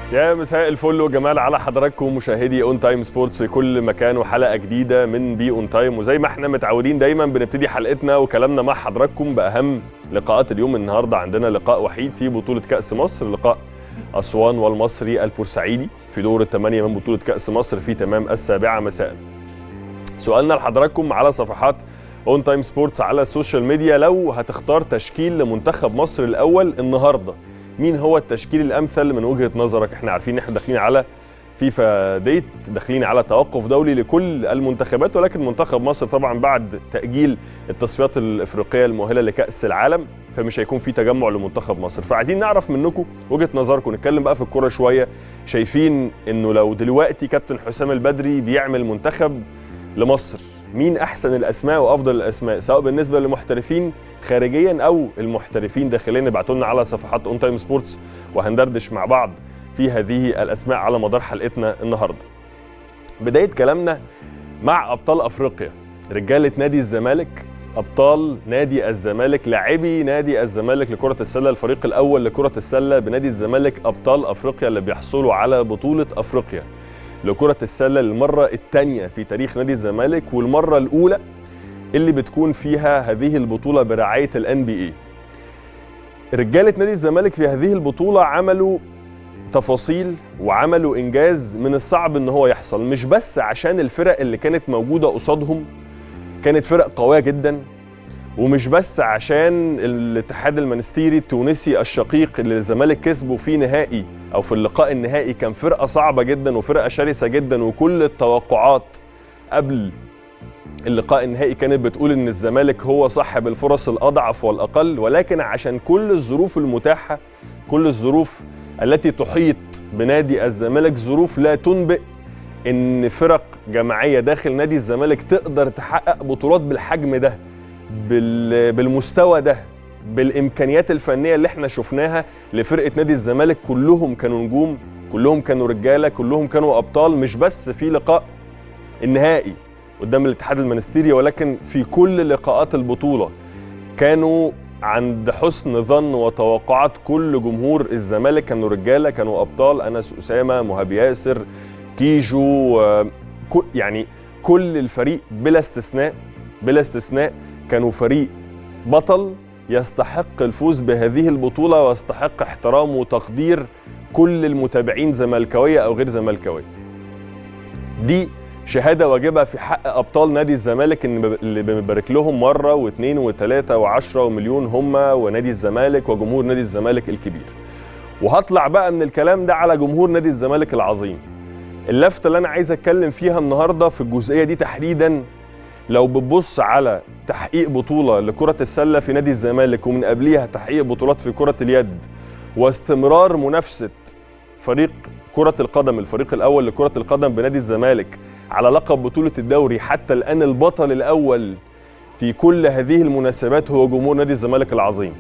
يا مساء الفل والجمال على حضراتكم مشاهدي اون تايم سبورتس في كل مكان وحلقه جديده من بي اون تايم وزي ما احنا متعودين دايما بنبتدي حلقتنا وكلامنا مع حضراتكم باهم لقاءات اليوم النهارده عندنا لقاء وحيد في بطوله كاس مصر لقاء اسوان والمصري البورسعيدي في دور الثمانيه من بطوله كاس مصر في تمام السابعه مساء. سؤالنا لحضراتكم على صفحات اون تايم سبورتس على السوشيال ميديا لو هتختار تشكيل لمنتخب مصر الاول النهارده مين هو التشكيل الامثل من وجهه نظرك احنا عارفين ان احنا داخلين على فيفا ديت داخلين على توقف دولي لكل المنتخبات ولكن منتخب مصر طبعا بعد تاجيل التصفيات الافريقيه المؤهله لكاس العالم فمش هيكون في تجمع لمنتخب مصر فعايزين نعرف منكم وجهه نظركم نتكلم بقى في الكوره شويه شايفين انه لو دلوقتي كابتن حسام البدري بيعمل منتخب لمصر مين احسن الاسماء وافضل الاسماء سواء بالنسبه للمحترفين خارجيا او المحترفين داخليا ابعتوا لنا على صفحات اون تايم سبورتس وهندردش مع بعض في هذه الاسماء على مدار حلقتنا النهارده. بدايه كلامنا مع ابطال افريقيا رجاله نادي الزمالك ابطال نادي الزمالك لاعبي نادي الزمالك لكره السله الفريق الاول لكره السله بنادي الزمالك ابطال افريقيا اللي بيحصلوا على بطوله افريقيا لكرة السلة للمرة الثانية في تاريخ نادي الزمالك والمرة الأولى اللي بتكون فيها هذه البطولة برعاية الان بي اي. رجالة نادي الزمالك في هذه البطولة عملوا تفاصيل وعملوا إنجاز من الصعب إن هو يحصل مش بس عشان الفرق اللي كانت موجودة قصادهم كانت فرق قوية جدا ومش بس عشان الاتحاد المنستيري التونسي الشقيق اللي الزمالك كسبه في نهائي او في اللقاء النهائي كان فرقه صعبه جدا وفرقه شرسه جدا وكل التوقعات قبل اللقاء النهائي كانت بتقول ان الزمالك هو صاحب الفرص الاضعف والاقل ولكن عشان كل الظروف المتاحه كل الظروف التي تحيط بنادي الزمالك ظروف لا تنبئ ان فرق جماعيه داخل نادي الزمالك تقدر تحقق بطولات بالحجم ده بالمستوى ده بالامكانيات الفنيه اللي احنا شفناها لفرقه نادي الزمالك كلهم كانوا نجوم كلهم كانوا رجاله كلهم كانوا ابطال مش بس في لقاء النهائي قدام الاتحاد المنستيري ولكن في كل لقاءات البطوله كانوا عند حسن ظن وتوقعات كل جمهور الزمالك كانوا رجاله كانوا ابطال انس اسامه مهاب ياسر تيجو يعني كل الفريق بلا استثناء بلا استثناء كانوا فريق بطل يستحق الفوز بهذه البطولة ويستحق احترام وتقدير كل المتابعين زملكاوية أو غير زملكاوية دي شهادة واجبة في حق أبطال نادي الزمالك اللي بنبارك لهم مرة واثنين وثلاثة وعشرة ومليون هم ونادي الزمالك وجمهور نادي الزمالك الكبير وهطلع بقى من الكلام ده على جمهور نادي الزمالك العظيم اللفتة اللي أنا عايز أتكلم فيها النهاردة في الجزئية دي تحديداً لو بتبص على تحقيق بطولة لكرة السلة في نادي الزمالك ومن قبليها تحقيق بطولات في كرة اليد واستمرار منافسة فريق كرة القدم الفريق الأول لكرة القدم بنادي الزمالك على لقب بطولة الدوري حتى الآن البطل الأول في كل هذه المناسبات هو جمهور نادي الزمالك العظيم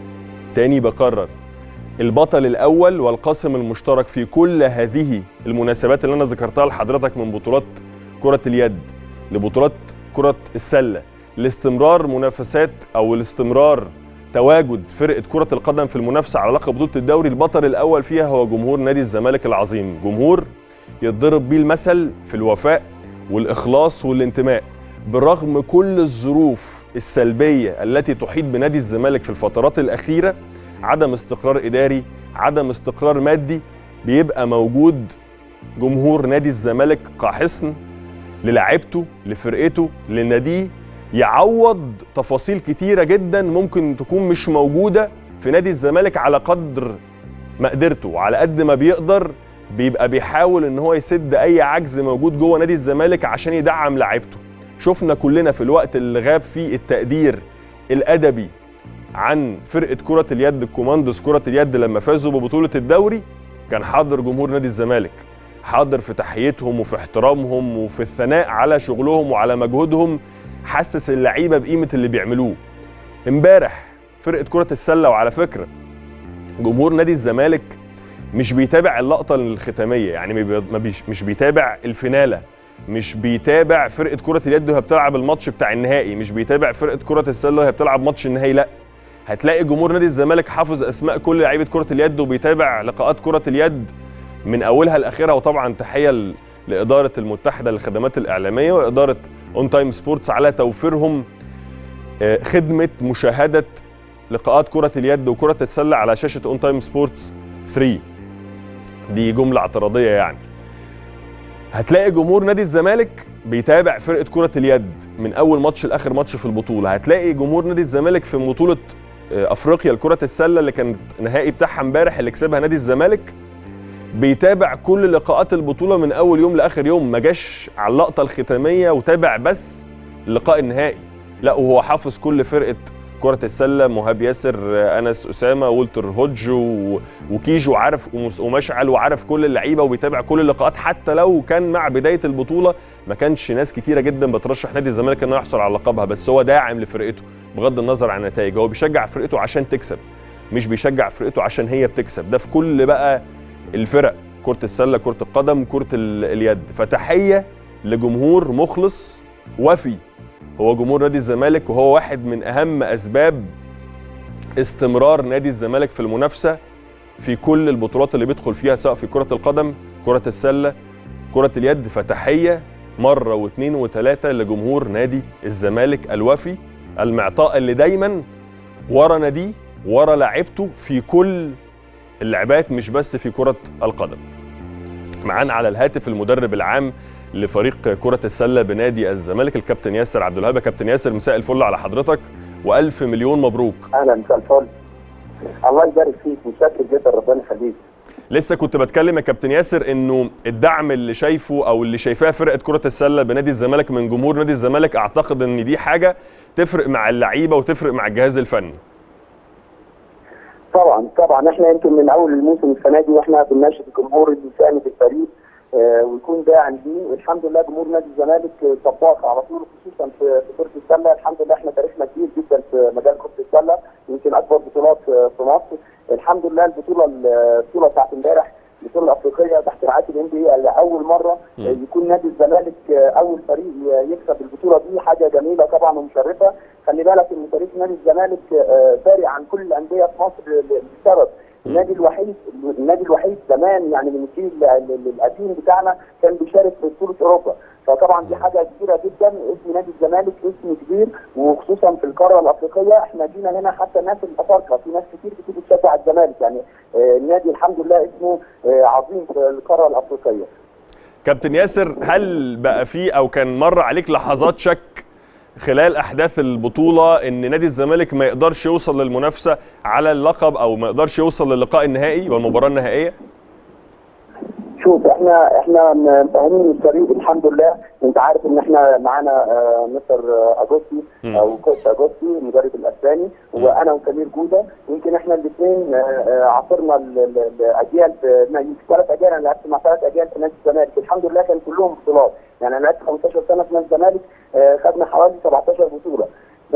تاني بقرر البطل الأول والقاسم المشترك في كل هذه المناسبات اللي أنا ذكرتها لحضرتك من بطولات كرة اليد لبطولات كرة السلة لاستمرار منافسات أو الاستمرار تواجد فرقة كرة القدم في المنافسة على لقب بطولة الدوري البطل الأول فيها هو جمهور نادي الزمالك العظيم جمهور يتضرب بيه المثل في الوفاء والإخلاص والانتماء برغم كل الظروف السلبية التي تحيط بنادي الزمالك في الفترات الأخيرة عدم استقرار إداري عدم استقرار مادي بيبقى موجود جمهور نادي الزمالك كحصن للاعيبته لفرقته لناديه يعوض تفاصيل كتيره جدا ممكن تكون مش موجوده في نادي الزمالك على قدر مقدرته وعلى قد ما بيقدر بيبقى بيحاول ان هو يسد اي عجز موجود جوه نادي الزمالك عشان يدعم لعيبته شفنا كلنا في الوقت اللي غاب فيه التقدير الادبي عن فرقه كره اليد الكوماندوس كره اليد لما فازوا ببطوله الدوري كان حاضر جمهور نادي الزمالك حاضر في تحيتهم وفي احترامهم وفي الثناء على شغلهم وعلى مجهودهم حسس اللعيبه بقيمه اللي بيعملوه امبارح فرقه كره السله وعلى فكره جمهور نادي الزمالك مش بيتابع اللقطه الختاميه يعني ما بيش مش بيتابع الفيناله مش بيتابع فرقه كره اليد وهي بتلعب الماتش بتاع النهائي مش بيتابع فرقه كره السله وهي بتلعب ماتش النهائي لا هتلاقي جمهور نادي الزمالك حافظ اسماء كل لعيبه كره اليد وبيتابع لقاءات كره اليد من اولها لاخرها وطبعا تحيه ل- لاداره المتحده للخدمات الاعلاميه واداره اون تايم سبورتس على توفيرهم آه، خدمه مشاهده لقاءات كره اليد وكره السله على شاشه اون تايم سبورتس 3 دي جمله اعتراضيه يعني هتلاقي جمهور نادي الزمالك بيتابع فرقه كره اليد من اول ماتش لاخر ماتش في البطوله هتلاقي جمهور نادي الزمالك في بطوله آه، افريقيا لكره السله اللي كانت نهائي بتاعها امبارح اللي كسبها نادي الزمالك بيتابع كل لقاءات البطوله من اول يوم لاخر يوم ما جاش على اللقطه الختاميه وتابع بس اللقاء النهائي لا وهو حافظ كل فرقه كرة السلة مهاب ياسر آه، أنس أسامة والتر هودج و- وكيجو عارف ومس- ومشعل وعارف كل اللعيبة وبيتابع كل اللقاءات حتى لو كان مع بداية البطولة ما كانش ناس كتيرة جدا بترشح نادي الزمالك إنه يحصل على لقبها بس هو داعم لفرقته بغض النظر عن النتائج هو بيشجع فرقته عشان تكسب مش بيشجع فرقته عشان هي بتكسب ده في كل بقى الفرق كرة السلة كرة القدم كرة ال- اليد فتحية لجمهور مخلص وفي هو جمهور نادي الزمالك وهو واحد من أهم أسباب استمرار نادي الزمالك في المنافسة في كل البطولات اللي بيدخل فيها سواء في كرة القدم كرة السلة كرة اليد فتحية مرة واثنين وثلاثة لجمهور نادي الزمالك الوفي المعطاء اللي دايما ورا ناديه ورا لعيبته في كل اللعبات مش بس في كرة القدم معانا على الهاتف المدرب العام لفريق كرة السلة بنادي الزمالك الكابتن ياسر عبد الوهاب يا كابتن ياسر مساء الفل على حضرتك والف مليون مبروك اهلا مساء الفل الله يبارك فيك متشكر جدا ربنا يخليك لسه كنت بتكلم يا كابتن ياسر انه الدعم اللي شايفه او اللي شايفاه فرقه كره السله بنادي الزمالك من جمهور نادي الزمالك اعتقد ان دي حاجه تفرق مع اللعيبه وتفرق مع الجهاز الفني طبعا طبعا احنا يمكن من اول الموسم السنه دي واحنا بنناشد الجمهور اللي يساند الفريق آه، ويكون داعم ليه والحمد لله جمهور نادي الزمالك آه، طباخ على طول خصوصا في في كره السله الحمد لله احنا تاريخنا كبير جدا في مجال كره السله يمكن اكبر بطولات آه، في مصر الحمد لله البطوله البطوله بتاعت امبارح البطوله الافريقيه تحت رعايه الان بي اي لاول مره مم. آه، يكون نادي الزمالك آه، اول فريق آه، يكسب البطوله دي حاجه جميله طبعا ومشرفه خلي بالك ان تاريخ نادي الزمالك آه، فارق عن كل الانديه في مصر ل- لسبب النادي الوحيد النادي الوحيد زمان يعني من الجيل ال- ال- القديم بتاعنا كان بيشارك في بطوله اوروبا فطبعا دي حاجه كبيره جدا اسم نادي الزمالك اسم كبير وخصوصا في القاره الافريقيه احنا جينا هنا حتى الناس الافارقه في ناس كتير بتيجي تشجع الزمالك يعني آه، النادي الحمد لله اسمه آه، عظيم في القاره الافريقيه كابتن ياسر هل بقى في او كان مر عليك لحظات شك خلال احداث البطوله ان نادي الزمالك ما يقدرش يوصل للمنافسه على اللقب او ما يقدرش يوصل للقاء النهائي والمباراه النهائيه شوف احنا احنا فاهمين الفريق الحمد لله انت عارف ان احنا معانا آه، مستر آه، اجوستي مم. او كوتش اجوستي المدرب الاسباني مم. وانا وسمير جوده يمكن احنا الاثنين عاصرنا ال- ال- الاجيال في- يمكن ثلاث اجيال انا لعبت مع ثلاث اجيال في نادي الزمالك الحمد لله كان كلهم بطولات يعني انا لعبت 15 سنه في نادي الزمالك آه، خدنا حوالي 17 بطوله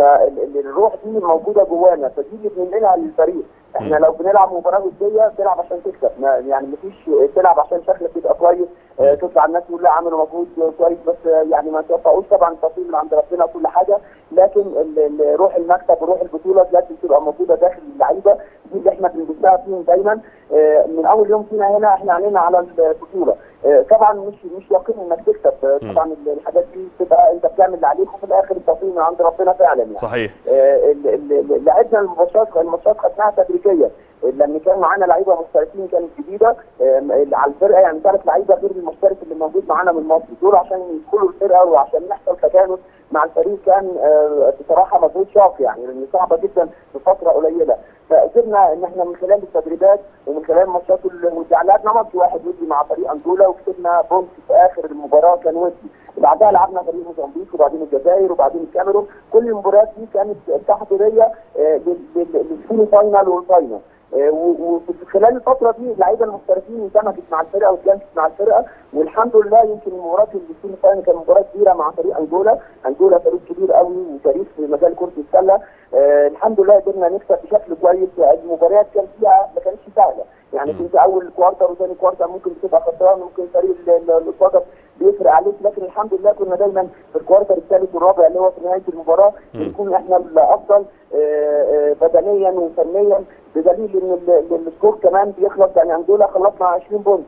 فالروح دي موجوده جوانا فدي اللي بننقلها للفريق احنا لو بنلعب مباراه وديه تلعب عشان تكسب ما يعني مفيش تلعب عشان شكلك يبقى كويس اه تطلع الناس تقول لا عملوا مجهود كويس بس آه، يعني ما توقعوش طبعا التوفيق من عند ربنا وكل حاجه لكن ال- ال- روح المكسب وروح البطوله لازم تبقى موجوده داخل اللعيبه دي اللي احنا بنبصها فيهم دايما آه، من اول يوم فينا هنا احنا علينا على البطوله آه، طبعا مش مش يقين انك تكسب آه، مم. طبعا الحاجات دي بتبقى انت بتعمل اللي عليك وفي الاخر التوفيق من عند ربنا فعلا يعني صحيح آه، ال- ال- ال- لعبنا الماتشات الماتشات خدناها تدريجيا لان كان معانا لعيبه محترفين كانت جديده آه، على الفرقه يعني ثلاث لعيبه غير المحترف اللي موجود معانا من مصر دول عشان يدخلوا الفرقه وعشان يحصل تجانس مع الفريق كان آه، بصراحه مجهود شاق يعني لان صعبه جدا في فتره قليله فقدرنا ان احنا من خلال التدريبات ومن خلال الماتشات ال- يعني لعبنا ماتش واحد ودي مع فريق انجولا وكسبنا بونت في اخر المباراه كان ودي وبعدها لعبنا فريق موزمبيق وبعدين الجزائر وبعدين الكاميرون كل المباريات دي كانت تحضيريه آه، لل- لل- للسيمي فاينال والفاينال آه، و- وفي خلال الفتره دي اللعيبه المحترفين اندمجت مع الفرقه واتجانست مع الفرقه والحمد لله يمكن مباراه السيمي فاينال كانت مباراه كبيره مع فريق انجولا انجولا فريق كبير قوي وتاريخ في مجال كره السله آه، الحمد لله قدرنا نكسب بشكل كويس المباريات كان فيها ما كانتش سهله يعني مم. كنت اول كوارتر وثاني كوارتر ممكن تبقى خسران ممكن فريق ال- ال- اللي قصادك بيفرق عليك لكن الحمد لله كنا دايما في الكوارتر الثالث والرابع اللي هو في نهايه المباراه مم. بنكون احنا الافضل آه، آه، بدنيا وفنيا بدليل ان ال- ال- السكور كمان بيخلص يعني انجولا خلصنا 20 بونت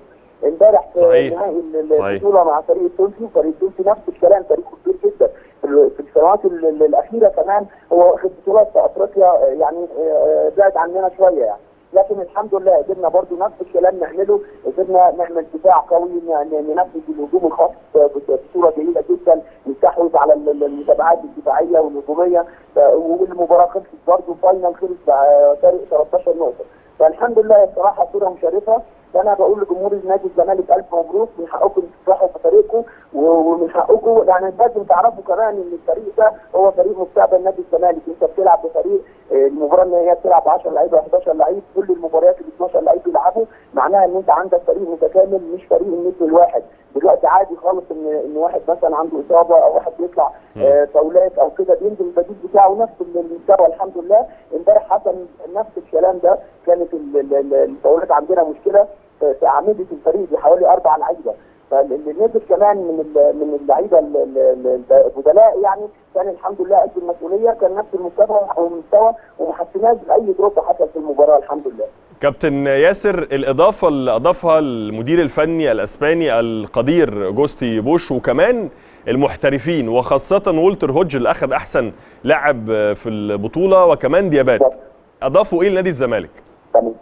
امبارح في صحيح. نهائي ال- صحيح. البطوله مع فريق التونسي فريق التونسي نفس الكلام فريق كبير جدا في ال- في السنوات ال- ال- الاخيره كمان هو واخد بطولات في افريقيا آه، يعني آه، بعد عننا شويه يعني لكن الحمد لله قدرنا برضو نفس الكلام نعمله قدرنا نعمل دفاع قوي ن- ن- ننفذ الهجوم الخاص ب- بصوره جيده جدا نستحوذ على ال- ال- المتابعات الدفاعيه والهجوميه ف- والمباراه خلصت برضو فاينل خلص بع- فارق 13 نقطه فالحمد لله الصراحه صوره مشرفه فانا بقول لجمهور النادي الزمالك الف مبروك من حقكم تفرحوا بفريقكم و- ومن حقكم يعني لازم تعرفوا كمان ان الفريق ده هو فريق مستقبل نادي الزمالك انت بتلعب بفريق آه، المباراه ان هي بتلعب 10 لعيبه 11 لعيب كل المباريات ال 12 لعيب بيلعبوا معناها ان انت عندك فريق متكامل مش فريق النجم الواحد دلوقتي عادي خالص ان ان واحد مثلا عنده اصابه او واحد بيطلع آه، فاولات او كده بينزل البديل بتاعه نفس المستوى الحمد لله امبارح حصل نفس الكلام ده كانت ال- ال- ال- الفاولات عندنا مشكله في في اعمده الفريق بحوالي اربع لعيبه فاللي نزل كمان من ال- من اللعيبه ال- ال- ال- البدلاء يعني كان الحمد لله قد المسؤوليه كان نفس المستوى والمستوى وما حسيناش باي دروب حصل في المباراه الحمد لله. كابتن ياسر الاضافه اللي اضافها المدير الفني الاسباني القدير جوستي بوش وكمان المحترفين وخاصه وولتر هودج اللي اخذ احسن لاعب في البطوله وكمان ديابات اضافوا ايه لنادي الزمالك تمام.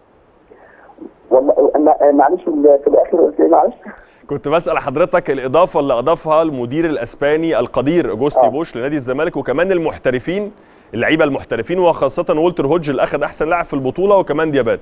والله أنا- معلش ال- في الاخر قلت ايه معلش؟ كنت بسال حضرتك الاضافه اللي اضافها المدير الاسباني القدير جوستي آه. بوش لنادي الزمالك وكمان المحترفين اللعيبه المحترفين وخاصه وولتر هودج اللي اخذ احسن لاعب في البطوله وكمان ديابات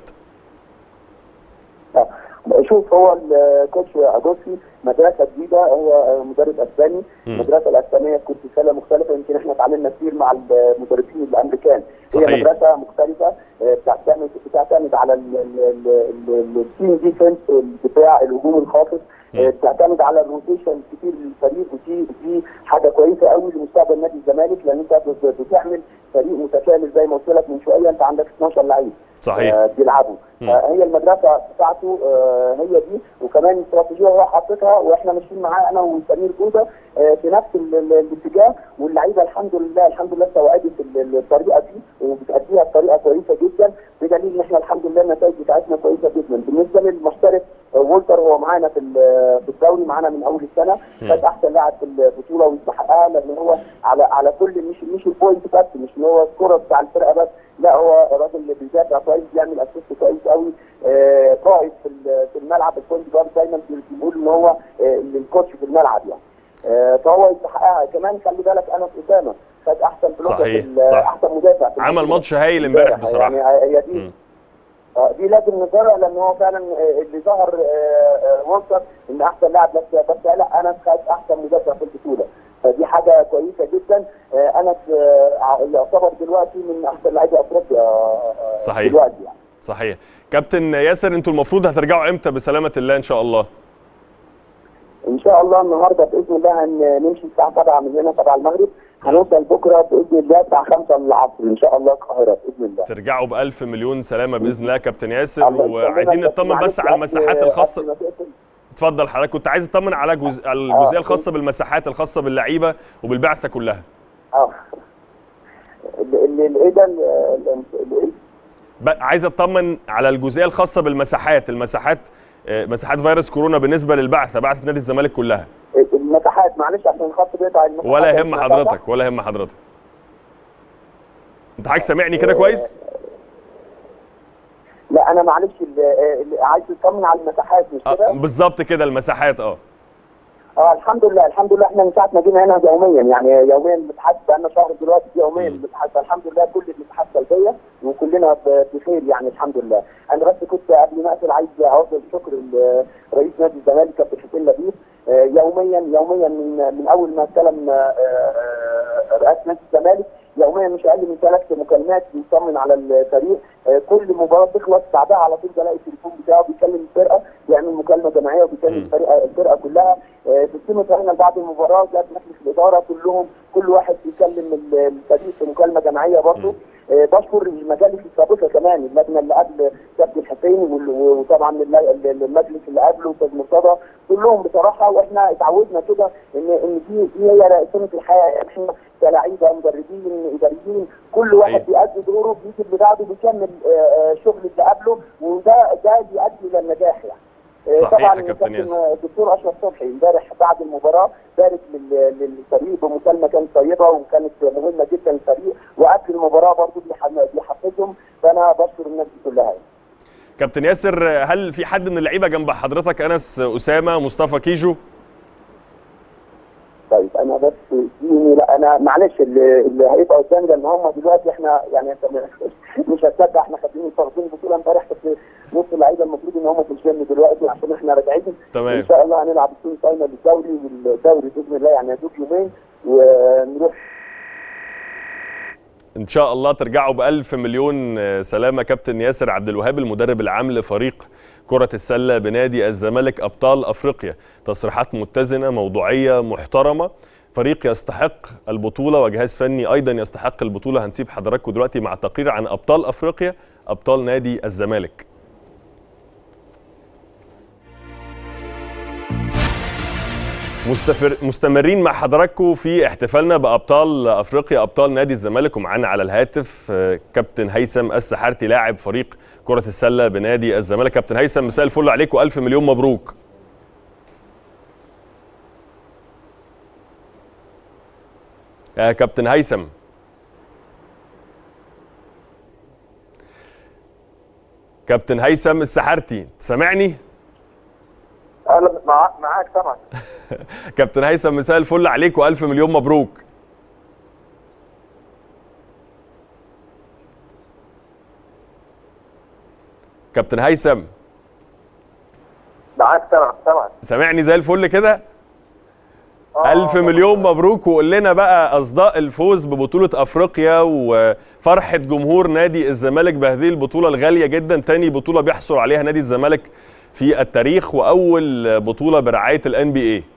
آه. شوف هو الكوتش اجوسي مدرسه جديده هو مدرب اسباني مم. المدرسه الاسبانيه كنت رساله مختلفه يمكن احنا اتعاملنا كتير مع المدربين الامريكان صحيح. هي مدرسه مختلفه آه، بتعتمد بتعتمد على ال- ال- ال- ال- التيم ديفنس الدفاع الهجوم الخاطف مم. آه، بتعتمد على الروتيشن كتير للفريق ودي دي حاجه كويسه قوي لمستقبل نادي الزمالك لان انت بت- بتعمل فريق متكامل زي ما قلت لك من شويه انت عندك 12 لعيب صحيح. آه، بيلعبوا مم. فهي المدرسه بتاعته آه، هي دي وكمان استراتيجيه هو حاططها واحنا ماشيين معاه انا وسمير جوده آه، في نفس ال- ال- الاتجاه واللعيبه الحمد لله الحمد لله استوعبت ال- ال- الطريقه دي وبتأديها بطريقه كويسه جدا بدليل ان احنا الحمد لله النتائج بتاعتنا كويسه جدا بالنسبه للمحترف آه، وولتر هو معانا في ال- في الدوري معانا من اول السنه مم. خد احسن لاعب في البطوله ويستحقها لان هو على على كل مش مش البوينت بس مش ان هو الكره بتاع الفرقه بس لا هو الراجل اللي بيدافع كويس بيعمل اسيست كويس قوي آه، قائد في ال- في الملعب البوينت جارد دايما بيقول ان هو آه، الكوتش في الملعب يعني آه، فهو يستحقها كمان خلي بالك انا في اسامه خد احسن بلوكر صحيح، في ال- صح. احسن مدافع في عمل البطولة. ماتش هايل امبارح بصراحه يعني هي دي مم. آه، دي لازم نظهرها لان هو فعلا آه، اللي ظهر آه، آه، وولتر ان احسن لاعب بس بس لا انا خد احسن مدافع في البطوله فدي حاجه كويسه جدا آه، انا آه، يعتبر دلوقتي من احسن لاعبي افريقيا آه، صحيح. دلوقتي يعني صحيح كابتن ياسر انتوا المفروض هترجعوا امتى بسلامه الله ان شاء الله ان شاء الله النهارده باذن الله هن- نمشي الساعه 7 من هنا 7 المغرب هنوصل بكره باذن الله الساعه 5 العصر ان شاء الله القاهره باذن الله ترجعوا بألف مليون سلامه باذن الله يا كابتن ياسر الله يسلمك. وعايزين نطمن معلش بس على قبل- المساحات قبل الخاصه ما تقفل. اتفضل حضرتك كنت عايز اطمن على جزء على الجزئيه الخاصه بالمساحات الخاصه باللعيبه وبالبعثه كلها اه ال- ال- الايه ده ال- ال- ال- ب- عايز اطمن على الجزئيه الخاصه بالمساحات المساحات آه، مساحات فيروس كورونا بالنسبه للبعثه بعثه نادي الزمالك كلها المساحات معلش عشان الخط بيقطع المساحات ولا يهم المساحات. حضرتك ولا يهم حضرتك انت حضرتك سامعني كده كويس لا انا معلش ال- ال- عايز تطمن على المساحات مش آه، كده؟ بالظبط كده المساحات اه اه الحمد لله الحمد لله احنا من ساعه ما جينا هنا يوميا يعني يوميا بنتحدث بقالنا شهر دلوقتي يوميا مم. بنتحدث الحمد لله كل الاتحاد سلبيه وكلنا ب- بخير يعني الحمد لله انا بس كنت قبل ما اقفل عايز اوجه الشكر لرئيس نادي الزمالك كابتن حسين لبيب آه، يوميا يوميا من من اول ما استلم آه، آه، رئاسه نادي الزمالك يوميا مش اقل من ثلاث مكالمات بيطمن على الفريق آه، كل مباراه تخلص بعدها على طول بلاقي التليفون بتاعه بيكلم الفرقه بيعمل مكالمه جماعيه وبيكلم مم. الفرقه الفرقه كلها آه، بتتم فعلا بعد المباراه جاب مجلس الاداره كلهم كل واحد بيكلم ال- الفريق في مكالمه جماعيه برضه آه، بشكر المجالس السابقه كمان اللجنه اللي قبل كابتن حسين وال- وطبعا الل- الل- المجلس اللي قبله استاذ مرتضى كلهم بصراحه واحنا اتعودنا كده ان ان دي دي هي سنه الحياه يعني احنا كلاعيبه مدربين اداريين كل صحيح. واحد بيأدي دوره بيجي اللي بعده بيكمل آه، آه، شغل اللي قبله وده ده بيؤدي الى النجاح يعني آه، صحيح طبعا يا كابتن ياسر. آه، الدكتور اشرف صبحي امبارح بعد المباراه بارك لل- للفريق بمكالمه كانت طيبه وكانت مهمه جدا للفريق وقبل المباراه برضه بيح- بيحفزهم فانا بشكر الناس دي كلها يعني. كابتن ياسر هل في حد من اللعيبه جنب حضرتك انس اسامه مصطفى كيجو طيب انا بس اديني لا انا معلش اللي, اللي هيبقى قدامي لان هم دلوقتي احنا يعني انت م- مش هتصدق احنا خدين واخدين البطوله امبارح بس نص اللعيبه المفروض ان هم في الجيم دلوقتي عشان احنا راجعين تمام. ان شاء الله هنلعب السيمي فاينل للدوري والدوري باذن الله يعني هدوك يومين ونروح ان شاء الله ترجعوا بالف مليون سلامه كابتن ياسر عبد الوهاب المدرب العام لفريق كرة السلة بنادي الزمالك أبطال أفريقيا تصريحات متزنة موضوعية محترمة فريق يستحق البطولة وجهاز فني أيضا يستحق البطولة هنسيب حضراتكم دلوقتي مع تقرير عن أبطال أفريقيا أبطال نادي الزمالك مستفر مستمرين مع حضراتكم في احتفالنا بابطال افريقيا ابطال نادي الزمالك ومعانا على الهاتف آه، كابتن هيثم السحارتي لاعب فريق كره السله بنادي الزمالك كابتن هيثم مساء الفل عليك والف مليون مبروك يا كابتن هيثم كابتن هيثم السحارتي سامعني انا معاك معاك طبعا كابتن هيثم مساء الفل عليك والف مليون مبروك كابتن هيثم معاك طبعا طبعا سامعني زي الفل كده ألف مليون مبروك وقول لنا بقى أصداء الفوز ببطولة أفريقيا وفرحة جمهور نادي الزمالك بهذه البطولة الغالية جدا تاني بطولة بيحصل عليها نادي الزمالك في التاريخ وأول بطولة برعاية الان بي اي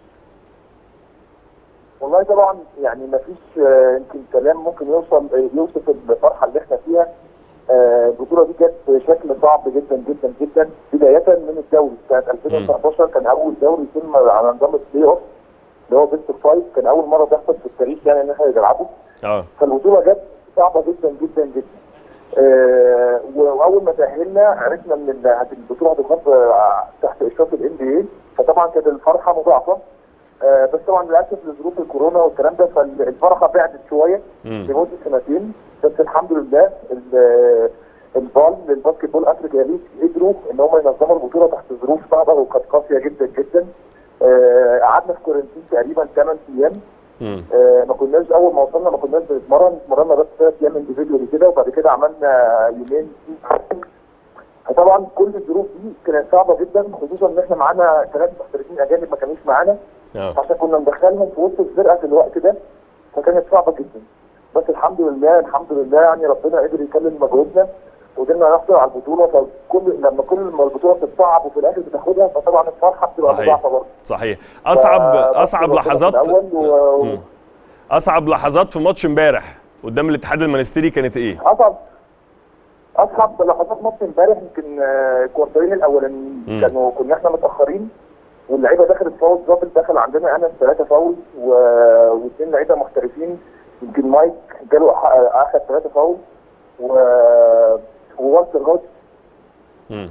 والله طبعا يعني ما فيش يمكن كلام ممكن يوصل آه، يوصف الفرحه اللي احنا فيها آه، البطوله دي كانت بشكل صعب جدا جدا جدا بدايه من الدوري سنه 2019 كان اول دوري يتم على نظام البلاي اوف اللي هو بيست اوف فايف كان اول مره تحصل في التاريخ يعني ان احنا نلعبه اه فالبطوله جت صعبه جدا جدا جدا آه، واول ما تاهلنا عرفنا ان ال- هت- البطوله هتخاض آه، تحت اشراف الان بي اي فطبعا كانت الفرحه مضاعفه آه، بس طبعا للاسف لظروف الكورونا والكلام ده فالفرحه بعدت شويه مم. لمده سنتين بس الحمد لله ال- البال الباسكت بول افريكا ليج قدروا ان هم ينظموا البطوله تحت ظروف صعبه وكانت قاسيه جدا جدا آه، قعدنا في كورنتين تقريبا 8 ايام مم. آه، ما كناش اول ما وصلنا ما كناش بنتمرن اتمرنا بس ثلاث ايام انديفيدوالي كده وبعد كده عملنا يومين فطبعا كل الظروف دي كانت صعبه جدا خصوصا ان احنا معانا ثلاث محترفين اجانب ما كانوش معانا اه عشان كنا مدخلهم في وسط الفرقه في الوقت ده فكانت صعبه جدا بس الحمد لله الحمد لله يعني ربنا قدر يكلم مجهودنا وقدرنا نحصل على البطوله فكل لما كل ما البطوله بتصعب وفي الاخر بتاخدها فطبعا الفرحه بتبقى صحيح. مضاعفه برضه صحيح أصعب فبس أصعب ربنا في لحظات الأول و- مم. أصعب لحظات في ماتش امبارح قدام الاتحاد المنستيري كانت إيه؟ اصعب اصعب لحظات ماتش امبارح يمكن آه، الكوارترين الاولانيين مم. كانوا كنا احنا متاخرين واللعيبه دخلت فاول ظابط دخل عندنا انا ثلاثه فاول و... واثنين لعيبه محترفين يمكن مايك جاله ح- اخذ ثلاثه فاول و ووالتر هوت مم.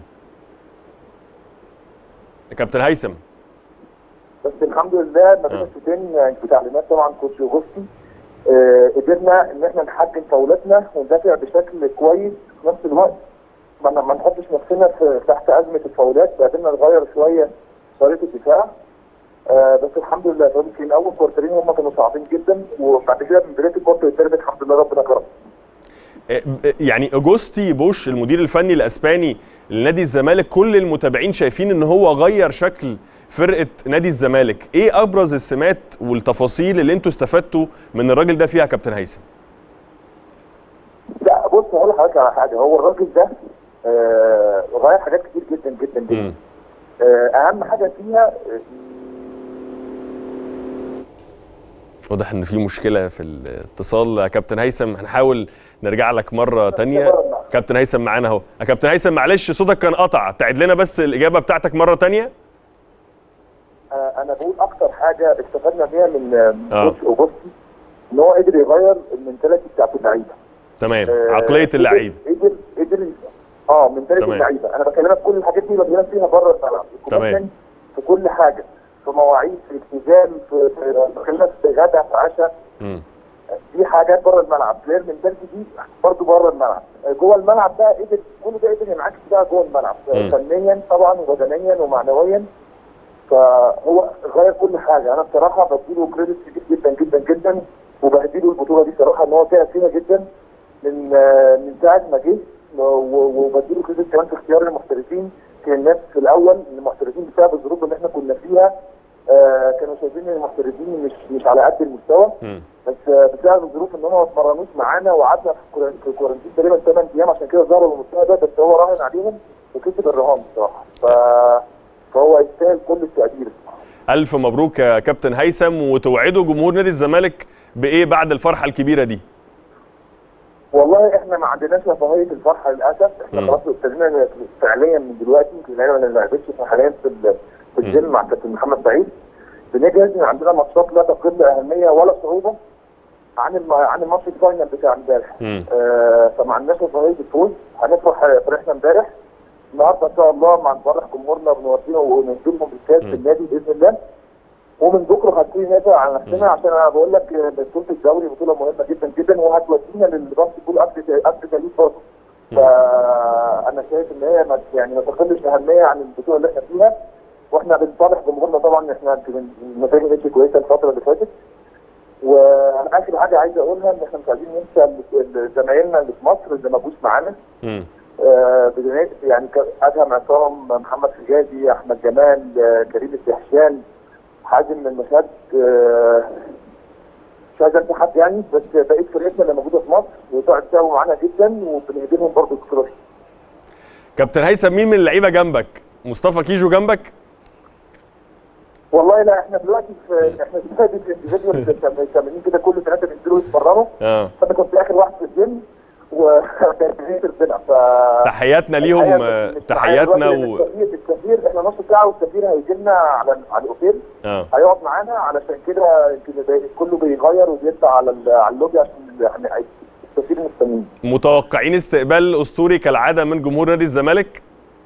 كابتن هيثم بس الحمد لله ما بين آه. الشوطين يعني بتعليمات طبعا كوتش يوغوسكي آه، قدرنا ان احنا نحجم فاولاتنا وندافع بشكل كويس في نفس الوقت ما ما نحطش نفسنا في تحت ازمه الفاولات قدرنا نغير شويه طريقه الدفاع آه بس الحمد لله يمكن اول كورترين هم كانوا صعبين جدا وبعد كده من بدايه الكورتر الثالث الحمد لله ربنا كرم يعني اوجوستي بوش المدير الفني الاسباني لنادي الزمالك كل المتابعين شايفين ان هو غير شكل فرقه نادي الزمالك ايه ابرز السمات والتفاصيل اللي انتوا استفدتوا من الراجل ده فيها يا كابتن هيثم لا بص هقول لحضرتك على حاجه هو الراجل ده آه غير حاجات كتير جدا جدا جدا مم. آه اهم حاجه فيها آه، واضح ان في مشكله في الاتصال يا كابتن هيثم هنحاول نرجع لك مره تانية كابتن هيثم معانا اهو يا كابتن هيثم معلش صوتك كان قطع تعيد لنا بس الاجابه بتاعتك مره تانية آه، انا بقول اكتر حاجه استفدنا بيها من آه، آه. كوتش اوجوستي ان هو قدر يغير المنتاليتي بتاعت اللعيبه تمام آه، عقليه قدر- اللعيب قدر قدر اه منتاليتي تمام. اللعيبه انا بكلمك كل الحاجات دي بكلمك فيها بره الملعب تمام. الكوميتمنت في كل حاجه في مواعيد في التزام في في- بكلمك في غدا في عشاء مم. دي حاجات بره الملعب غير المنتاليتي دي برضه بره الملعب جوه الملعب بقى قدر كل ده قدر ينعكس بقى جوه الملعب مم. فنيا طبعا وبدنيا ومعنويا فهو غير كل حاجه انا بصراحه بديله كريدت كبير جدا جدا جدا وبهديله البطوله دي صراحه ان هو تعب فيها جدا من آه، من ساعه ما جه و- و- وبديله كريدت كمان في اختيار المحترفين كان الناس في الاول المحترفين بسبب الظروف اللي احنا كنا فيها آه، كانوا شايفين ان المحترفين مش مش على قد المستوى مم. بس آه، بسبب الظروف ان هم ما اتمرنوش معانا وقعدنا في كورن- في كورنتين تقريبا 8 ايام عشان كده ظهروا المستوى ده بس هو راهن عليهم وكسب الرهان بصراحه ف... فهو يستاهل كل التقدير الف مبروك يا كابتن هيثم وتوعدوا جمهور نادي الزمالك بايه بعد الفرحه الكبيره دي والله احنا ما عندناش رفاهيه الفرحه للاسف احنا مم. خلاص ابتدينا فعليا من دلوقتي يمكن اللعيبه ما لعبتش حاليا في ال- في الجيم مع كابتن محمد سعيد بنجهز ان عندنا ماتشات لا تقل اهميه ولا صعوبه عن الم... عن الماتش الفاينل بتاع امبارح مم. آه فما عندناش رفاهيه الفوز هنفرح فرحنا امبارح النهارده ان شاء الله مع نفرح جمهورنا ونوديهم ونديلهم بالكاس في النادي باذن الله ومن بكره هنبتدي ندافع عن نفسنا عشان انا بقول لك آه، بطوله الدوري بطوله مهمه جدا جدا وهتودينا للباسكت بول قبل قبل تاريخ برضه فانا شايف ان هي ما يعني ما تقلش اهميه عن البطوله اللي احنا فيها واحنا بنصالح جمهورنا طبعا احنا يمكن النتائج ماشيه كويسه الفتره اللي فاتت واخر حاجه عايز اقولها ان احنا مش عايزين ننسى ال- زمايلنا اللي في مصر اللي ما جوش معانا مم. آه، بداية يعني ك- ادهم عصام محمد حجازي احمد جمال آه، كريم الدهشان حازم المشهد آه، مش عايز انسى حد يعني بس بقيه فرقتنا اللي موجوده في مصر وتقعد تعبوا معانا جدا وبنهديهم برضه البطوله دي. كابتن هيثم مين من اللعيبه جنبك مصطفى كيجو جنبك والله لا احنا دلوقتي في احنا دلوقتي في انديفيدوال تمرين كده كل ثلاثه بينزلوا يتمرنوا اه فانا كنت اخر واحد في الجيم وكانت ربنا ف تحياتنا ليهم الحقيقة آه، مش معايا تحياتنا دلوقتي و... لأن السفير السفير احنا نص ساعه والسفير هيجي لنا على على الاوتيل اه هيقعد معانا علشان كده يمكن ده كله بيغير وبيطلع على ال- على اللوبي عشان يعني السفير مستنيين متوقعين استقبال اسطوري كالعاده من جمهور نادي الزمالك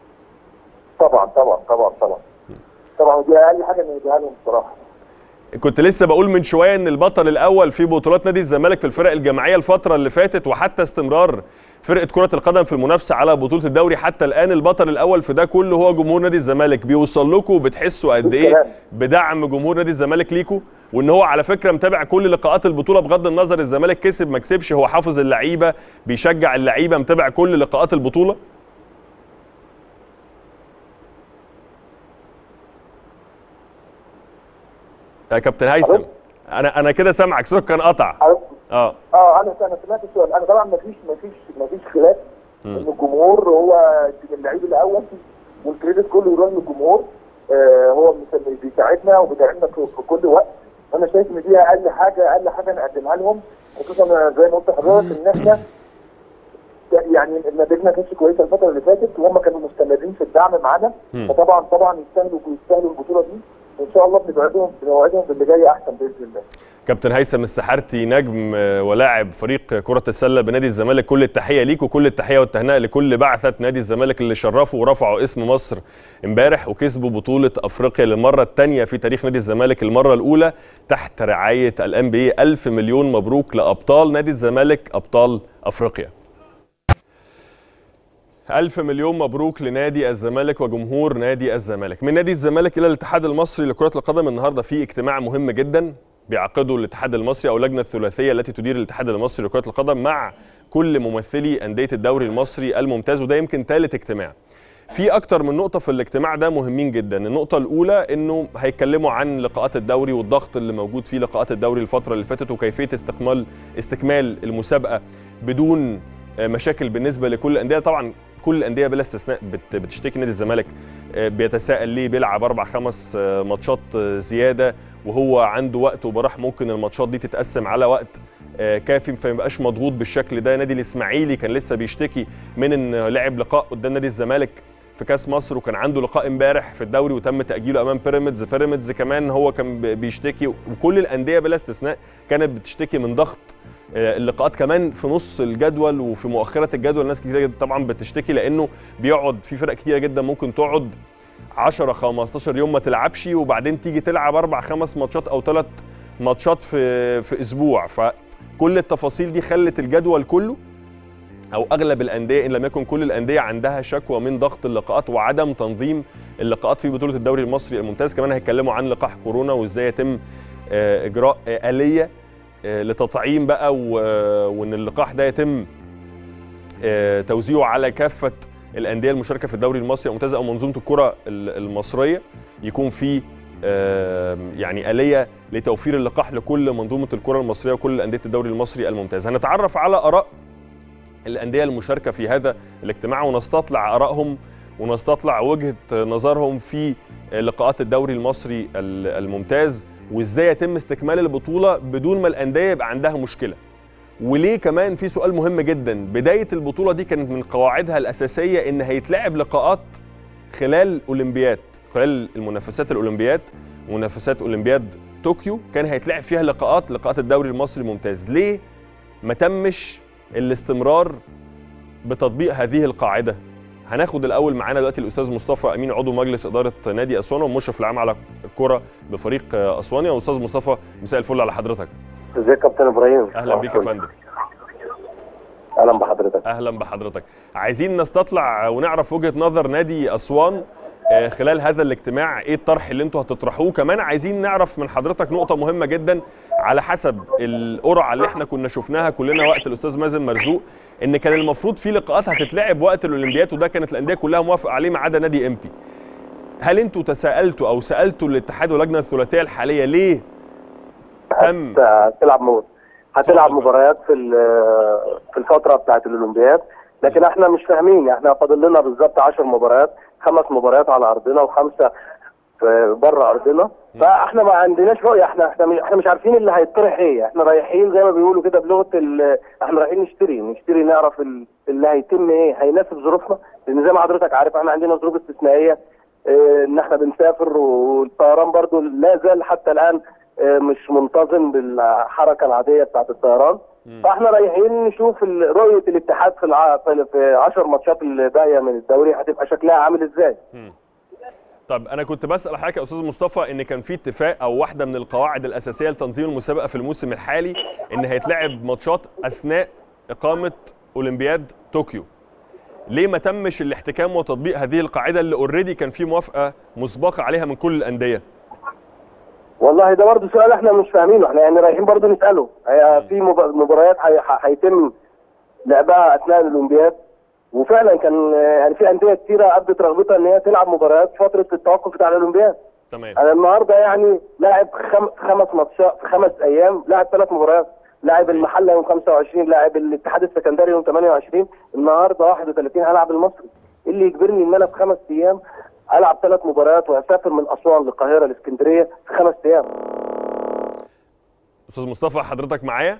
طبعا طبعا طبعا طبعا طبعا ودي اقل حاجه نديها لهم بصراحه كنت لسه بقول من شويه ان البطل الاول في بطولات نادي الزمالك في الفرق الجماعيه الفتره اللي فاتت وحتى استمرار فرقه كره القدم في المنافسه على بطوله الدوري حتى الان البطل الاول في ده كله هو جمهور نادي الزمالك بيوصل لكم وبتحسوا قد ايه بالكلام. بدعم جمهور نادي الزمالك ليكوا وان هو على فكره متابع كل لقاءات البطوله بغض النظر الزمالك كسب ما كسبش هو حافظ اللعيبه بيشجع اللعيبه متابع كل لقاءات البطوله يا كابتن هيثم ألو؟ انا انا كده سامعك صوتك كان قطع عارف اه اه انا انا سمعت السؤال انا طبعا ما فيش ما فيش ما فيش خلاف ان الجمهور هو اللعيب الاول والكريدت كله يروح للجمهور آه هو مس- بيساعدنا وبيدعمنا في في كل وقت انا شايف ان دي اقل حاجه اقل حاجه نقدمها لهم خصوصا زي ما قلت لحضرتك ان احنا يعني نتائجنا كانتش كويسه الفتره اللي فاتت وهم كانوا مستمرين في الدعم معانا مم. فطبعا طبعا يستاهلوا يستاهلوا البطوله دي وان شاء الله بنوعدهم بنوعدهم باللي جاي احسن باذن الله كابتن هيثم السحارتي نجم آه، ولاعب فريق كرة السلة بنادي الزمالك كل التحية ليك وكل التحية والتهنئة لكل بعثة نادي الزمالك اللي شرفوا ورفعوا اسم مصر امبارح وكسبوا بطولة افريقيا للمرة الثانية في تاريخ نادي الزمالك المرة الأولى تحت رعاية الان بي ألف مليون مبروك لأبطال نادي الزمالك أبطال أفريقيا ألف مليون مبروك لنادي الزمالك وجمهور نادي الزمالك من نادي الزمالك إلى الاتحاد المصري لكرة القدم النهاردة في اجتماع مهم جدا بيعقده الاتحاد المصري أو اللجنة الثلاثية التي تدير الاتحاد المصري لكرة القدم مع كل ممثلي أندية الدوري المصري الممتاز وده يمكن ثالث اجتماع في اكتر من نقطه في الاجتماع ده مهمين جدا النقطه الاولى انه هيتكلموا عن لقاءات الدوري والضغط اللي موجود في لقاءات الدوري الفتره اللي فاتت وكيفيه استكمال استكمال المسابقه بدون آه، مشاكل بالنسبه لكل الانديه طبعا كل الانديه بلا استثناء بت- بتشتكي نادي الزمالك آه، بيتساءل ليه بيلعب اربع خمس آه، ماتشات آه، زياده وهو عنده وقت وبراح ممكن الماتشات دي تتقسم على وقت آه، كافي فما يبقاش مضغوط بالشكل ده نادي الاسماعيلي كان لسه بيشتكي من ان لعب لقاء قدام نادي الزمالك في كاس مصر وكان عنده لقاء امبارح في الدوري وتم تاجيله امام بيراميدز بيراميدز كمان هو كان ب- بيشتكي وكل الانديه بلا استثناء كانت بتشتكي من ضغط آه، اللقاءات كمان في نص الجدول وفي مؤخره الجدول ناس كتير جدا طبعا بتشتكي لانه بيقعد في فرق كتيره جدا ممكن تقعد 10 15 يوم ما تلعبش وبعدين تيجي تلعب اربع خمس ماتشات او ثلاث ماتشات في في اسبوع فكل التفاصيل دي خلت الجدول كله او اغلب الانديه ان لم يكن كل الانديه عندها شكوى من ضغط اللقاءات وعدم تنظيم اللقاءات في بطوله الدوري المصري الممتاز كمان هيتكلموا عن لقاح كورونا وازاي يتم آه، اجراء آه، اليه آه، لتطعيم بقى و- وان اللقاح ده يتم آه، توزيعه على كافه الانديه المشاركه في الدوري المصري الممتاز او منظومه الكره ال- المصريه يكون في آه، يعني اليه لتوفير اللقاح لكل منظومه الكره المصريه وكل انديه الدوري المصري الممتاز هنتعرف على اراء الانديه المشاركه في هذا الاجتماع ونستطلع ارائهم ونستطلع وجهه نظرهم في لقاءات الدوري المصري ال- الممتاز وازاي يتم استكمال البطوله بدون ما الانديه يبقى عندها مشكله وليه كمان في سؤال مهم جدا بدايه البطوله دي كانت من قواعدها الاساسيه ان هيتلعب لقاءات خلال اولمبياد خلال المنافسات الاولمبياد منافسات اولمبياد طوكيو كان هيتلعب فيها لقاءات لقاءات الدوري المصري الممتاز ليه ما تمش الاستمرار بتطبيق هذه القاعده هناخد الاول معانا دلوقتي الاستاذ مصطفى امين عضو مجلس اداره نادي اسوان والمشرف العام على الكره بفريق اسوانيا واستاذ مصطفى مساء الفل على حضرتك ازيك يا كابتن ابراهيم اهلا بيك يا فندم اهلا بحضرتك اهلا بحضرتك عايزين نستطلع ونعرف وجهه نظر نادي اسوان آه، خلال هذا الاجتماع ايه الطرح اللي انتوا هتطرحوه كمان عايزين نعرف من حضرتك نقطه مهمه جدا على حسب القرعه اللي احنا كنا شفناها كلنا وقت الاستاذ مازن مرزوق ان كان المفروض في لقاءات هتتلعب وقت الاولمبياد وده كانت الانديه كلها موافقه عليه ما عدا نادي امبي هل انتوا تساءلتوا او سالتوا الاتحاد واللجنه الثلاثيه الحاليه ليه تم هتلعب مو... هتلعب اتفضل. مباريات في ال- في الفتره بتاعت الاولمبياد لكن احنا مش فاهمين احنا فاضل لنا بالظبط 10 مباريات خمس مباريات على ارضنا وخمسه في بره ارضنا فاحنا ما عندناش رؤيه احنا احنا مش- احنا مش عارفين اللي هيطرح ايه احنا رايحين زي ما بيقولوا كده بلغه ال- احنا رايحين نشتري نشتري نعرف ال- اللي هيتم ايه هيناسب ظروفنا لان زي ما حضرتك عارف احنا عندنا ظروف استثنائيه اه، ان احنا بنسافر والطيران برضو لا زال حتى الان اه، مش منتظم بالحركه العاديه بتاعت الطيران فاحنا رايحين نشوف ال- رؤيه الاتحاد في الع... في 10 ماتشات اللي باقيه من الدوري هتبقى شكلها عامل ازاي طب انا كنت بسال حضرتك يا استاذ مصطفى ان كان في اتفاق او واحده من القواعد الاساسيه لتنظيم المسابقه في الموسم الحالي ان هيتلعب ماتشات اثناء اقامه اولمبياد طوكيو ليه ما تمش الاحتكام وتطبيق هذه القاعده اللي اوريدي كان في موافقه مسبقه عليها من كل الانديه والله ده برضه سؤال احنا مش فاهمينه احنا يعني رايحين برضه نساله هي في مب- مباريات هي- ه- هيتم لعبها اثناء الاولمبياد وفعلا كان آه، يعني في انديه كتيره ابدت رغبتها ان هي تلعب مباريات في فتره التوقف بتاع الاولمبياد تمام انا النهارده يعني لاعب خم... خمس ماتشات في خمس ايام لاعب ثلاث مباريات لاعب المحله يوم 25 لاعب الاتحاد السكندري يوم 28 النهارده 31 هلعب المصري إيه اللي يجبرني ان انا في خمس ايام العب ثلاث مباريات واسافر من اسوان للقاهره لاسكندريه في خمس ايام استاذ مصطفى حضرتك معايا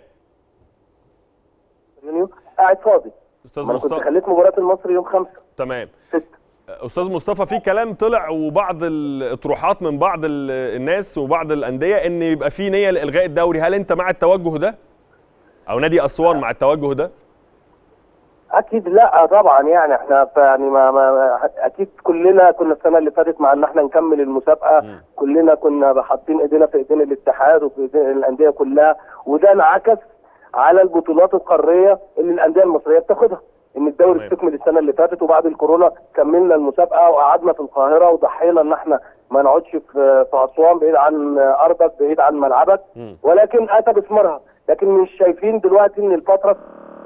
يونيو قاعد فاضي استاذ ما انا كنت مصطفى خليت مباراه المصري يوم خمسة تمام ستة استاذ مصطفى في كلام طلع وبعض الاطروحات من بعض ال- الناس وبعض الانديه ان يبقى في نيه لالغاء الدوري هل انت مع التوجه ده او نادي اسوان مع التوجه ده اكيد لا طبعا يعني احنا ف- يعني ما, ما اكيد كلنا كنا السنه اللي فاتت مع ان احنا نكمل المسابقه مم. كلنا كنا حاطين ايدينا في ايدين الاتحاد وفي ايدين الانديه كلها وده انعكس على البطولات القاريه اللي الانديه المصريه بتاخدها ان الدوري تمام. استكمل السنه اللي فاتت وبعد الكورونا كملنا المسابقه وقعدنا في القاهره وضحينا ان احنا ما نقعدش في في اسوان بعيد عن ارضك بعيد عن ملعبك مم. ولكن اتى بثمارها لكن مش شايفين دلوقتي ان الفتره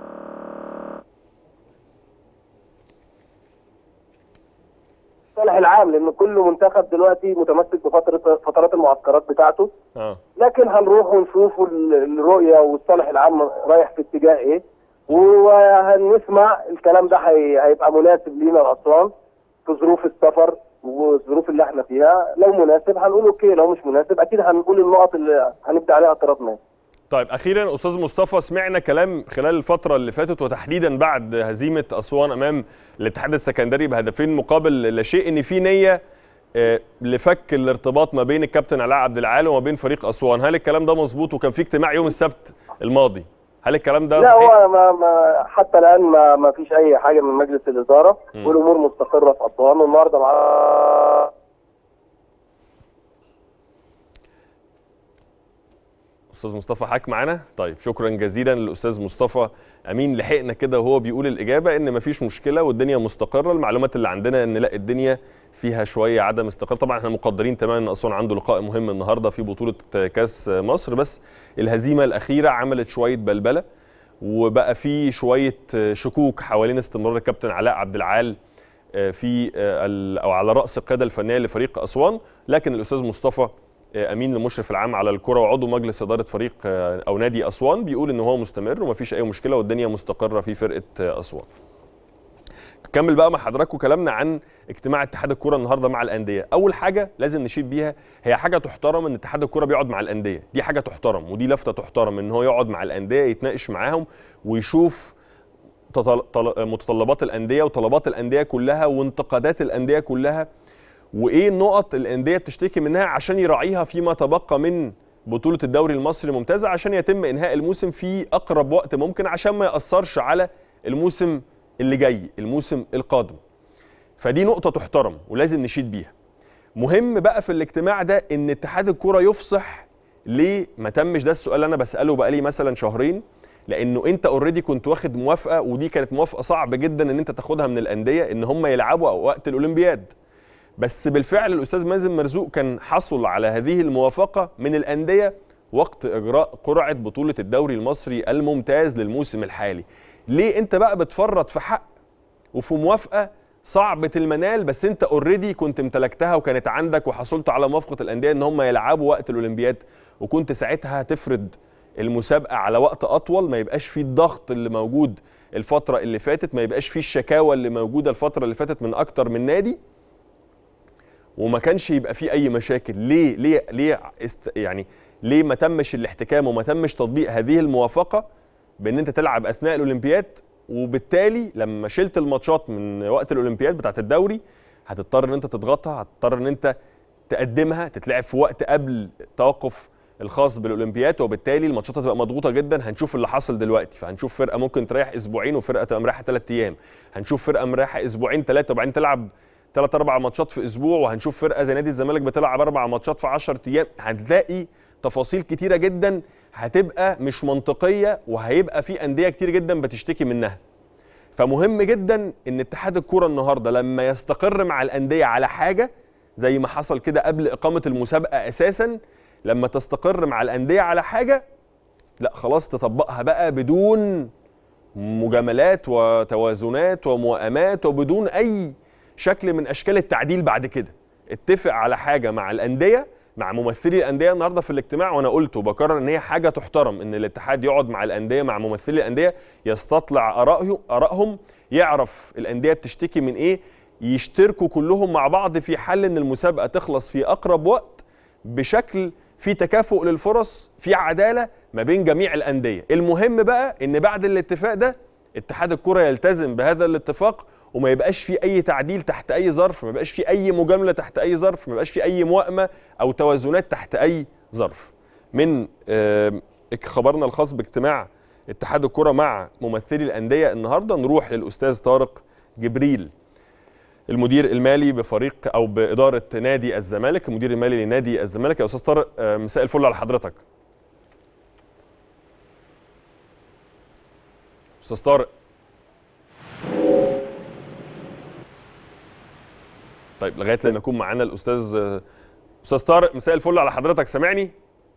الصالح العام لان كل منتخب دلوقتي متمسك بفتره فترات المعسكرات بتاعته اه لكن هنروح ونشوف ال- الرؤيه والصالح العام رايح في اتجاه ايه وهنسمع الكلام ده هي- هيبقى مناسب لينا لاسوان في ظروف السفر والظروف اللي احنا فيها لو مناسب هنقول اوكي لو مش مناسب اكيد هنقول النقط اللي هنبدا عليها اعتراضنا طيب اخيرا استاذ مصطفى سمعنا كلام خلال الفتره اللي فاتت وتحديدا بعد هزيمه اسوان امام الاتحاد السكندري بهدفين مقابل لا شيء ان في نيه آه، لفك الارتباط ما بين الكابتن علاء عبد العال وما بين فريق اسوان هل الكلام ده مظبوط وكان في اجتماع يوم السبت الماضي هل الكلام ده لا صحيح هو ما ما حتى الان ما ما فيش اي حاجه من مجلس الاداره مم. والامور مستقره في اسوان والنهارده مع استاذ مصطفى حاك معانا طيب شكرا جزيلا للاستاذ مصطفى امين لحقنا كده وهو بيقول الاجابه ان مفيش مشكله والدنيا مستقره المعلومات اللي عندنا ان لا الدنيا فيها شويه عدم استقرار طبعا احنا مقدرين تماما ان اسوان عنده لقاء مهم النهارده في بطوله كاس مصر بس الهزيمه الاخيره عملت شويه بلبله وبقى في شويه شكوك حوالين استمرار الكابتن علاء عبد العال في ال- او على راس القياده الفنيه لفريق اسوان لكن الاستاذ مصطفى امين المشرف العام على الكره وعضو مجلس اداره فريق او نادي اسوان بيقول ان هو مستمر ومفيش اي مشكله والدنيا مستقره في فرقه اسوان نكمل بقى مع حضراتكم كلامنا عن اجتماع اتحاد الكوره النهارده مع الانديه اول حاجه لازم نشيد بيها هي حاجه تحترم ان اتحاد الكوره بيقعد مع الانديه دي حاجه تحترم ودي لفته تحترم ان هو يقعد مع الانديه يتناقش معاهم ويشوف تطل- طل- متطلبات الانديه وطلبات الانديه كلها وانتقادات الانديه كلها وايه النقط الانديه بتشتكي منها عشان يراعيها فيما تبقى من بطوله الدوري المصري الممتازه عشان يتم انهاء الموسم في اقرب وقت ممكن عشان ما ياثرش على الموسم اللي جاي الموسم القادم فدي نقطه تحترم ولازم نشيد بيها مهم بقى في الاجتماع ده ان اتحاد الكوره يفصح ليه ما تمش ده السؤال اللي انا بساله بقالي مثلا شهرين لانه انت اوريدي كنت واخد موافقه ودي كانت موافقه صعب جدا ان انت تاخدها من الانديه ان هم يلعبوا وقت الاولمبياد بس بالفعل الاستاذ مازن مرزوق كان حصل على هذه الموافقه من الانديه وقت اجراء قرعه بطوله الدوري المصري الممتاز للموسم الحالي ليه انت بقى بتفرط في حق وفي موافقه صعبة المنال بس انت اوريدي كنت امتلكتها وكانت عندك وحصلت على موافقة الاندية ان هم يلعبوا وقت الاولمبياد وكنت ساعتها تفرض المسابقة على وقت اطول ما يبقاش فيه الضغط اللي موجود الفترة اللي فاتت ما يبقاش فيه الشكاوى اللي موجودة الفترة اللي فاتت من اكتر من نادي وما كانش يبقى فيه اي مشاكل ليه ليه ليه است يعني ليه ما تمش الاحتكام وما تمش تطبيق هذه الموافقه بان انت تلعب اثناء الاولمبياد وبالتالي لما شلت الماتشات من وقت الاولمبياد بتاعت الدوري هتضطر ان انت تضغطها هتضطر ان انت تقدمها تتلعب في وقت قبل التوقف الخاص بالاولمبياد وبالتالي الماتشات هتبقى مضغوطه جدا هنشوف اللي حصل دلوقتي فهنشوف فرقه ممكن تريح اسبوعين وفرقه تبقى مريحه ثلاث ايام هنشوف فرقه مريحه اسبوعين ثلاثه وبعدين تلعب ثلاث اربع ماتشات في اسبوع وهنشوف فرقه زي نادي الزمالك بتلعب اربع ماتشات في 10 ايام هنلاقي تفاصيل كتيره جدا هتبقى مش منطقيه وهيبقى في انديه كتير جدا بتشتكي منها فمهم جدا ان اتحاد الكوره النهارده لما يستقر مع الانديه على حاجه زي ما حصل كده قبل اقامه المسابقه اساسا لما تستقر مع الانديه على حاجه لا خلاص تطبقها بقى بدون مجاملات وتوازنات وموائمات وبدون اي شكل من اشكال التعديل بعد كده اتفق على حاجه مع الانديه مع ممثلي الانديه النهارده في الاجتماع وانا قلت وبكرر ان هي حاجه تحترم ان الاتحاد يقعد مع الانديه مع ممثلي الانديه يستطلع ارائه ارائهم يعرف الانديه بتشتكي من ايه يشتركوا كلهم مع بعض في حل ان المسابقه تخلص في اقرب وقت بشكل في تكافؤ للفرص في عداله ما بين جميع الانديه المهم بقى ان بعد الاتفاق ده اتحاد الكره يلتزم بهذا الاتفاق وما يبقاش في اي تعديل تحت اي ظرف ما يبقاش في اي مجامله تحت اي ظرف ما يبقاش في اي موائمه او توازنات تحت اي ظرف من آه، خبرنا الخاص باجتماع اتحاد الكره مع ممثلي الانديه النهارده نروح للاستاذ طارق جبريل المدير المالي بفريق او باداره نادي الزمالك المدير المالي لنادي الزمالك يا استاذ طارق آه، مساء الفل على حضرتك استاذ طارق طيب لغايه لما يكون معانا الاستاذ آه، استاذ طارق مساء الفل على حضرتك سامعني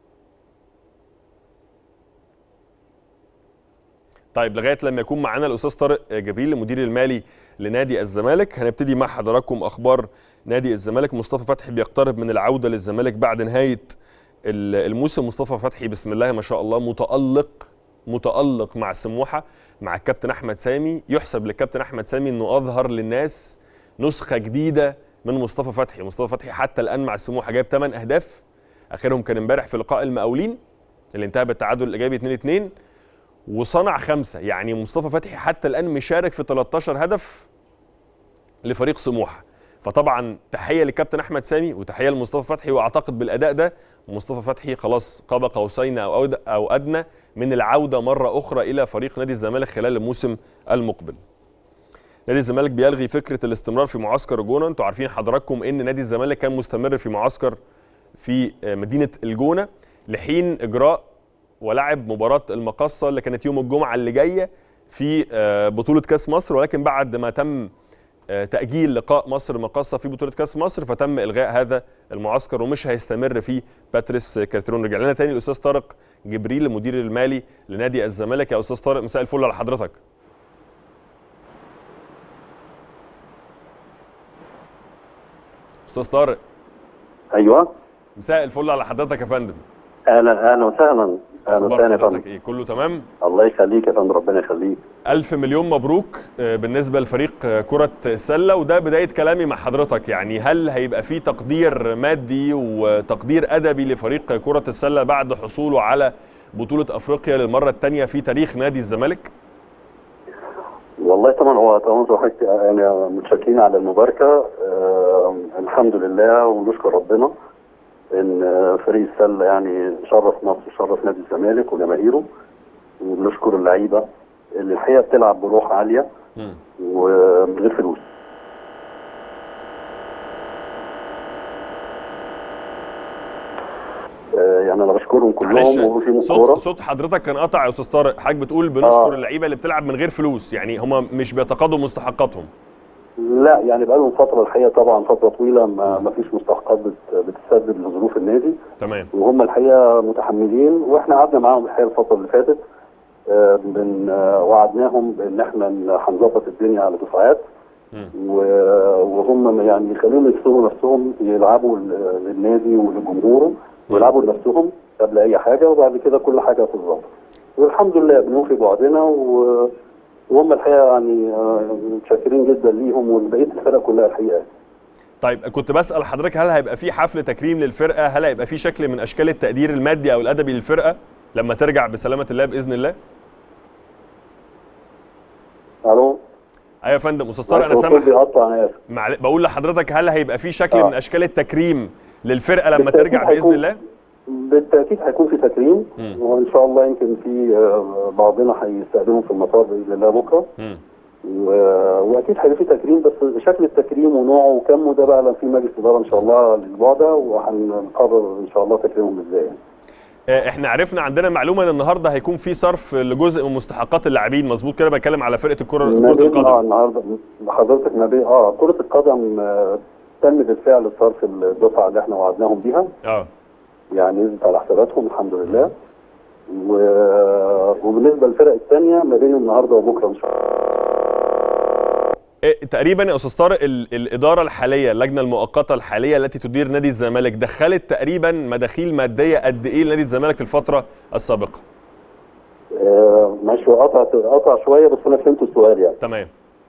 طيب لغايه لما يكون معانا الاستاذ طارق جبريل المدير المالي لنادي الزمالك هنبتدي مع حضراتكم اخبار نادي الزمالك مصطفى فتحي بيقترب من العوده للزمالك بعد نهايه ال- الموسم مصطفى فتحي بسم الله ما شاء الله متالق متالق مع سموحه مع الكابتن احمد سامي يحسب للكابتن احمد سامي انه اظهر للناس نسخه جديده من مصطفى فتحي مصطفى فتحي حتى الان مع سموحه جايب 8 اهداف اخرهم كان امبارح في لقاء المقاولين اللي انتهى بالتعادل الايجابي 2 2 وصنع خمسه يعني مصطفى فتحي حتى الان مشارك في 13 هدف لفريق سموحه فطبعا تحيه للكابتن احمد سامي وتحيه لمصطفى فتحي واعتقد بالاداء ده ومصطفى فتحي خلاص قاب قوسين او أود- او ادنى من العوده مره اخرى الى فريق نادي الزمالك خلال الموسم المقبل. نادي الزمالك بيلغي فكره الاستمرار في معسكر الجونه، انتوا عارفين حضراتكم ان نادي الزمالك كان مستمر في معسكر في آه، مدينه الجونه لحين اجراء ولعب مباراه المقصه اللي كانت يوم الجمعه اللي جايه في آه، بطوله كاس مصر ولكن بعد ما تم آه، تاجيل لقاء مصر المقصه في بطوله كاس مصر فتم الغاء هذا المعسكر ومش هيستمر فيه باتريس كارترون رجع لنا تاني الاستاذ طارق جبريل المدير المالي لنادي الزمالك يا استاذ طارق مساء الفل على حضرتك استاذ طارق ايوه مساء الفل على حضرتك يا فندم اهلا اهلا وسهلا اهلا اخبار وسهلا يا حضرتك فندم ايه كله تمام الله يخليك يا فندم ربنا يخليك ألف مليون مبروك آه، بالنسبة لفريق آه، كرة السلة وده بداية كلامي مع حضرتك يعني هل هيبقى في تقدير مادي وتقدير أدبي لفريق كرة السلة بعد حصوله على بطولة أفريقيا للمرة الثانية في تاريخ نادي الزمالك؟ والله طبعا هو طبعا زي ما حضرتك يعني متشكرين على المباركه آه الحمد لله ونشكر ربنا ان آه، فريق السله يعني شرف مصر وشرف نادي الزمالك وجماهيره وبنشكر اللعيبه اللي الحقيقه بتلعب بروح عاليه مم. ومن غير فلوس آه، يعني انا بشكرهم معلش كلهم وفي صوت كوره صوت حضرتك كان قطع يا أستاذ طارق حضرتك بتقول بنشكر آه. اللعيبة اللي بتلعب من غير فلوس يعني هم مش بيتقاضوا مستحقاتهم لا يعني بقالهم فتره الحقيقه طبعا فتره طويله ما, ما فيش مستحقات بت- بتسدد لظروف النادي تمام وهم الحقيقه متحملين واحنا قعدنا معاهم الحقيقه الفتره اللي فاتت آه، بن آه، وعدناهم بان احنا ن- هنظبط الدنيا على دفعات مم. و- وهم يعني يخليهم يكسروا نفسهم يلعبوا ل- للنادي ولجمهوره ويلعبوا لنفسهم قبل اي حاجه وبعد كده كل حاجه هتتظبط والحمد لله بنوفي بوعدنا و- وهم الحقيقه يعني آه، متشكرين جدا ليهم ولبقيه الفرق كلها الحقيقه طيب كنت بسأل حضرتك هل هيبقى في حفل تكريم للفرقة هل هيبقى في شكل من أشكال التقدير المادي أو الأدبي للفرقة لما ترجع بسلامة الله بإذن الله؟ الو ايوه يا فندم استاذ طارق انا الصوت سامح بيقطع انا اسف معل- بقول لحضرتك هل هيبقى في شكل آه. من اشكال التكريم للفرقه لما بالتأكيد ترجع باذن هيكون- الله بالتاكيد هيكون في تكريم مم. وان شاء الله يمكن في آه، بعضنا هيستقبلهم في المطار باذن الله بكره مم. و- واكيد هيبقى في تكريم بس شكل التكريم ونوعه وكمه ده بقى في مجلس اداره ان شاء الله للاسبوع ده وهنقرر ان شاء الله تكريمهم ازاي يعني. آه، احنا عرفنا عندنا معلومه ان النهارده هيكون في صرف لجزء من مستحقات اللاعبين مظبوط كده بتكلم على فرقه الكره ما كره بين- اه القدم النهارده حضرتك ما بين اه كره القدم آه، تم بالفعل صرف الدفعه اللي احنا وعدناهم بيها اه يعني نزلت على حساباتهم الحمد لله و... وبالنسبه للفرق الثانيه ما بين النهارده وبكره ان شاء الله إيه تقريبا يا استاذ طارق ال- الاداره الحاليه اللجنه المؤقته الحاليه التي تدير نادي الزمالك دخلت تقريبا مداخيل ماديه قد ايه لنادي الزمالك في الفتره السابقه آه ماشي قطع قطع شويه بس انا فهمت السؤال يعني تمام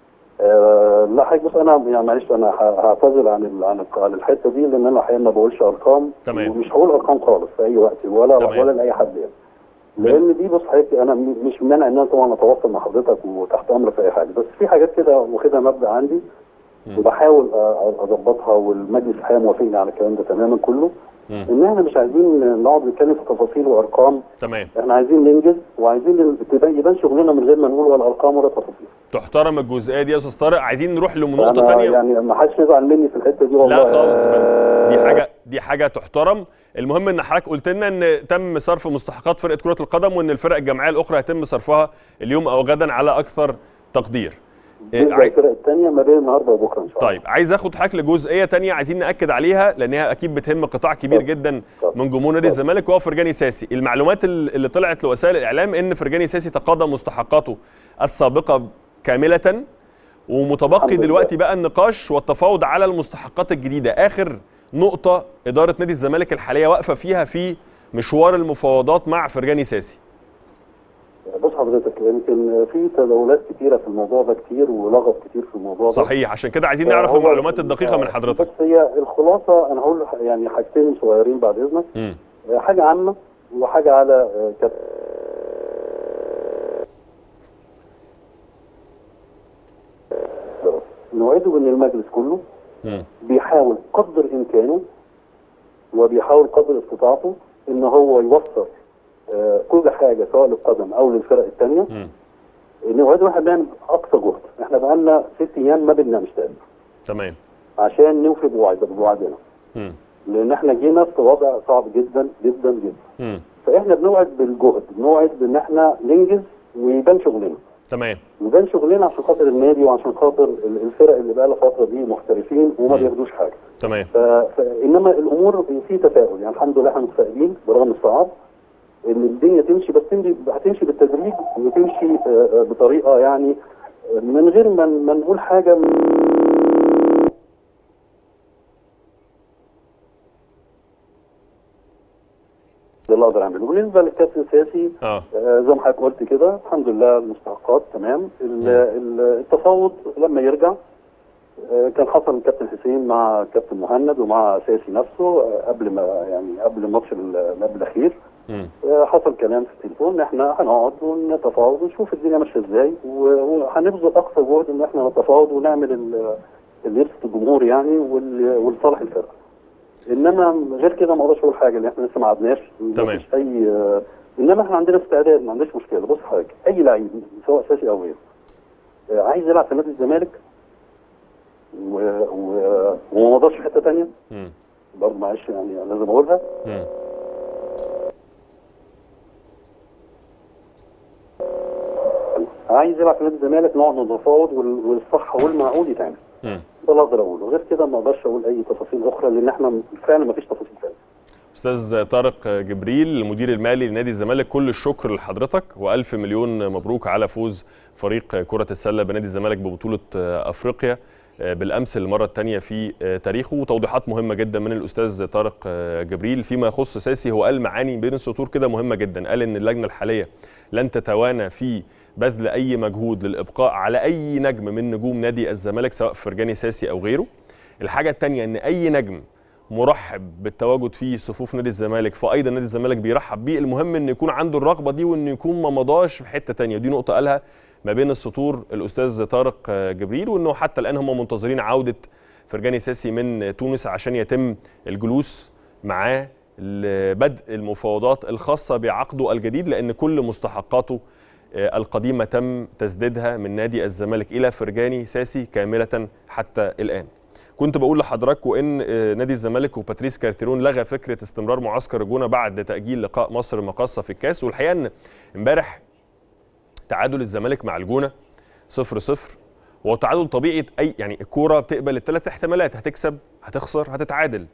آه لا حضرتك بص انا يعني معلش انا ه- هعتذر عن ال- عن ال- عن الحته دي لان انا احيانا ما بقولش ارقام تمام. ومش هقول ارقام خالص في اي وقت ولا تمام. ولا لاي حد يعني لان دي بص حضرتك انا م- مش مانع ان انا طبعا اتواصل مع حضرتك وتحت امرك في اي حاجه بس في حاجات كده واخدها مبدا عندي مم. وبحاول أ- اظبطها والمجلس الحقيقه موافقني على الكلام ده تماما كله مم. ان احنا مش عايزين نقعد نتكلم في تفاصيل وارقام تمام احنا عايزين ننجز وعايزين تبان يبان شغلنا من غير ما نقول ولا ارقام ولا تفاصيل تحترم الجزئيه دي يا استاذ طارق عايزين نروح لنقطه أنا ثانيه يعني ما حدش يزعل مني في الحته دي والله لا خالص يا فندم دي حاجه دي حاجه تحترم المهم ان حضرتك قلت لنا ان تم صرف مستحقات فرقه كره القدم وان الفرق الجماعيه الاخرى هيتم صرفها اليوم او غدا على اكثر تقدير إيه، بالنسبه عاي- للفرق الثانيه ما بين النهارده وبكره ان شاء الله طيب عايز اخد حضرتك لجزئيه تانية عايزين ناكد عليها لان هي اكيد بتهم قطاع كبير اتفضل. جدا اتفضل. من جمهور نادي اتفضل. الزمالك وهو فرجاني ساسي المعلومات ال- اللي طلعت لوسائل الاعلام ان فرجاني ساسي تقاضى مستحقاته السابقه كامله ومتبقي الحمد لله. دلوقتي بقى النقاش والتفاوض على المستحقات الجديده اخر نقطه اداره نادي الزمالك الحاليه واقفه فيها في مشوار المفاوضات مع فرجاني ساسي بص حضرتك يمكن في تداولات كتيره في الموضوع ده كتير ولغط كتير في الموضوع ده صحيح عشان كده عايزين نعرف هو- المعلومات الدقيقه من آه، حضرتك بس هي الخلاصه انا هقول يعني حاجتين صغيرين بعد اذنك مم. آه، حاجه عامه وحاجه على آه، كت... نوعده ان المجلس كله مم. بيحاول قدر امكانه وبيحاول قدر استطاعته ان هو يوفر آه، كل حاجه سواء للقدم او للفرق الثانيه مم. ان وعد واحد بنعمل اقصى جهد احنا بقالنا ست ايام ما بننامش تقريبا تمام عشان نوفي بوعد بوعدنا مم. لان احنا جينا في وضع صعب جدا جدا جدا مم. فاحنا بنوعد بالجهد بنوعد بان احنا ننجز ويبان شغلنا تمام ويبان شغلنا عشان خاطر النادي وعشان خاطر ال- الفرق اللي بقى لها فتره دي محترفين وما مم. بياخدوش حاجه تمام ف... ف... انما الامور في تفاؤل يعني الحمد لله احنا متفائلين برغم الصعاب ان الدنيا تمشي بس تمشي هتمشي بالتدريج وتمشي آه، آه، بطريقه يعني آه، من غير ما ما نقول حاجه ده اللي اقدر اعمله بالنسبه للكابتن السياسي اه آه، زي ما حضرتك قلت كده الحمد لله المستحقات تمام ال- ال- التفاوض لما يرجع آه، كان حصل الكابتن حسين مع كابتن مهند ومع سياسي نفسه آه، قبل ما يعني قبل الماتش ال- اللي قبل الاخير مم. آه، حصل كلام في التليفون ان احنا هنقعد ونتفاوض ونشوف الدنيا ماشيه ازاي و- وهنبذل اقصى جهد ان احنا نتفاوض ونعمل ال- اللي يبسط الجمهور يعني وال- ولصالح الفرقه. انما غير كده ما اقدرش اقول حاجه لان احنا لسه ما قعدناش تمام. مفيش اي آه، انما احنا عندنا استعداد ما عندناش مشكله بص حضرتك اي لعيب سواء اساسي او غيره آه، عايز يلعب في نادي الزمالك و... و... وما مضاش في حته ثانيه مم. برضه معلش يعني لازم اقولها مم. عايز يلعب في نادي الزمالك نقعد نتفاوض وال- والصح والمعقول يتعمل مم. ده اللي اقدر اقوله غير كده ما اقدرش اقول اي تفاصيل اخرى لان احنا فعلا ما فيش تفاصيل ثانيه استاذ طارق جبريل المدير المالي لنادي الزمالك كل الشكر لحضرتك والف مليون مبروك على فوز فريق كره السله بنادي الزمالك ببطوله افريقيا بالامس المره الثانيه في تاريخه وتوضيحات مهمه جدا من الاستاذ طارق جبريل فيما يخص ساسي هو قال معاني بين السطور كده مهمه جدا قال ان اللجنه الحاليه لن تتوانى في بذل اي مجهود للابقاء على اي نجم من نجوم نادي الزمالك سواء فرجاني ساسي او غيره الحاجه الثانيه ان اي نجم مرحب بالتواجد في صفوف نادي الزمالك فايضا نادي الزمالك بيرحب بيه المهم ان يكون عنده الرغبه دي وان يكون ما مضاش في حته تانية دي نقطه قالها ما بين السطور الاستاذ طارق جبريل وانه حتى الان هم منتظرين عوده فرجاني ساسي من تونس عشان يتم الجلوس معاه لبدء المفاوضات الخاصه بعقده الجديد لان كل مستحقاته القديمه تم تسديدها من نادي الزمالك الى فرجاني ساسي كامله حتى الان. كنت بقول لحضراتكم ان نادي الزمالك وباتريس كارتيرون لغى فكره استمرار معسكر الجونه بعد تاجيل لقاء مصر المقاصه في الكاس والحقيقه ان امبارح تعادل الزمالك مع الجونه 0 0 هو تعادل طبيعي اي يعني الكوره بتقبل الثلاث احتمالات هتكسب هتخسر هتتعادل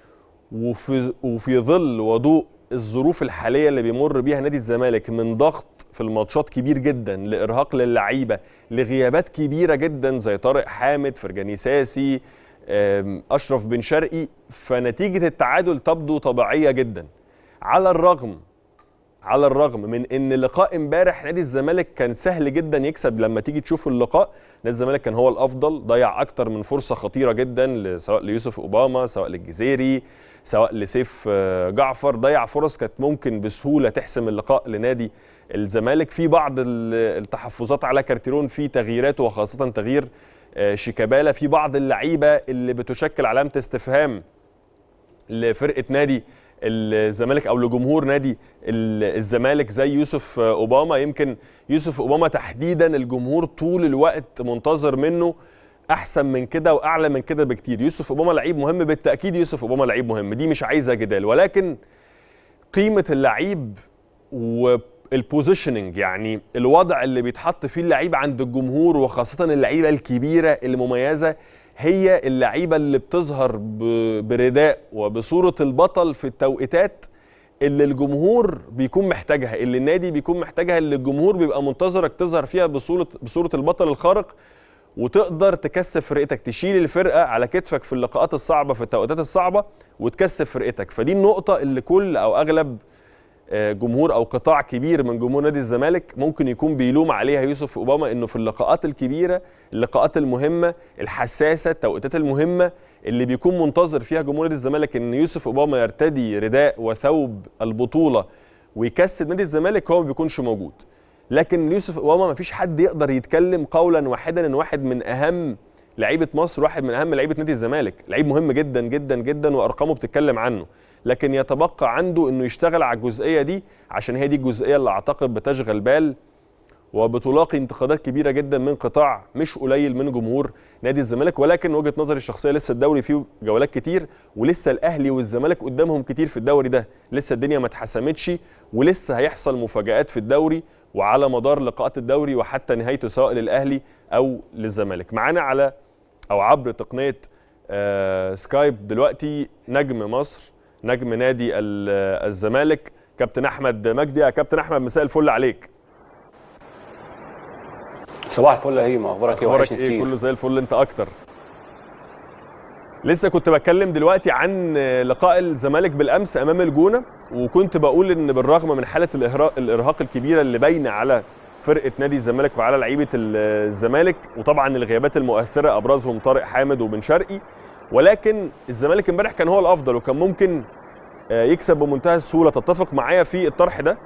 وفي وفي ظل وضوء الظروف الحاليه اللي بيمر بيها نادي الزمالك من ضغط في الماتشات كبير جدا لارهاق للعيبه لغيابات كبيره جدا زي طارق حامد فرجاني ساسي اشرف بن شرقي فنتيجه التعادل تبدو طبيعيه جدا على الرغم على الرغم من ان لقاء امبارح نادي الزمالك كان سهل جدا يكسب لما تيجي تشوف اللقاء نادي الزمالك كان هو الافضل ضيع اكتر من فرصه خطيره جدا سواء ليوسف اوباما سواء للجزيري سواء لسيف جعفر ضيع فرص كانت ممكن بسهوله تحسم اللقاء لنادي الزمالك في بعض التحفظات على كارتيرون في تغييراته وخاصه تغيير شيكابالا في بعض اللعيبه اللي بتشكل علامه استفهام لفرقه نادي الزمالك او لجمهور نادي الزمالك زي يوسف اوباما يمكن يوسف اوباما تحديدا الجمهور طول الوقت منتظر منه احسن من كده واعلى من كده بكتير يوسف اوباما لعيب مهم بالتاكيد يوسف اوباما لعيب مهم دي مش عايزه جدال ولكن قيمه اللعيب والبوزيشننج يعني الوضع اللي بيتحط فيه اللعيب عند الجمهور وخاصه اللعيبه الكبيره المميزه هي اللعيبه اللي بتظهر برداء وبصوره البطل في التوقيتات اللي الجمهور بيكون محتاجها اللي النادي بيكون محتاجها اللي الجمهور بيبقى منتظرك تظهر فيها بصوره بصوره البطل الخارق وتقدر تكسب فرقتك تشيل الفرقه على كتفك في اللقاءات الصعبه في التوقيتات الصعبه وتكسب فرقتك فدي النقطه اللي كل او اغلب جمهور او قطاع كبير من جمهور نادي الزمالك ممكن يكون بيلوم عليها يوسف اوباما انه في اللقاءات الكبيره اللقاءات المهمه الحساسه التوقيتات المهمه اللي بيكون منتظر فيها جمهور نادي الزمالك ان يوسف اوباما يرتدي رداء وثوب البطوله ويكسب نادي الزمالك هو ما بيكونش موجود لكن يوسف اوباما ما فيش حد يقدر يتكلم قولا واحدا ان واحد من اهم لعيبه مصر واحد من اهم لعيبه نادي الزمالك لعيب مهم جدا جدا جدا وارقامه بتتكلم عنه لكن يتبقى عنده انه يشتغل على الجزئيه دي عشان هي دي الجزئيه اللي اعتقد بتشغل بال وبتلاقي انتقادات كبيره جدا من قطاع مش قليل من جمهور نادي الزمالك ولكن وجهه نظري الشخصيه لسه الدوري فيه جولات كتير ولسه الاهلي والزمالك قدامهم كتير في الدوري ده لسه الدنيا ما اتحسمتش ولسه هيحصل مفاجات في الدوري وعلى مدار لقاءات الدوري وحتى نهايته سواء للاهلي او للزمالك معانا على او عبر تقنيه آه سكايب دلوقتي نجم مصر نجم نادي الزمالك كابتن احمد مجدي يا كابتن احمد مساء الفل عليك صباح الفل يا هيما اخبارك ايه وحشني كتير كله زي الفل انت اكتر لسه كنت بتكلم دلوقتي عن لقاء الزمالك بالامس امام الجونه وكنت بقول ان بالرغم من حاله الارهاق الكبيره اللي باينه على فرقه نادي الزمالك وعلى لعيبه الزمالك وطبعا الغيابات المؤثره ابرزهم طارق حامد وبن شرقي ولكن الزمالك امبارح كان هو الافضل وكان ممكن يكسب بمنتهى السهوله تتفق معايا في الطرح ده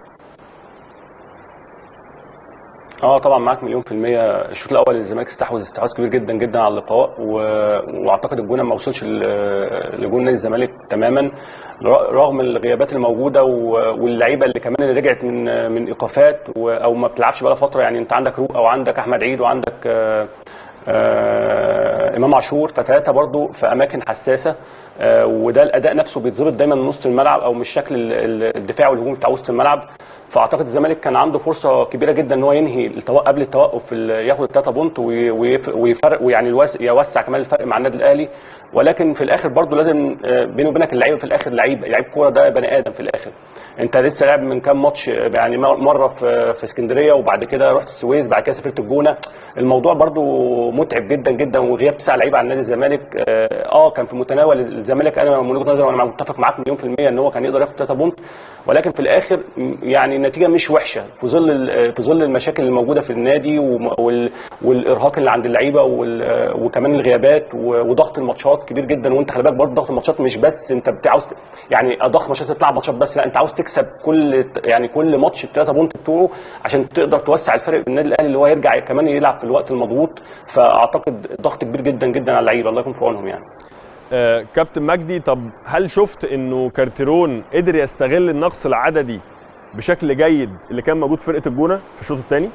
اه طبعا معاك مليون في المية الشوط الأول الزمالك استحوذ استحواذ كبير جدا جدا على اللقاء و... وأعتقد الجونة ما وصلش لجون نادي الزمالك تماما رغم الغيابات الموجودة و... واللعيبة اللي كمان اللي رجعت من من إيقافات و... أو ما بتلعبش بقى فترة يعني أنت عندك روق أو عندك أحمد عيد وعندك آه آه امام عاشور فثلاثه برضو في اماكن حساسه آه وده الاداء نفسه بيتظبط دايما من وسط الملعب او مش شكل الدفاع والهجوم بتاع وسط الملعب فاعتقد الزمالك كان عنده فرصه كبيره جدا ان هو ينهي التوقف قبل التوقف ياخد الثلاثه بونت ويفرق ويعني يوسع كمان الفرق مع النادي الاهلي ولكن في الاخر برضو لازم بيني وبينك اللعيبه في الاخر لعيب لعيب كوره ده بني ادم في الاخر انت لسه لاعب من كام ماتش يعني مره في في اسكندريه وبعد كده رحت السويس بعد كده سافرت الجونه الموضوع برضو متعب جدا جدا وغياب تسع لعيبه عن نادي الزمالك اه كان في متناول الزمالك انا من وجهه نظري وانا متفق معاك مليون في الميه ان هو كان يقدر ياخد 3 بونت ولكن في الاخر يعني النتيجه مش وحشه في ظل في ظل المشاكل اللي موجوده في النادي والارهاق اللي عند اللعيبه وكمان الغيابات وضغط الماتشات كبير جدا وانت خلي بالك برضه ضغط الماتشات مش بس انت عاوز يعني ضغط ماتشات تلعب ماتشات بس لا انت عاوز تكسب كل يعني كل ماتش الثلاثه بونت بتوعه عشان تقدر توسع الفرق بالنادي الاهلي اللي هو يرجع كمان يلعب في الوقت المضغوط فاعتقد ضغط كبير جدا جدا على اللعيبه الله يكون في عونهم يعني آه كابتن مجدي طب هل شفت انه كارتيرون قدر يستغل النقص العددي بشكل جيد اللي كان موجود في فرقه الجونه في الشوط الثاني؟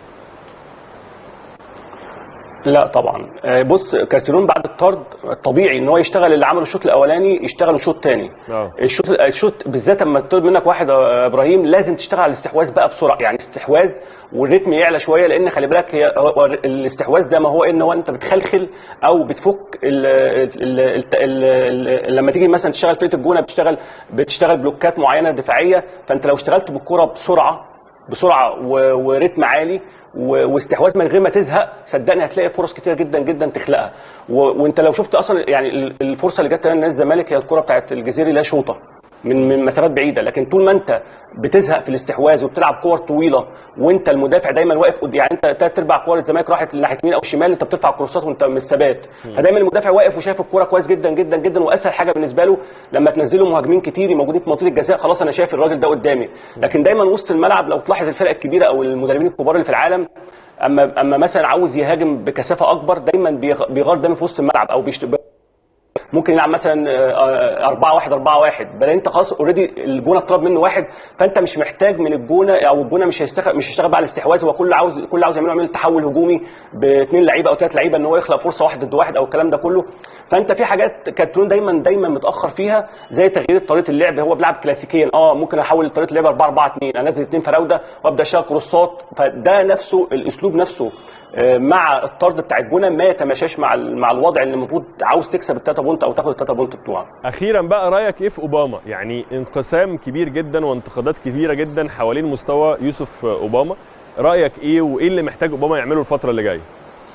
لا طبعا بص كارتيرون بعد الطرد الطبيعي ان هو يشتغل اللي عمله الشوط الاولاني يشتغل الشوط الثاني الشوط الشوط بالذات لما تطلب منك واحد يا ابراهيم لازم تشتغل على الاستحواذ بقى بسرعه يعني استحواذ والريتم يعلى شويه لان خلي بالك هي الاستحواذ ده ما هو ان هو انت بتخلخل او بتفك ال ال ال ال لما تيجي مثلا تشتغل فرقه الجونه بتشتغل بتشتغل بلوكات معينه دفاعيه فانت لو اشتغلت بالكره بسرعه بسرعه وريتم عالي واستحواذ من غير ما تزهق صدقني هتلاقي فرص كتيره جدا جدا تخلقها وانت لو شفت اصلا يعني الفرصه اللي جت لنادي الزمالك هي الكره بتاعت الجزيري لا شوطه من من مسافات بعيده لكن طول ما انت بتزهق في الاستحواذ وبتلعب كور طويله وانت المدافع دايما واقف قد يعني انت ثلاث ارباع كور الزمالك راحت ناحيه يمين او شمال انت بترفع كروسات وانت من الثبات فدايما المدافع واقف وشايف الكوره كويس جدا جدا جدا واسهل حاجه بالنسبه له لما تنزله مهاجمين كتير موجودين في منطقه الجزاء خلاص انا شايف الراجل ده قدامي لكن دايما وسط الملعب لو تلاحظ الفرق الكبيره او المدربين الكبار اللي في العالم اما اما مثلا عاوز يهاجم بكثافه اكبر دايما بيغار دايما في وسط الملعب او بيشت... ممكن يلعب مثلا 4 1 4 1 بل انت خلاص اوريدي الجونه اتطلب منه واحد فانت مش محتاج من الجونه او الجونه مش هيشتغل مش هيشتغل بقى على الاستحواذ هو كل عاوز كل عاوز يعمله يعمل تحول هجومي باثنين لعيبه او ثلاث لعيبه ان هو يخلق فرصه واحد ضد واحد او الكلام ده كله فانت في حاجات كاترون دايما دايما متاخر فيها زي تغيير طريقه اللعب هو بيلعب كلاسيكيا اه ممكن احول طريقه اللعب 4 4 2 انزل اثنين فراوده وابدا اشتغل كروسات فده نفسه الاسلوب نفسه مع الطرد بتاع الجونه ما يتماشاش مع مع الوضع اللي المفروض عاوز تكسب التاتا بونت او تاخد التاتا بونت بتوعك. اخيرا بقى رايك ايه في اوباما؟ يعني انقسام كبير جدا وانتقادات كبيره جدا حوالين مستوى يوسف اوباما. رايك ايه وايه اللي محتاج اوباما يعمله الفتره اللي جايه؟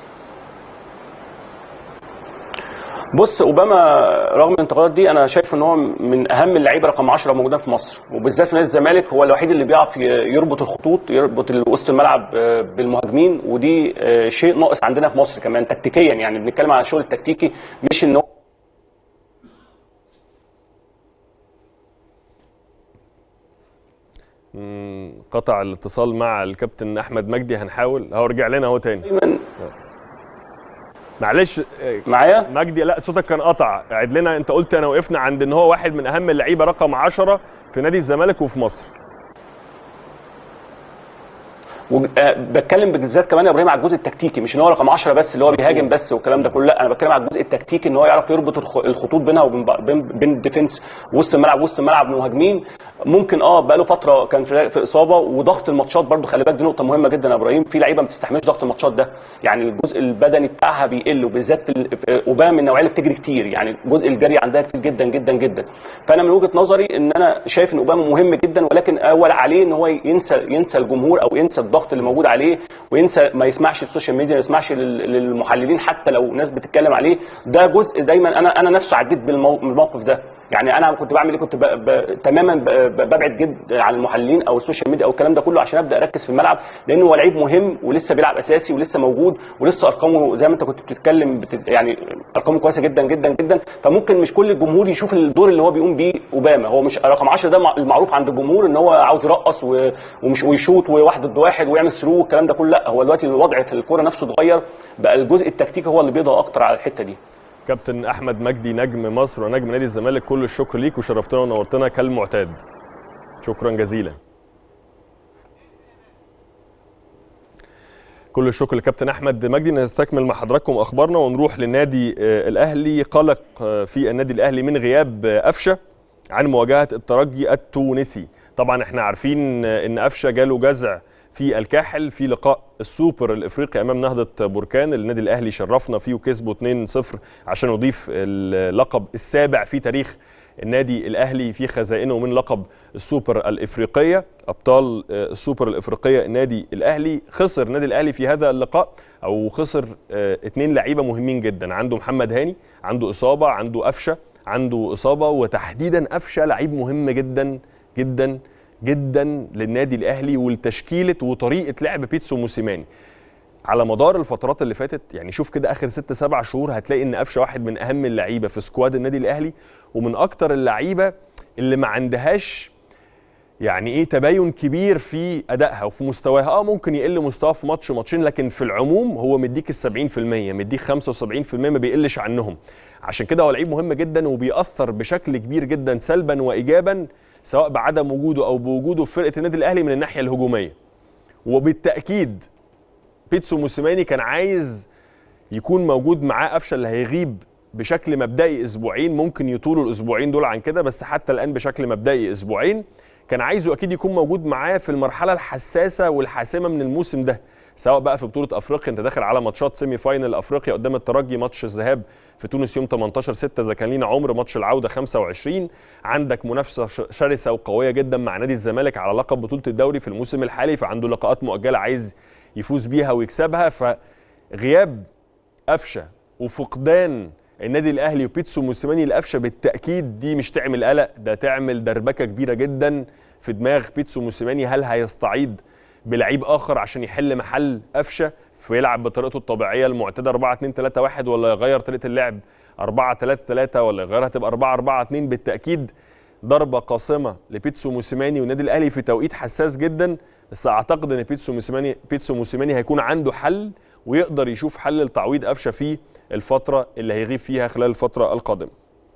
بص اوباما رغم الانتقادات دي انا شايف ان هو من اهم اللعيبه رقم 10 موجوده في مصر وبالذات في نادي الزمالك هو الوحيد اللي بيعرف يربط الخطوط يربط وسط الملعب بالمهاجمين ودي شيء ناقص عندنا في مصر كمان تكتيكيا يعني بنتكلم على الشغل التكتيكي مش ان هو قطع الاتصال مع الكابتن احمد مجدي هنحاول اهو رجع لنا اهو تاني دايما معلش معايا مجدي لا صوتك كان قطع عد لنا انت قلت انا وقفنا عند ان هو واحد من اهم اللعيبه رقم 10 في نادي الزمالك وفي مصر بتكلم بالذات كمان يا ابراهيم على الجزء التكتيكي مش ان هو رقم 10 بس اللي هو بيهاجم بس والكلام ده كله لا انا بتكلم على الجزء التكتيكي ان هو يعرف يربط الخطوط بينها وبين بين, بين الديفنس وسط الملعب وسط الملعب المهاجمين ممكن اه بقى له فتره كان في, في اصابه وضغط الماتشات برده خلي بالك دي نقطه مهمه جدا يا ابراهيم في لعيبه ما بتستحملش ضغط الماتشات ده يعني الجزء البدني بتاعها بيقل وبالذات اوباما من النوعيه اللي بتجري كتير يعني جزء الجري عندها كتير جدا جدا جدا فانا من وجهه نظري ان انا شايف ان اوباما مهم جدا ولكن اول عليه ان هو ينسى ينسى الجمهور او ينسى الضغط اللي موجود عليه وينسى ما يسمعش السوشيال ميديا ما يسمعش للمحللين حتى لو ناس بتتكلم عليه ده جزء دايما انا انا نفسه عديت بالموقف ده يعني انا كنت بعمل ايه كنت ب... ب... تماما ب... ببعد جدا عن المحللين او السوشيال ميديا او الكلام ده كله عشان ابدا اركز في الملعب لانه هو لعيب مهم ولسه بيلعب اساسي ولسه موجود ولسه ارقامه زي ما انت كنت بتتكلم بت... يعني ارقامه كويسه جدا جدا جدا فممكن مش كل الجمهور يشوف الدور اللي هو بيقوم بيه اوباما هو مش رقم 10 ده المعروف عند الجمهور ان هو عاوز يرقص و... ومش ويشوط وواحد ضد واحد ويعمل ثرو والكلام ده كله لا هو دلوقتي الوضع في الكوره نفسه اتغير بقى الجزء التكتيكي هو اللي بيضغط اكتر على الحته دي كابتن احمد مجدي نجم مصر ونجم نادي الزمالك كل الشكر ليك وشرفتنا ونورتنا كالمعتاد شكرا جزيلا كل الشكر لكابتن احمد مجدي نستكمل مع حضراتكم اخبارنا ونروح للنادي الاهلي قلق في النادي الاهلي من غياب قفشه عن مواجهه الترجي التونسي طبعا احنا عارفين ان قفشه جاله جزع في الكاحل في لقاء السوبر الافريقي امام نهضه بركان النادي الاهلي شرفنا فيه وكسبه 2-0 عشان يضيف اللقب السابع في تاريخ النادي الاهلي في خزائنه من لقب السوبر الافريقيه ابطال السوبر الافريقيه النادي الاهلي خسر النادي الاهلي في هذا اللقاء او خسر اثنين لعيبه مهمين جدا عنده محمد هاني عنده اصابه عنده قفشه عنده اصابه وتحديدا قفشه لعيب مهم جدا جدا جدا للنادي الاهلي ولتشكيله وطريقه لعب بيتسو موسيماني على مدار الفترات اللي فاتت يعني شوف كده اخر ست سبع شهور هتلاقي ان قفشه واحد من اهم اللعيبه في سكواد النادي الاهلي ومن اكتر اللعيبه اللي ما عندهاش يعني ايه تباين كبير في ادائها وفي مستواها اه ممكن يقل مستواه في ماتش ماتشين لكن في العموم هو مديك ال 70% مديك 75% ما بيقلش عنهم عشان كده هو لعيب مهم جدا وبيأثر بشكل كبير جدا سلبا وايجابا سواء بعدم وجوده او بوجوده في فرقه النادي الاهلي من الناحيه الهجوميه وبالتاكيد بيتسو موسيماني كان عايز يكون موجود معاه قفشه اللي هيغيب بشكل مبدئي اسبوعين ممكن يطولوا الاسبوعين دول عن كده بس حتى الان بشكل مبدئي اسبوعين كان عايزه اكيد يكون موجود معاه في المرحله الحساسه والحاسمه من الموسم ده سواء بقى في بطوله افريقيا انت داخل على ماتشات سيمي فاينل افريقيا قدام الترجي ماتش الذهاب في تونس يوم 18 6 اذا كان لينا عمر ماتش العوده 25 عندك منافسه شرسه وقويه جدا مع نادي الزمالك على لقب بطوله الدوري في الموسم الحالي فعنده لقاءات مؤجله عايز يفوز بيها ويكسبها فغياب قفشه وفقدان النادي الاهلي وبيتسو موسيماني لقفشه بالتاكيد دي مش تعمل قلق ده تعمل دربكه كبيره جدا في دماغ بيتسو موسيماني هل هيستعيد بلعيب اخر عشان يحل محل قفشه فيلعب بطريقته الطبيعيه المعتاده 4 2 3 1 ولا يغير طريقه اللعب 4 3 3 ولا يغيرها تبقى 4 4 2 بالتاكيد ضربه قاصمه لبيتسو موسيماني والنادي الاهلي في توقيت حساس جدا بس اعتقد ان بيتسو موسيماني بيتسو موسيماني هيكون عنده حل ويقدر يشوف حل لتعويض قفشه في الفتره اللي هيغيب فيها خلال الفتره القادمه.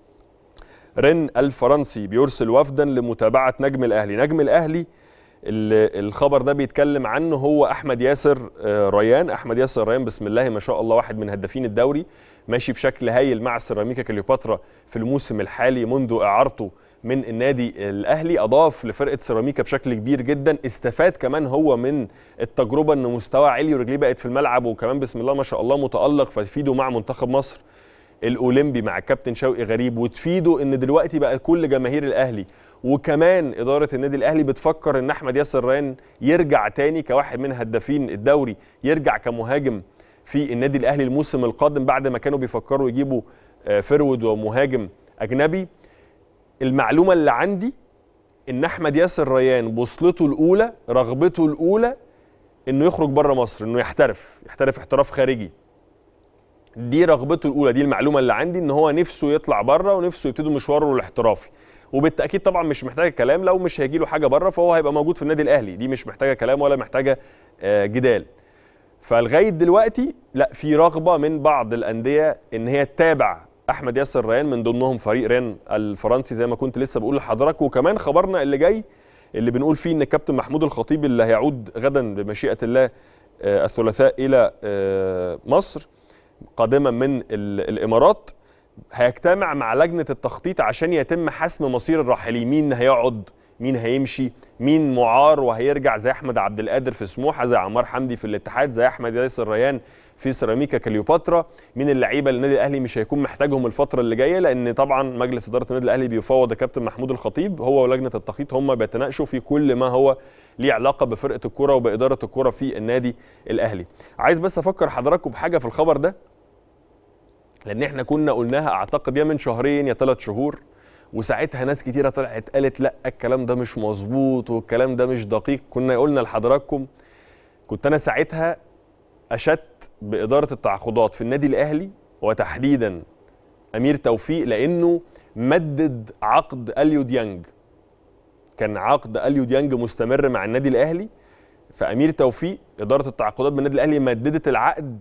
رن الفرنسي بيرسل وفدا لمتابعه نجم الاهلي، نجم الاهلي الخبر ده بيتكلم عنه هو احمد ياسر ريان، احمد ياسر ريان بسم الله ما شاء الله واحد من هدافين الدوري ماشي بشكل هايل مع سيراميكا كليوباترا في الموسم الحالي منذ اعارته من النادي الاهلي اضاف لفرقه سيراميكا بشكل كبير جدا استفاد كمان هو من التجربه ان مستوى عالي ورجليه بقت في الملعب وكمان بسم الله ما شاء الله متالق فتفيده مع منتخب مصر الاولمبي مع الكابتن شوقي غريب وتفيده ان دلوقتي بقى كل جماهير الاهلي وكمان اداره النادي الاهلي بتفكر ان احمد ياسر ريان يرجع تاني كواحد من هدافين الدوري يرجع كمهاجم في النادي الاهلي الموسم القادم بعد ما كانوا بيفكروا يجيبوا فرود ومهاجم اجنبي المعلومه اللي عندي ان احمد ياسر ريان بوصلته الاولى رغبته الاولى انه يخرج بره مصر انه يحترف يحترف احتراف خارجي دي رغبته الاولى دي المعلومه اللي عندي ان هو نفسه يطلع بره ونفسه يبتدي مشواره الاحترافي وبالتاكيد طبعا مش محتاجه كلام لو مش هيجي له حاجه بره فهو هيبقى موجود في النادي الاهلي دي مش محتاجه كلام ولا محتاجه جدال فلغايه دلوقتي لا في رغبه من بعض الانديه ان هي تتابع احمد ياسر ريان من ضمنهم فريق ريان الفرنسي زي ما كنت لسه بقول لحضرتك وكمان خبرنا اللي جاي اللي بنقول فيه ان الكابتن محمود الخطيب اللي هيعود غدا بمشيئه الله آه، الثلاثاء الى آه، مصر قادما من ال- الامارات هيجتمع مع لجنه التخطيط عشان يتم حسم مصير الراحلين مين هيقعد مين هيمشي مين معار وهيرجع زي احمد عبد القادر في سموحه زي عمار حمدي في الاتحاد زي احمد ياسر ريان في سيراميكا كليوباترا مين اللعيبه اللي النادي الاهلي مش هيكون محتاجهم الفتره اللي جايه لان طبعا مجلس اداره النادي الاهلي بيفوض الكابتن محمود الخطيب هو ولجنه التخطيط هم بيتناقشوا في كل ما هو ليه علاقه بفرقه الكره وباداره الكره في النادي الاهلي عايز بس افكر حضراتكم بحاجه في الخبر ده لان احنا كنا قلناها اعتقد يا من شهرين يا ثلاث شهور وساعتها ناس كتيره طلعت قالت لا الكلام ده مش مظبوط والكلام ده مش دقيق كنا قلنا لحضراتكم كنت انا ساعتها اشدت باداره التعاقدات في النادي الاهلي وتحديدا امير توفيق لانه مدد عقد اليو ديانج كان عقد اليو ديانج مستمر مع النادي الاهلي فامير توفيق اداره التعاقدات بالنادي الاهلي مددت العقد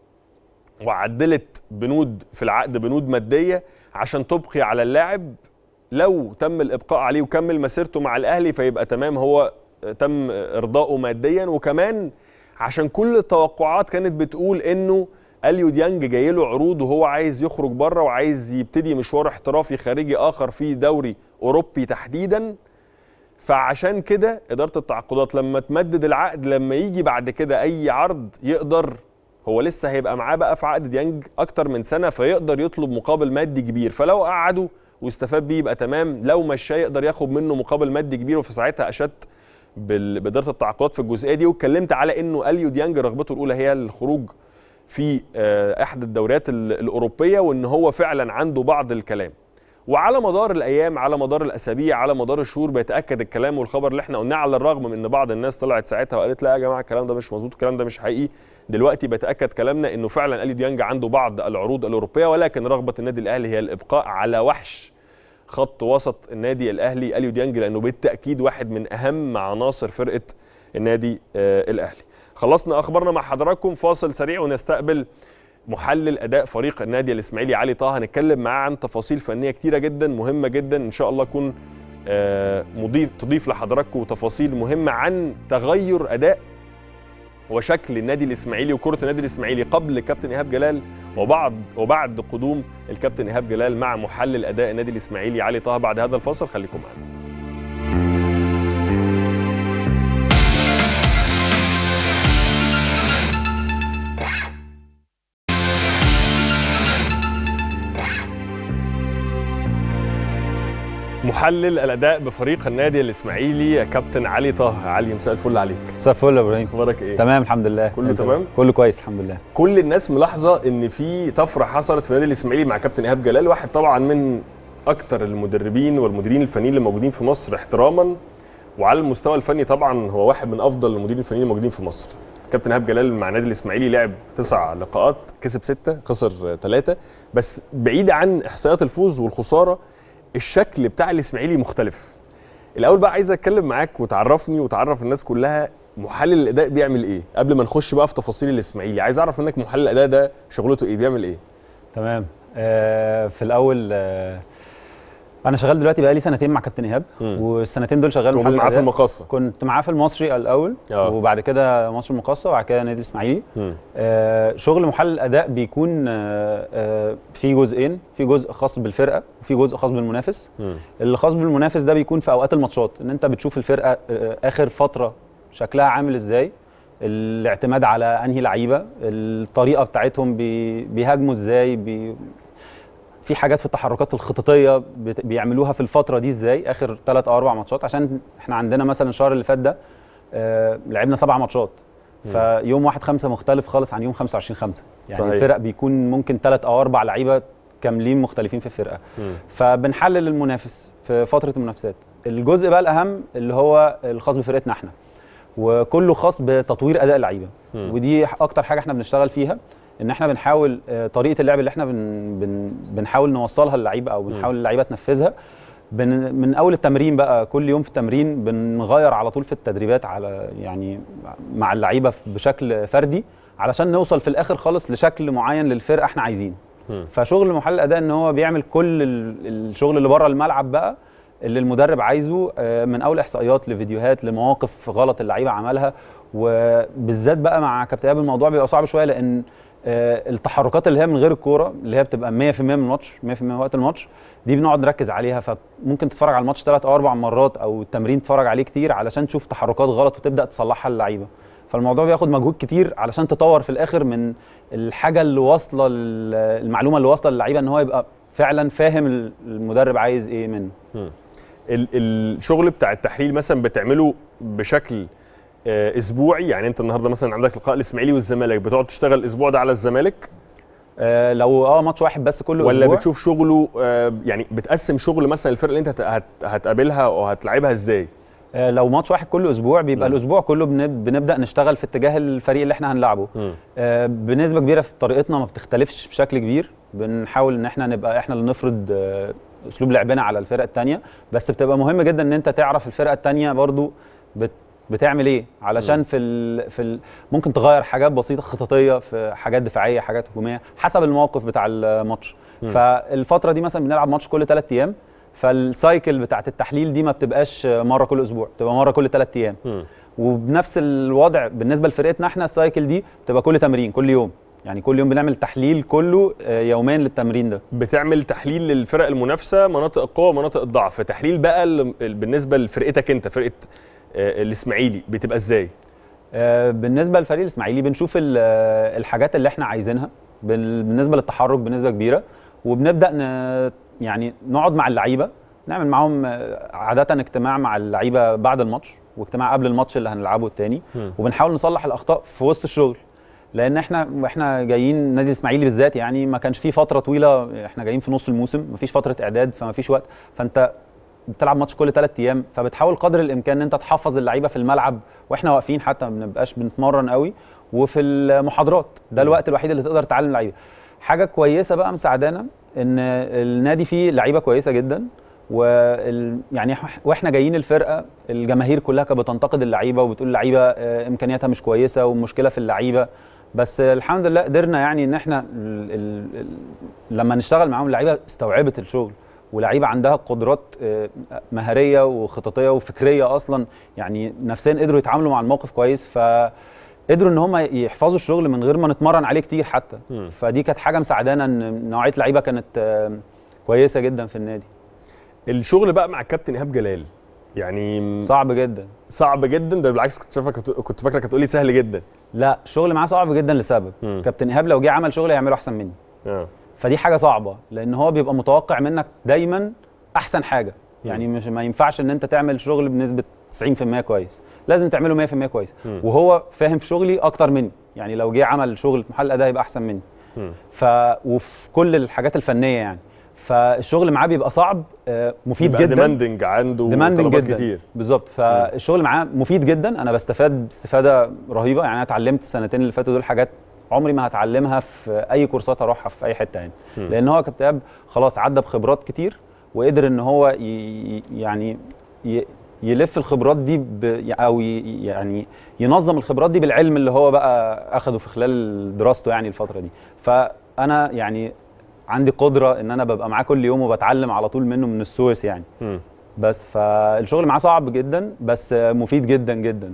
وعدلت بنود في العقد بنود ماديه عشان تبقي على اللاعب لو تم الابقاء عليه وكمل مسيرته مع الاهلي فيبقى تمام هو تم ارضائه ماديا وكمان عشان كل التوقعات كانت بتقول انه اليو ديانج جاي له عروض وهو عايز يخرج بره وعايز يبتدي مشوار احترافي خارجي اخر في دوري اوروبي تحديدا فعشان كده اداره التعاقدات لما تمدد العقد لما يجي بعد كده اي عرض يقدر هو لسه هيبقى معاه بقى في عقد ديانج اكتر من سنه فيقدر يطلب مقابل مادي كبير فلو قعده واستفاد بيه يبقى تمام لو مشاه يقدر ياخد منه مقابل مادي كبير وفي ساعتها اشدت بال- باداره التعاقدات في الجزئيه دي واتكلمت على انه اليو ديانج رغبته الاولى هي الخروج في آه، احدى الدوريات ال- الاوروبيه وان هو فعلا عنده بعض الكلام وعلى مدار الايام على مدار الاسابيع على مدار الشهور بيتاكد الكلام والخبر اللي احنا قلناه على الرغم من ان بعض الناس طلعت ساعتها وقالت لا يا جماعه الكلام ده مش مظبوط الكلام ده مش حقيقي دلوقتي بيتاكد كلامنا انه فعلا الي ديانج عنده بعض العروض الاوروبيه ولكن رغبه النادي الاهلي هي الابقاء على وحش خط وسط النادي الاهلي اليو ديانج لانه بالتاكيد واحد من اهم عناصر فرقه النادي آه الاهلي خلصنا اخبارنا مع حضراتكم فاصل سريع ونستقبل محلل اداء فريق النادي الاسماعيلي علي طه هنتكلم معاه عن تفاصيل فنيه كتيره جدا مهمه جدا ان شاء الله اكون آه، مضيف تضيف لحضراتكم تفاصيل مهمه عن تغير اداء وشكل النادي الاسماعيلي وكره النادي الاسماعيلي قبل كابتن ايهاب جلال وبعد وبعد قدوم الكابتن ايهاب جلال مع محلل اداء النادي الاسماعيلي علي طه بعد هذا الفاصل خليكم معانا محلل الاداء بفريق النادي الاسماعيلي يا كابتن علي طه علي مساء الفل عليك مساء الفل يا ابراهيم اخبارك ايه تمام الحمد لله كله أنت؟ تمام؟ كله كويس الحمد لله كل الناس ملاحظه ان في طفره حصلت في النادي الاسماعيلي مع كابتن ايهاب جلال واحد طبعا من اكتر المدربين والمديرين الفنيين اللي موجودين في مصر احتراما وعلى المستوى الفني طبعا هو واحد من افضل المديرين الفنيين الموجودين في مصر كابتن ايهاب جلال مع النادي الاسماعيلي لعب تسع لقاءات كسب سته خسر ثلاثه بس بعيد عن احصائيات الفوز والخساره الشكل بتاع الاسماعيلي مختلف الاول بقى عايز اتكلم معاك وتعرفني وتعرف الناس كلها محلل الاداء بيعمل ايه قبل ما نخش بقى في تفاصيل الاسماعيلي عايز اعرف منك محلل الاداء ده شغلته ايه بيعمل ايه تمام آه في الاول آه انا شغال دلوقتي بقالي سنتين مع كابتن ايهاب مم. والسنتين دول شغال موجود محلل معاه في أداء. المقصه كنت معاه في المصري الاول آه. وبعد كده مصر المقاصه وبعد كده النادي الاسماعيلي مم. آه شغل محلل الاداء بيكون آه آه في جزئين في جزء خاص بالفرقه وفي جزء خاص بالمنافس مم. اللي خاص بالمنافس ده بيكون في اوقات الماتشات ان انت بتشوف الفرقه آه، اخر فتره شكلها عامل ازاي الاعتماد على انهي لعيبه الطريقه بتاعتهم بي بيهاجموا ازاي بي في حاجات في التحركات الخططيه بت- بيعملوها في الفتره دي ازاي اخر ثلاث او اربع ماتشات عشان احنا عندنا مثلا الشهر اللي فات ده آه لعبنا سبع ماتشات فيوم واحد خمسة مختلف خالص عن يوم 25 خمسة يعني صحيح. الفرق بيكون ممكن ثلاث او اربع لعيبه كاملين مختلفين في الفرقه مم. فبنحلل المنافس في فتره المنافسات الجزء بقى الاهم اللي هو الخاص بفرقتنا احنا وكله خاص بتطوير اداء اللعيبه مم. ودي اكتر حاجه احنا بنشتغل فيها ان احنا بنحاول آه، طريقه اللعب اللي احنا بن بن بنحاول نوصلها للعيبه او بنحاول اللعيبه تنفذها بن من اول التمرين بقى كل يوم في التمرين بنغير على طول في التدريبات على يعني مع اللعيبه بشكل فردي علشان نوصل في الاخر خالص لشكل معين للفرقه احنا عايزينه فشغل محلل الاداء ان هو بيعمل كل ال- الشغل اللي بره الملعب بقى اللي المدرب عايزه آه، من اول احصائيات لفيديوهات لمواقف غلط اللعيبه عملها وبالذات بقى مع كابتن ايهاب الموضوع بيبقى صعب شويه لان آه، التحركات اللي هي من غير الكوره اللي هي بتبقى 100% من الماتش 100% من وقت الماتش دي بنقعد نركز عليها فممكن تتفرج على الماتش ثلاث او اربع مرات او التمرين تتفرج عليه كتير علشان تشوف تحركات غلط وتبدا تصلحها للعيبه فالموضوع بياخد مجهود كتير علشان تطور في الاخر من الحاجه اللي واصله لل- المعلومه اللي واصله للعيبه ان هو يبقى فعلا فاهم المدرب عايز ايه منه ال- الشغل بتاع التحليل مثلا بتعمله بشكل آه، اسبوعي يعني انت النهارده مثلا عندك لقاء الاسماعيلي والزمالك بتقعد تشتغل الاسبوع ده على الزمالك آه لو اه ماتش واحد بس كل ولا اسبوع بتشوف شغله آه، يعني بتقسم شغل مثلا الفرقه اللي انت هت- هت- هتقابلها او هتلعبها ازاي آه، لو ماتش واحد كل اسبوع بيبقى مم. الاسبوع كله بنب- بنبدا نشتغل في اتجاه الفريق اللي احنا هنلعبه آه، بنسبه كبيره في طريقتنا ما بتختلفش بشكل كبير بنحاول ان احنا نبقى احنا اللي نفرض آه، اسلوب لعبنا على الفرقه الثانيه بس بتبقى مهم جدا ان انت تعرف الفرقه الثانيه برضو بت بتعمل ايه علشان في ال في ال ممكن تغير حاجات بسيطه خططيه في حاجات دفاعيه حاجات هجوميه حسب الموقف بتاع الماتش فالفتره دي مثلا بنلعب ماتش كل ثلاث ايام فالسايكل بتاعت التحليل دي ما بتبقاش مره كل اسبوع بتبقى مره كل ثلاث ايام وبنفس الوضع بالنسبه لفرقتنا احنا السايكل دي بتبقى كل تمرين كل يوم يعني كل يوم بنعمل تحليل كله آه، يوميا للتمرين ده بتعمل تحليل للفرق المنافسه مناطق القوه ومناطق الضعف تحليل بقى ال- ال- بالنسبه لفرقتك انت فرقه آه، الاسماعيلي بتبقى ازاي آه، بالنسبه للفريق الاسماعيلي بنشوف ال- آه، الحاجات اللي احنا عايزينها بال- بالنسبه للتحرك بنسبه كبيره وبنبدا ن... يعني نقعد مع اللعيبه نعمل معاهم آه، عاده اجتماع مع اللعيبه بعد الماتش واجتماع قبل الماتش اللي هنلعبه التاني وبنحاول نصلح الاخطاء في وسط الشغل لان احنا واحنا جايين النادي الاسماعيلي بالذات يعني ما كانش في فتره طويله احنا جايين في نص الموسم ما فيش فتره اعداد فما فيش وقت فانت بتلعب ماتش كل ثلاث ايام فبتحاول قدر الامكان ان انت تحفظ اللعيبه في الملعب واحنا واقفين حتى ما بنبقاش بنتمرن قوي وفي المحاضرات ده الوقت الوحيد اللي تقدر تعلم اللعيبه حاجه كويسه بقى مساعدانا ان النادي فيه لعيبه كويسه جدا وال... يعني إح- واحنا جايين الفرقه الجماهير كلها كانت بتنتقد اللعيبه وبتقول اللعيبه آه، امكانياتها مش كويسه ومشكله في اللعيبه بس الحمد لله قدرنا يعني ان احنا ال... ال... ال... لما نشتغل معاهم اللعيبه استوعبت الشغل ولعيبه عندها قدرات آه، مهاريه وخططيه وفكريه اصلا يعني نفسيا قدروا يتعاملوا مع الموقف كويس فقدروا ان هم يحفظوا الشغل من غير ما نتمرن عليه كتير حتى مم. فدي كانت حاجه مساعدانا ان نوعيه لعيبه كانت آه، كويسه جدا في النادي الشغل بقى مع الكابتن ايهاب جلال يعني صعب جدا صعب جدا ده بالعكس كنت شايفك كنت فاكرك هتقولي سهل جدا لا الشغل معاه صعب جدا لسبب مم. كابتن ايهاب لو جه عمل شغل هيعمله احسن مني اه فدي حاجه صعبه لان هو بيبقى متوقع منك دايما احسن حاجه يعني مش ما ينفعش ان انت تعمل شغل بنسبه 90% كويس لازم تعمله 100% كويس مم. وهو فاهم في شغلي اكتر مني يعني لو جه عمل شغل في محل اداء يبقى احسن مني مم. ف وفي كل الحاجات الفنيه يعني فالشغل معاه بيبقى صعب آه، مفيد يبقى جدا ديماندنج عنده ديماندنج طلبات جدا كتير بالظبط فالشغل معاه مفيد جدا انا بستفاد استفاده رهيبه يعني انا اتعلمت السنتين اللي فاتوا دول حاجات عمري ما هتعلمها في اي كورسات اروحها في اي حته يعني مم. لان هو كابتن إيهاب خلاص عدى بخبرات كتير وقدر ان هو ي... يعني ي... يلف الخبرات دي ب... او ي... يعني ينظم الخبرات دي بالعلم اللي هو بقى اخده في خلال دراسته يعني الفتره دي فانا يعني عندي قدره ان انا ببقى معاه كل يوم وبتعلم على طول منه من السورس يعني مم. بس فالشغل معاه صعب جدا بس مفيد جدا جدا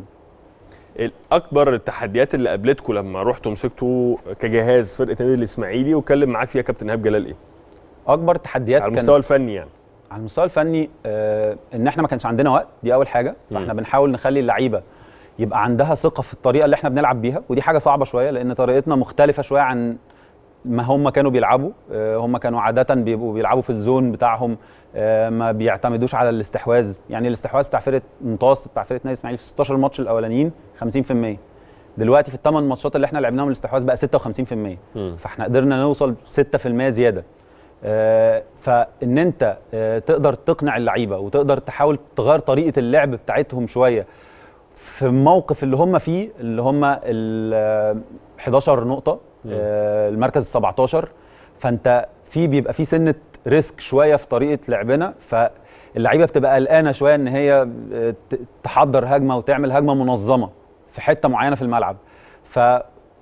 اكبر التحديات اللي قابلتكم لما رحتوا مسكتوا كجهاز فرقه النادي الاسماعيلي واتكلم معاك فيها كابتن ايهاب جلال ايه اكبر تحديات على كان- المستوى الفني يعني على المستوى الفني آه ان احنا ما كانش عندنا وقت دي اول حاجه فاحنا مم. بنحاول نخلي اللعيبه يبقى عندها ثقه في الطريقه اللي احنا بنلعب بيها ودي حاجه صعبه شويه لان طريقتنا مختلفه شويه عن ما هم كانوا بيلعبوا آه هم كانوا عاده بيبقوا بيلعبوا في الزون بتاعهم آه ما بيعتمدوش على الاستحواذ يعني الاستحواذ بتاع فرقه المتوسط بتاع فرقه نادي الاسماعيلي في 16 ماتش الاولانيين 50% دلوقتي في الثمان ماتشات اللي احنا لعبناهم الاستحواذ بقى 56% مم. فاحنا قدرنا نوصل 6% زياده آه، فان انت آه، تقدر تقنع اللعيبه وتقدر تحاول تغير طريقه اللعب بتاعتهم شويه في الموقف اللي هم فيه اللي هم ال آه، 11 نقطه آه، المركز ال 17 فانت في بيبقى في سنه ريسك شويه في طريقه لعبنا فاللعيبه بتبقى قلقانه شويه ان هي آه، ت- تحضر هجمه وتعمل هجمه منظمه في حته معينه في الملعب ف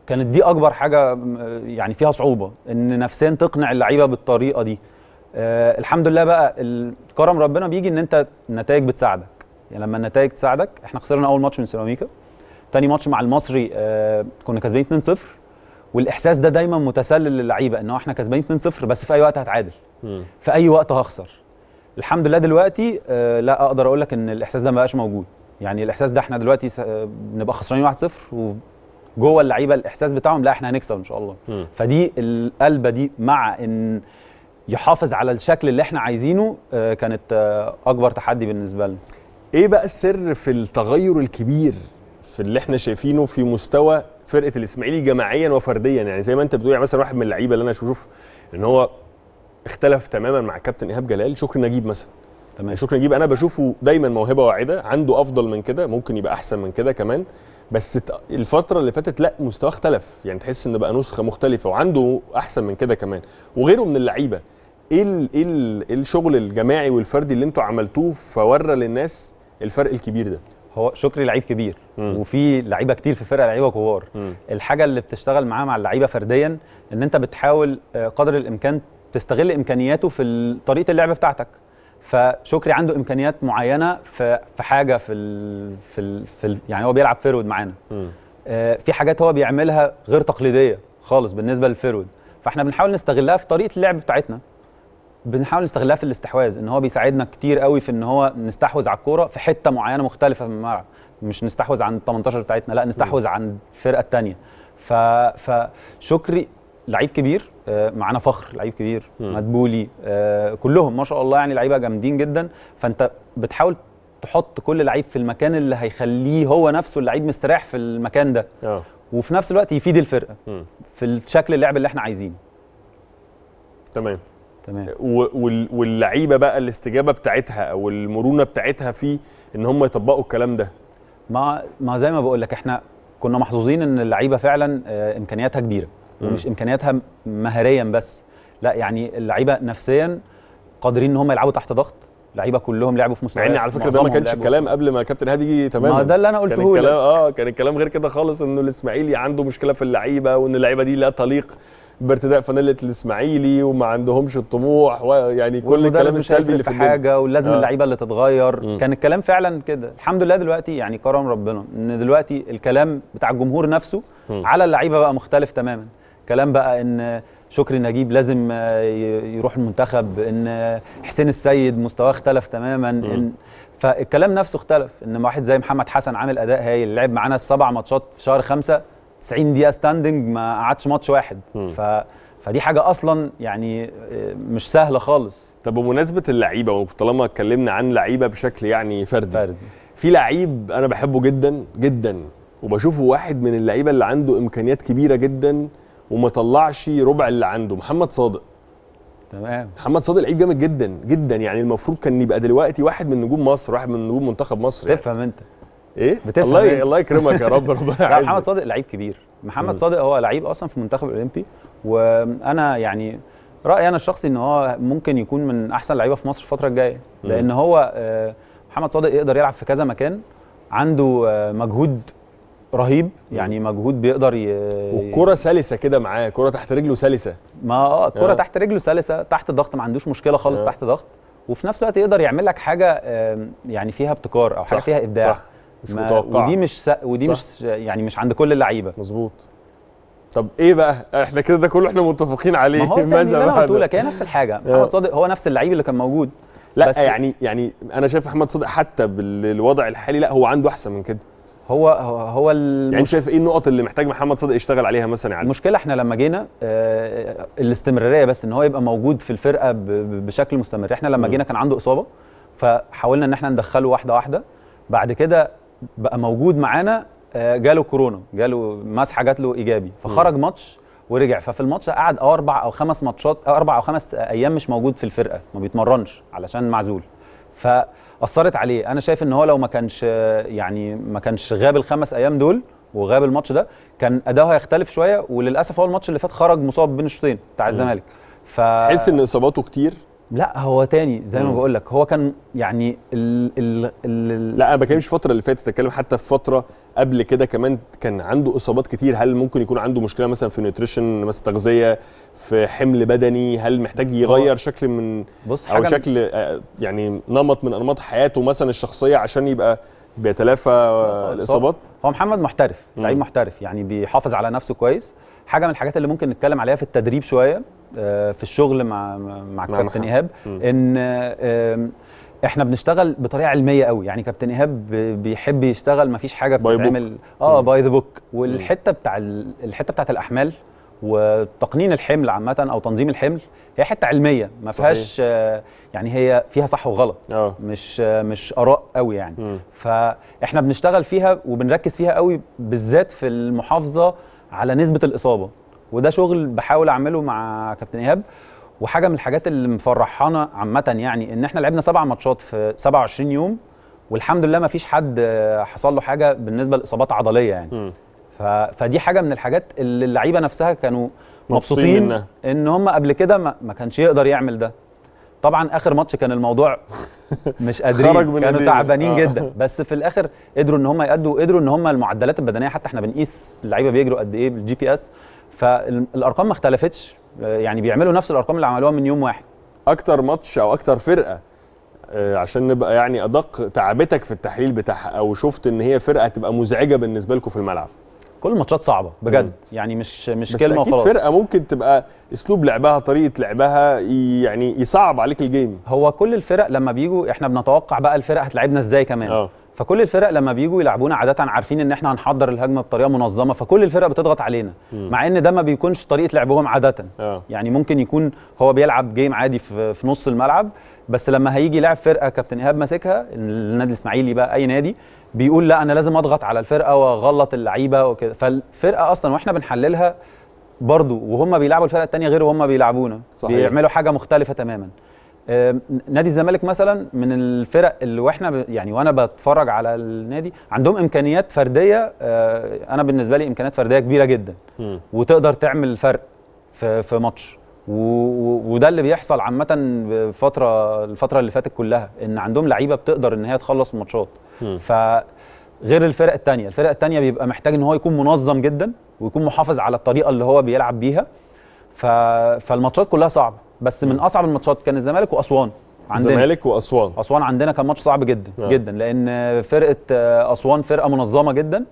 كانت دي اكبر حاجه م- يعني فيها صعوبه ان نفسيا تقنع اللعيبه بالطريقه دي آه الحمد لله بقى ال- كرم ربنا بيجي ان انت النتائج بتساعدك يعني لما النتائج تساعدك احنا خسرنا اول ماتش من سيراميكا تاني ماتش مع المصري آه كنا كسبانين 2-0 والاحساس ده دايما متسلل للعيبه ان هو احنا كسبانين 2-0 بس في اي وقت هتعادل مم. في اي وقت هخسر الحمد لله دلوقتي آه لا اقدر اقول لك ان الاحساس ده ما بقاش موجود يعني الاحساس ده احنا دلوقتي س- آه، بنبقى خسرانين 1-0 وجوه اللعيبه الاحساس بتاعهم لا احنا هنكسب ان شاء الله مم. فدي القلبه دي مع ان يحافظ على الشكل اللي احنا عايزينه آه كانت آه اكبر تحدي بالنسبه لنا ايه بقى السر في التغير الكبير في اللي احنا شايفينه في مستوى فرقه الاسماعيلي جماعيا وفرديا يعني زي ما انت بتقول يعني مثلا واحد من اللعيبه اللي انا بشوف ان هو اختلف تماما مع كابتن ايهاب جلال شكري نجيب مثلا تمام شكري نجيب انا بشوفه دايما موهبه واعده عنده افضل من كده ممكن يبقى احسن من كده كمان بس ت- الفتره اللي فاتت لا مستواه اختلف يعني تحس ان بقى نسخه مختلفه وعنده احسن من كده كمان وغيره من اللعيبه ايه ال ايه ال ايه الشغل الجماعي والفردي اللي انتوا عملتوه فورى للناس الفرق الكبير ده هو شكري لعيب كبير مم. وفي لعيبه كتير في فرقه لعيبه كبار مم. الحاجه اللي بتشتغل معاه مع اللعيبه فرديا ان انت بتحاول آه، قدر الامكان تستغل امكانياته في ال- طريقه اللعب بتاعتك فشكري عنده امكانيات معينه في في حاجه في ال في ال في ال يعني هو بيلعب فيرود معانا مم. آه، في حاجات هو بيعملها غير تقليديه خالص بالنسبه للفيرود فاحنا بنحاول نستغلها في طريقه اللعب بتاعتنا بنحاول نستغلها في الاستحواذ ان هو بيساعدنا كتير قوي في ان هو نستحوذ على الكوره في حته معينه مختلفه من الملعب مش نستحوذ عن ال 18 بتاعتنا لا نستحوذ عن الفرقه الثانيه ف فشكري لعيب كبير آه، معانا فخر لعيب كبير مم. مدبولي آه، كلهم ما شاء الله يعني لعيبه جامدين جدا فانت بتحاول تحط كل لعيب في المكان اللي هيخليه هو نفسه اللعيب مستريح في المكان ده اه وفي نفس الوقت يفيد الفرقه مم. في الشكل اللعب اللي احنا عايزينه تمام تمام و- وال- واللعيبه بقى الاستجابه بتاعتها او المرونه بتاعتها في ان هم يطبقوا الكلام ده ما ما زي ما بقول لك احنا كنا محظوظين ان اللعيبه فعلا آه، امكانياتها كبيره مم. ومش امكانياتها مهاريا بس لا يعني اللعيبه نفسيا قادرين ان هم يلعبوا تحت ضغط لعيبه كلهم لعبوا في مع مستويات ان على فكره ده ما معظمهم كانش لعبوا- الكلام قبل ما كابتن ايهاب يجي تماما ما ده اللي انا كان قلته الكلام لك اه كان الكلام غير كده خالص انه الاسماعيلي عنده مشكله في اللعيبه وان اللعيبه دي لا تليق بارتداء فانيله الاسماعيلي وما عندهمش الطموح ويعني كل والمدرب الكلام مش السلبي هيفرق اللي في في الدنيا حاجه ولازم آه. اللعيبه اللي تتغير مم. كان الكلام فعلا كده الحمد لله دلوقتي يعني كرم ربنا ان دلوقتي الكلام بتاع الجمهور نفسه مم. على اللعيبه بقى مختلف تماما كلام بقى ان شكري نجيب لازم آه، ي- يروح المنتخب ان آه، حسين السيد مستواه اختلف تماما ان فالكلام نفسه اختلف ان واحد زي محمد حسن عامل اداء هايل لعب معانا السبع ماتشات في شهر خمسة 90 دقيقه ستاندنج ما قعدش ماتش واحد مم. ف فدي حاجه اصلا يعني آه، مش سهله خالص طب بمناسبه اللعيبه وطالما اتكلمنا عن لعيبه بشكل يعني فردي فردي في لعيب انا بحبه جدا جدا وبشوفه واحد من اللعيبه اللي عنده امكانيات كبيره جدا وما طلعش ربع اللي عنده محمد صادق تمام محمد صادق لعيب جامد جدا جدا يعني المفروض كان يبقى دلوقتي واحد من نجوم مصر واحد من نجوم منتخب مصر يعني. تفهم انت ايه بتفهم الله انت. الله يكرمك يا رب ربنا لا محمد يعزك صادق لعيب كبير محمد مم. صادق هو لعيب اصلا في المنتخب الاولمبي وانا يعني رايي انا الشخصي ان هو ممكن يكون من احسن لعيبه في مصر الفتره الجايه لان هو آه، محمد صادق يقدر يلعب في كذا مكان عنده آه، مجهود رهيب يعني مجهود بيقدر ي... والكرة سلسه كده معاه كرة تحت رجله سلسه ما اه الكرة آه. تحت رجله سلسة تحت الضغط ما عندوش مشكلة خالص آه. تحت ضغط وفي نفس الوقت يقدر يعمل لك حاجة آم، يعني فيها ابتكار او حاجة صح، فيها ابداع صح. مش ما- متوقعة. ودي مش س... ودي صح. مش يعني مش عند كل اللعيبة مظبوط طب ايه بقى احنا كده ده كله احنا متفقين عليه ما هو التاني اللي انا قلته لك هي نفس الحاجة آه. محمد صادق هو نفس اللعيب اللي كان موجود لا بس- يعني يعني انا شايف محمد صادق حتى بالوضع الحالي لا هو عنده احسن من كده هو هو, هو يعني انت المش... شايف ايه النقط اللي محتاج محمد صادق يشتغل عليها مثلا يا علي المشكلة احنا لما جينا آه، الاستمرارية بس ان هو يبقى موجود في الفرقة ب... ب- بشكل مستمر احنا لما مم. جينا كان عنده إصابة فحاولنا ان احنا ندخله واحدة واحدة بعد كده بقى موجود معانا آه، جاله كورونا جاله مسحه جات له ايجابي فخرج ماتش ورجع ففي الماتش قعد أو اربع او خمس ماتشات أو اربع او خمس ايام مش موجود في الفرقه ما بيتمرنش علشان معزول فاثرت عليه انا شايف ان هو لو ما كانش آه، يعني ما كانش غاب الخمس ايام دول وغاب الماتش ده كان اداؤه هيختلف شويه وللاسف هو الماتش اللي فات خرج مصاب بين الشوطين بتاع الزمالك ف تحس ان اصاباته كتير لا هو تاني زي ما مم. بقول لك هو كان يعني ال ال ال لا انا ما بتكلمش الفتره اللي فاتت اتكلم حتى في فتره قبل كده كمان كان عنده اصابات كتير هل ممكن يكون عنده مشكله مثلا في نيوتريشن مثلا تغذيه في حمل بدني هل محتاج يغير شكل من بص او حاجه شكل آه، يعني نمط من انماط حياته مثلا الشخصيه عشان يبقى بيتلافى آه، خالص. الاصابات هو محمد محترف مم. لعيب محترف يعني بيحافظ على نفسه كويس حاجه من الحاجات اللي ممكن نتكلم عليها في التدريب شويه آه، في الشغل مع مع مع كابتن محمد. ايهاب مم. ان آه، احنا بنشتغل بطريقه علميه قوي يعني كابتن ايهاب ب- بيحب يشتغل ما فيش حاجه By book. بتتعمل اه مم. باي ذا بوك والحته بتاع ال- الحته بتاعت الاحمال وتقنين الحمل عامه او تنظيم الحمل هي حته علميه ما صحيح. فيهاش آه، يعني هي فيها صح وغلط اه مش آه، مش اراء قوي يعني مم. فاحنا بنشتغل فيها وبنركز فيها قوي بالذات في المحافظه على نسبه الاصابه وده شغل بحاول اعمله مع كابتن ايهاب وحاجه من الحاجات اللي مفرحانا عامه يعني ان احنا لعبنا سبع ماتشات في 27 يوم والحمد لله ما فيش حد آه، حصل له حاجه بالنسبه لاصابات عضليه يعني مم. ف... فدي حاجه من الحاجات اللي اللعيبه نفسها كانوا مبسوطين مبسوطين منها. ان هم قبل كده ما... ما كانش يقدر يعمل ده طبعا اخر ماتش كان الموضوع مش خرج قادرين من كانوا ايدينا. تعبانين آه. جدا بس في الاخر قدروا ان هم يأدوا قدروا ان هم المعدلات البدنيه حتى احنا بنقيس اللعيبه بيجروا قد ايه بالجي بي اس فالارقام ما اختلفتش آه، يعني بيعملوا نفس الارقام اللي عملوها من يوم واحد اكتر ماتش او اكتر فرقه آه، عشان نبقى يعني ادق تعبتك في التحليل بتاعها او شفت ان هي فرقه هتبقى مزعجه بالنسبه لكم في الملعب كل الماتشات صعبه بجد مم. يعني مش مش بس كلمه اكيد وخلاص فرقه ممكن تبقى اسلوب لعبها طريقه لعبها ي- يعني يصعب عليك الجيم هو كل الفرق لما بيجوا احنا بنتوقع بقى الفرق هتلعبنا ازاي كمان اه فكل الفرق لما بيجوا يلعبونا عاده عارفين ان احنا هنحضر الهجمه بطريقه منظمه فكل الفرق بتضغط علينا مم. مع ان ده ما بيكونش طريقه لعبهم عاده اه يعني ممكن يكون هو بيلعب جيم عادي في, في نص الملعب بس لما هيجي يلعب فرقه كابتن ايهاب ماسكها النادي الاسماعيلي بقى اي نادي بيقول لا انا لازم اضغط على الفرقه واغلط اللعيبه وكده فالفرقه اصلا واحنا بنحللها برضو وهم بيلعبوا الفرقه الثانيه غير وهم بيلعبونا صحيح. بيعملوا حاجه مختلفه تماما آم، نادي الزمالك مثلا من الفرق اللي واحنا ب- يعني وانا بتفرج على النادي عندهم امكانيات فرديه آه، انا بالنسبه لي امكانيات فرديه كبيره جدا مم. وتقدر تعمل فرق في في ماتش و- و- وده اللي بيحصل عامه بفتره الفتره اللي فاتت كلها ان عندهم لعيبه بتقدر ان هي تخلص الماتشات مم. فغير الفرق التانية الفرق التانية بيبقى محتاج ان هو يكون منظم جدا ويكون محافظ على الطريقه اللي هو بيلعب بيها ف... فالماتشات كلها صعبه بس من اصعب الماتشات كان الزمالك واسوان عندنا الزمالك واسوان اسوان عندنا كان ماتش صعب جدا آه. جدا لان فرقه آه، اسوان فرقه منظمه جدا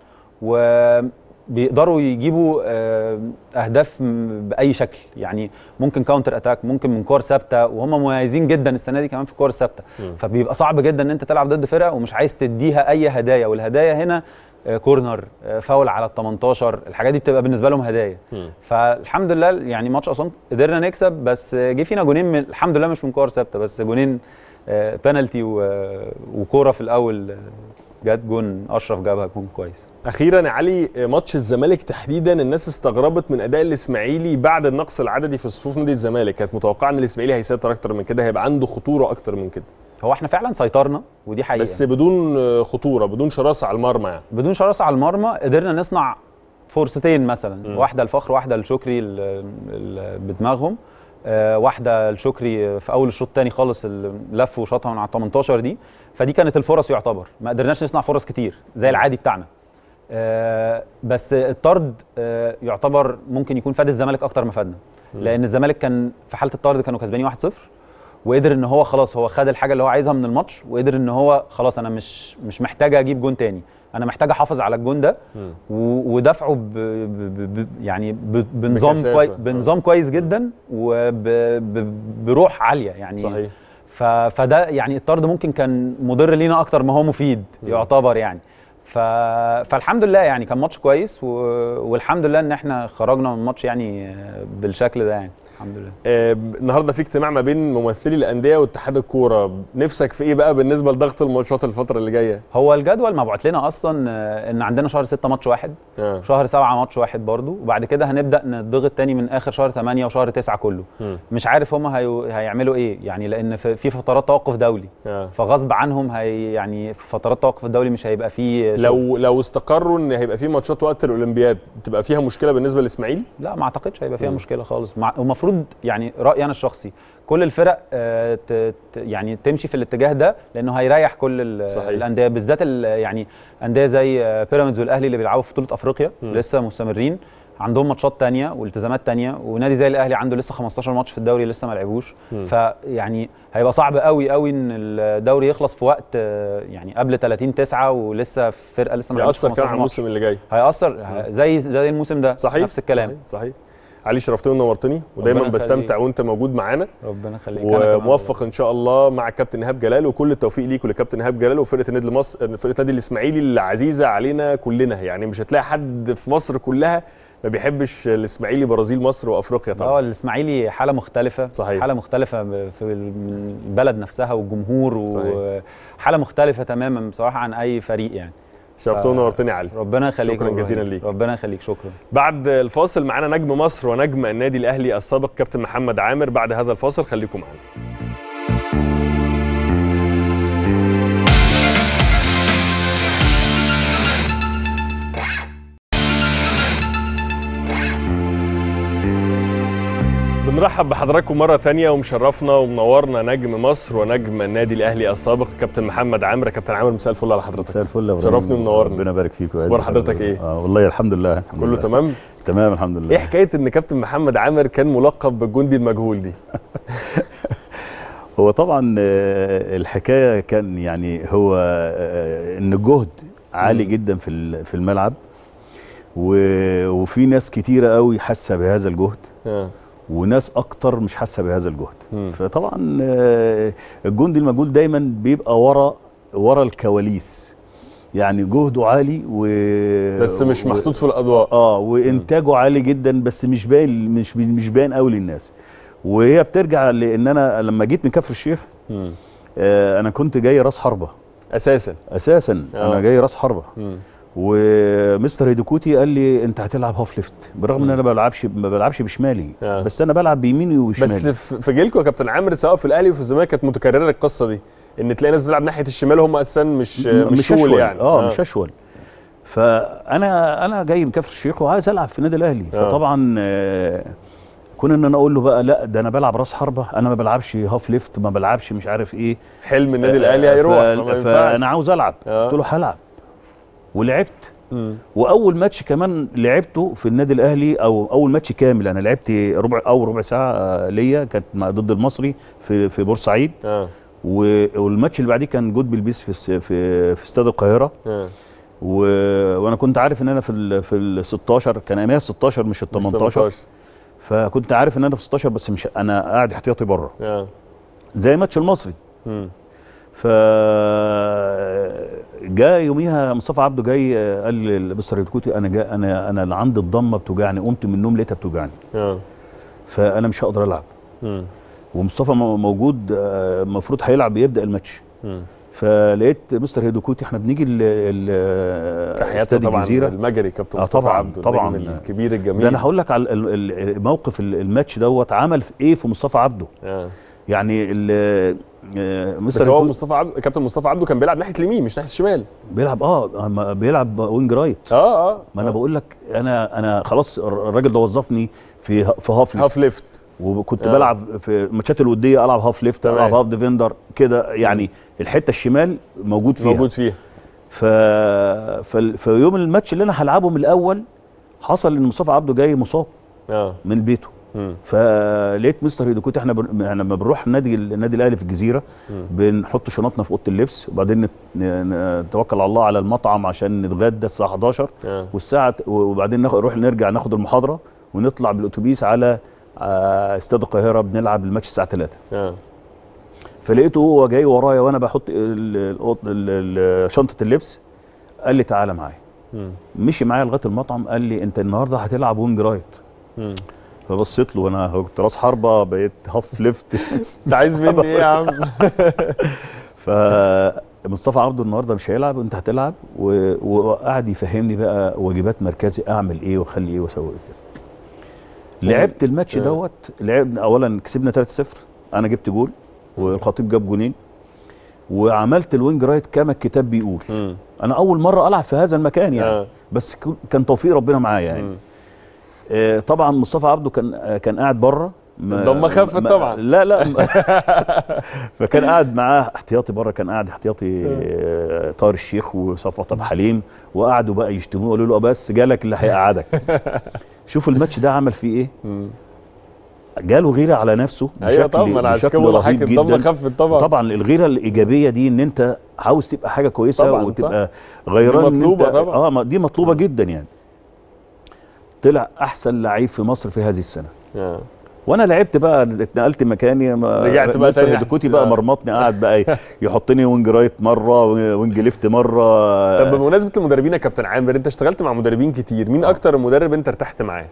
وبيقدروا يجيبوا آه، اهداف م- باي شكل يعني ممكن كاونتر اتاك ممكن من كور ثابته وهم مميزين جدا السنه دي كمان في الكور الثابته مم. فبيبقى صعب جدا ان انت تلعب ضد فرقه ومش عايز تديها اي هدايا والهدايا هنا آه، كورنر آه، فاول على ال 18 الحاجات دي بتبقى بالنسبه لهم هدايا مم. فالحمد لله يعني ماتش اسوان قدرنا نكسب بس جه فينا جونين من الحمد لله مش من كور ثابته بس جونين آه، بنالتي و- وكوره في الاول آه، جت جون اشرف جابها جون كويس اخيرا يا علي ماتش الزمالك تحديدا الناس استغربت من اداء الاسماعيلي بعد النقص العددي في صفوف نادي الزمالك كانت متوقعه ان الاسماعيلي هيسيطر اكتر من كده هيبقى عنده خطوره اكتر من كده هو احنا فعلا سيطرنا ودي حقيقه بس بدون خطوره بدون شراسه على المرمى يعني بدون شراسه على المرمى قدرنا نصنع فرصتين مثلا مم. واحده لفخر واحده لشكري ال- ال- بدماغهم آه، واحده لشكري في اول الشوط الثاني خالص اللي لف وشاطها من على ال 18 دي فدي كانت الفرص يعتبر ما قدرناش نصنع فرص كتير زي العادي بتاعنا آه، بس الطرد آه، يعتبر ممكن يكون فاد الزمالك اكتر ما فادنا لان الزمالك كان في حاله الطرد كانوا كسبانين 1-0 وقدر ان هو خلاص هو خد الحاجه اللي هو عايزها من الماتش وقدر ان هو خلاص انا مش مش محتاج اجيب جون تاني انا محتاج احافظ على الجون ده مم. و- ودفعه ب ب ب يعني ب بنظام بكثافة. كوي آه. بنظام كويس جدا وبروح عاليه يعني صحيح ف فده يعني الطرد ممكن كان مضر لينا اكتر ما هو مفيد مم. يعتبر يعني ف... فالحمد لله يعني كان ماتش كويس و... والحمد لله ان احنا خرجنا من الماتش يعني بالشكل ده يعني الحمد لله آه، النهارده في اجتماع ما بين ممثلي الانديه واتحاد الكوره نفسك في ايه بقى بالنسبه لضغط الماتشات الفتره اللي جايه هو الجدول مبعوت لنا اصلا آه، ان عندنا شهر 6 ماتش واحد آه. شهر 7 ماتش واحد برضو وبعد كده هنبدا نضغط تاني من اخر شهر 8 وشهر 9 كله مم. مش عارف هم هي... هيعملوا ايه يعني لان في في فترات توقف دولي آه. فغصب عنهم هي يعني في فترات التوقف الدولي مش هيبقى فيه شغل. لو لو استقروا ان هيبقى في ماتشات وقت الاولمبياد تبقى فيها مشكله بالنسبه للاسماعيلي لا ما اعتقدش هيبقى فيها مم. مشكله خالص مع... المفروض المفروض يعني رايي انا الشخصي كل الفرق آه، ت- ت- يعني تمشي في الاتجاه ده لانه هيريح كل ال- صحيح. الانديه بالذات ال- يعني انديه زي آه، بيراميدز والاهلي اللي بيلعبوا في بطوله افريقيا مم. لسه مستمرين عندهم ماتشات تانية والتزامات تانية ونادي زي الاهلي عنده لسه 15 ماتش في الدوري لسه ما لعبوش مم. فيعني هيبقى صعب قوي قوي ان الدوري يخلص في وقت آه، يعني قبل 30 9 ولسه فرقه لسه ما لعبتش يأثر كمان 15 على ماتش الموسم اللي جاي هيأثر ه- زي زي الموسم ده صحيح نفس الكلام صحيح, صحيح. علي شرفتني ونورتني ودايما ربنا بستمتع يخليك. وانت موجود معانا ربنا يخليك أنا كمان. وموفق ان شاء الله مع كابتن ايهاب جلال وكل التوفيق ليك ولكابتن ايهاب جلال وفرقه النادي مصر فرقه نادي الاسماعيلي العزيزه علينا كلنا يعني مش هتلاقي حد في مصر كلها ما بيحبش الاسماعيلي برازيل مصر وافريقيا اه طبعا الاسماعيلي حاله مختلفه صحيح. حاله مختلفه ب- في ال- من البلد نفسها والجمهور صحيح. وحاله مختلفه تماما بصراحه عن اي فريق يعني شرفتونا ونورتني يا علي ربنا يخليك شكراً والله. جزيلاً ليك. ربنا يخليك شكرا بعد الفاصل معانا نجم مصر ونجم النادي الاهلي السابق كابتن محمد عامر بعد هذا الفاصل خليكم معانا بنرحب بحضراتكم مرة تانية ومشرفنا ومنورنا نجم مصر ونجم النادي الأهلي السابق كابتن محمد عامر كابتن عامر مساء الفل على حضرتك مساء الفل يا إبراهيم. شرفني ومنورني. ربنا يبارك فيك ويعزك. أخبار حضرتك إيه؟ اه والله الحمد لله الحمد كله لله. تمام؟ تمام الحمد لله إيه حكاية إن كابتن محمد عامر كان ملقب بالجندي المجهول دي؟ هو طبعا آه، الحكايه كان يعني هو آه، ان الجهد عالي مم. جدا في ال- في الملعب و- وفي ناس كتيره قوي حاسه بهذا الجهد آه. وناس اكتر مش حاسه بهذا الجهد مم. فطبعا آه، الجندي المجهول دايما بيبقى ورا ورا الكواليس يعني جهده عالي و بس مش و- محطوط في الأضواء اه وانتاجه عالي جدا بس مش باين مش مش باين قوي للناس وهي بترجع لان انا لما جيت من كفر الشيخ مم. آه انا كنت جاي راس حربه أساسا اساسا آه. انا جاي راس حربه مم. ومستر هيدوكوتي قال لي انت هتلعب هاف ليفت برغم ان انا ما بلعبش ما بلعبش بشمالي آه. بس انا بلعب بيميني وشمالي بس في في جيلكم يا كابتن عامر سواء في الأهلي وفي الزمالك كانت متكررة القصة دي إن تلاقي ناس بتلعب ناحية الشمال وهم أساسا مش م- مش شول أشول. يعني اه مش اشول فانا انا جاي من كفر الشيخ وعايز العب في النادي الاهلي آه. فطبعا آه، كون ان انا اقول له بقى لا ده انا بلعب راس حربه انا ما بلعبش هاف ليفت ما بلعبش مش عارف ايه حلم النادي الأهلي آه، هيروح ف- فما ينفعش. فانا عاوز العب آه. قلت له هلعب ولعبت مم. واول ماتش كمان لعبته في النادي الاهلي او اول ماتش كامل انا لعبت ربع او ربع ساعه آه، ليا كانت مع- ضد المصري في في بورسعيد اه و- والماتش اللي بعديه كان جود بالبيس في الس- في في استاد القاهره اه و... وانا كنت عارف ان انا في ال في ال 16 كان ايامها 16 مش ال مش 18 فكنت عارف ان انا في 16 بس مش انا قاعد احتياطي بره اه زي ماتش المصري مم. ف جاء يوميها مصطفى عبده جاي آه، قال لي مستر الكوتي انا جا انا انا اللي عندي الضمه بتوجعني قمت من النوم لقيتها بتوجعني اه فانا مش هقدر العب مم. ومصطفى مو- موجود آه، المفروض هيلعب يبدا الماتش مم. فلقيت مستر هيدوكوتي احنا بنيجي ال- ال- تحياتنا استاد طبعا الجزيره المجري كابتن آه مصطفى طبعاً، عبده طبعاً. النجم الكبير الجميل ده انا هقول لك على ال- ال- موقف ال- الماتش دوت عمل في ايه في مصطفى عبده آه. يعني ال- آه، بس مستر هو الكوتي مصطفى عبده كابتن مصطفى عبده كان بيلعب ناحيه اليمين مش ناحيه الشمال بيلعب اه ما بيلعب وينج رايت اه اه ما انا آه. بقول لك انا انا خلاص الر- الراجل ده وظفني في ه- في هاف ليفت هاف ليفت وكنت آه. بلعب في الماتشات الوديه العب هاف ليفت تمام. العب هاف ديفندر كده يعني الحته الشمال موجود فيها موجود فيها ف... ف... في يوم الماتش اللي انا هلعبه من الاول حصل ان مصطفى عبده جاي مصاب اه من بيته مم. فلقيت مستر هيدوكوتي احنا بن... احنا لما بنروح النادي النادي الاهلي في الجزيره مم. بنحط شنطنا في اوضه اللبس وبعدين نت... ن- نتوكل على الله على المطعم عشان نتغدى الساعه 11 اه والساعه وبعدين ناخد نروح نرجع ناخد المحاضره ونطلع بالاتوبيس على آه، استاد القاهره بنلعب الماتش الساعه 3 اه فلقيته هو جاي ورايا وانا بحط ال- الأوض- ال- ال- شنطه اللبس قال لي تعالى معايا مم. مشي معايا لغايه المطعم قال لي انت النهارده هتلعب وينج رايت مم. فبصيت له وانا كنت راس حربه بقيت هاف ليفت انت عايز مني ايه يا عم فمصطفى عبده النهارده مش هيلعب انت هتلعب و- وقعد يفهمني بقى واجبات مركزي اعمل ايه واخلي ايه واسوي ايه لعبت الماتش آه. دوت لعبنا اولا كسبنا 3-0 انا جبت جول والخطيب جاب جونين وعملت الوينج رايت كما الكتاب بيقول مم. انا اول مره العب في هذا المكان يعني آه. بس ك- كان توفيق ربنا معايا يعني مم. آه، طبعا مصطفى عبده كان آه، كان قاعد بره ما- الضمة خفت ما- طبعا. لا لا فكان قاعد معاه احتياطي بره كان قاعد احتياطي آه، طاهر الشيخ وصفوت ابو حليم وقعدوا بقى يشتموه وقالوا له بس جالك اللي هيقعدك شوفوا الماتش ده عمل فيه ايه جاله غيره على نفسه ايوه طبعا ما انا عشان كده بقول لحضرتك الضمه خفت طبعا طبعا الغيره الايجابيه دي ان انت عاوز تبقى حاجه كويسه طبعاً، وتبقى غيران إن مطلوبة انت طبعاً. اه ما- دي مطلوبه جدا يعني طلع احسن لعيب في مصر في هذه السنه آه. وانا لعبت بقى اتنقلت مكاني ما رجعت بقى مستر تاني هيديكوتي أحسن. بقى آه. مرمطني قاعد بقى يحطني وينج رايت مره وينج ليفت مره طب بمناسبه المدربين يا كابتن عامر انت اشتغلت مع مدربين كتير مين اكتر مدرب انت ارتحت معاه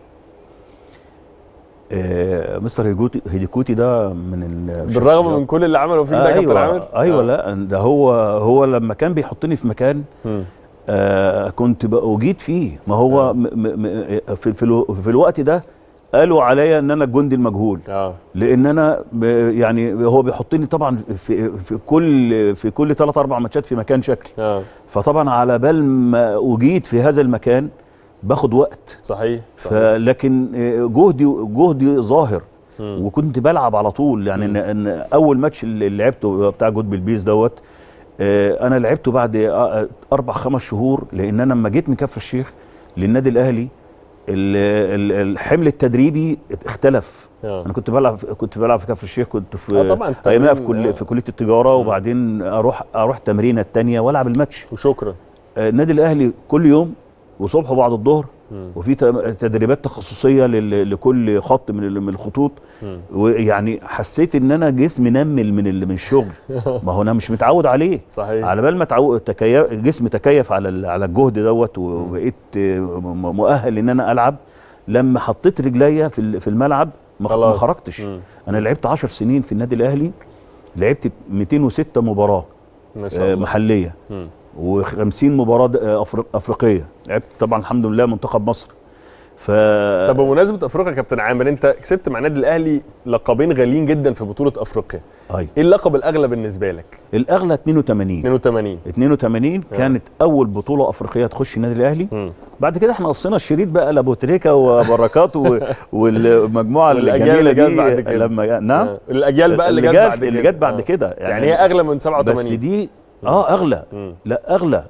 آه مستر هيديكوتي هيديكوتي ده من ال- بالرغم من كل اللي عمله فيك ده يا كابتن عامر ايوه ايوه لا ده هو هو لما كان بيحطني في مكان مم. آه كنت بقى اجيد فيه ما هو م م م في, في, الو في الوقت ده قالوا عليا ان انا الجندي المجهول اه لان انا ب- يعني هو بيحطني طبعا في في كل في كل ثلاث اربع ماتشات في مكان شكل اه فطبعا على بال ما اجيد في هذا المكان باخد وقت صحيح صحيح فلكن آه، جهدي جهدي ظاهر مم. وكنت بلعب على طول يعني ان, إن اول ماتش اللي لعبته بتاع جود بالبيس دوت آه، انا لعبته بعد آه، اربع خمس شهور لان انا لما جيت من كفر الشيخ للنادي الاهلي ال- ال- الحمل التدريبي اختلف آه. انا كنت بلعب كنت بلعب في كفر الشيخ كنت في آه طبعاً ايامها في التمرين، كل آه. في كليه التجاره وبعدين اروح اروح تمرينه الثانيه والعب الماتش وشكرا آه، النادي الاهلي كل يوم وصبح وبعد الظهر مم. وفي تم- تدريبات تخصصيه لل- لكل خط من ال- من الخطوط مم. ويعني حسيت ان انا جسمي نمل من ال- من الشغل ما هو انا مش متعود عليه صحيح على بال ما تعود تكيف جسمي تكيف على ال- على الجهد دوت وبقيت آه، م- مؤهل ان انا العب لما حطيت رجليا في ال- في الملعب ما خ- ما خلاص. خرجتش مم. انا لعبت 10 سنين في النادي الاهلي لعبت 206 مباراه ما شاء آه، الله محليه مم. و50 مباراه د- آه، أفريق افريقيه لعبت طبعا الحمد لله منتخب مصر ف طب بمناسبه افريقيا يا كابتن عامر انت كسبت مع النادي الاهلي لقبين غاليين جدا في بطوله افريقيا أيوة. ايه اللقب الاغلى بالنسبه لك الاغلى 82 82 82 كانت اول بطوله افريقيه تخش النادي الاهلي مم. بعد كده احنا قصينا الشريط بقى لابو تريكه وبركات و... والمجموعه والأجيال الجميله اللي جت دي بعد كده. لما جا- نعم آه. الاجيال بقى اللي جت بعد كده اللي جت بعد آه. كده يعني هي اغلى من بس 87 دي اه اغلى مم. لا اغلى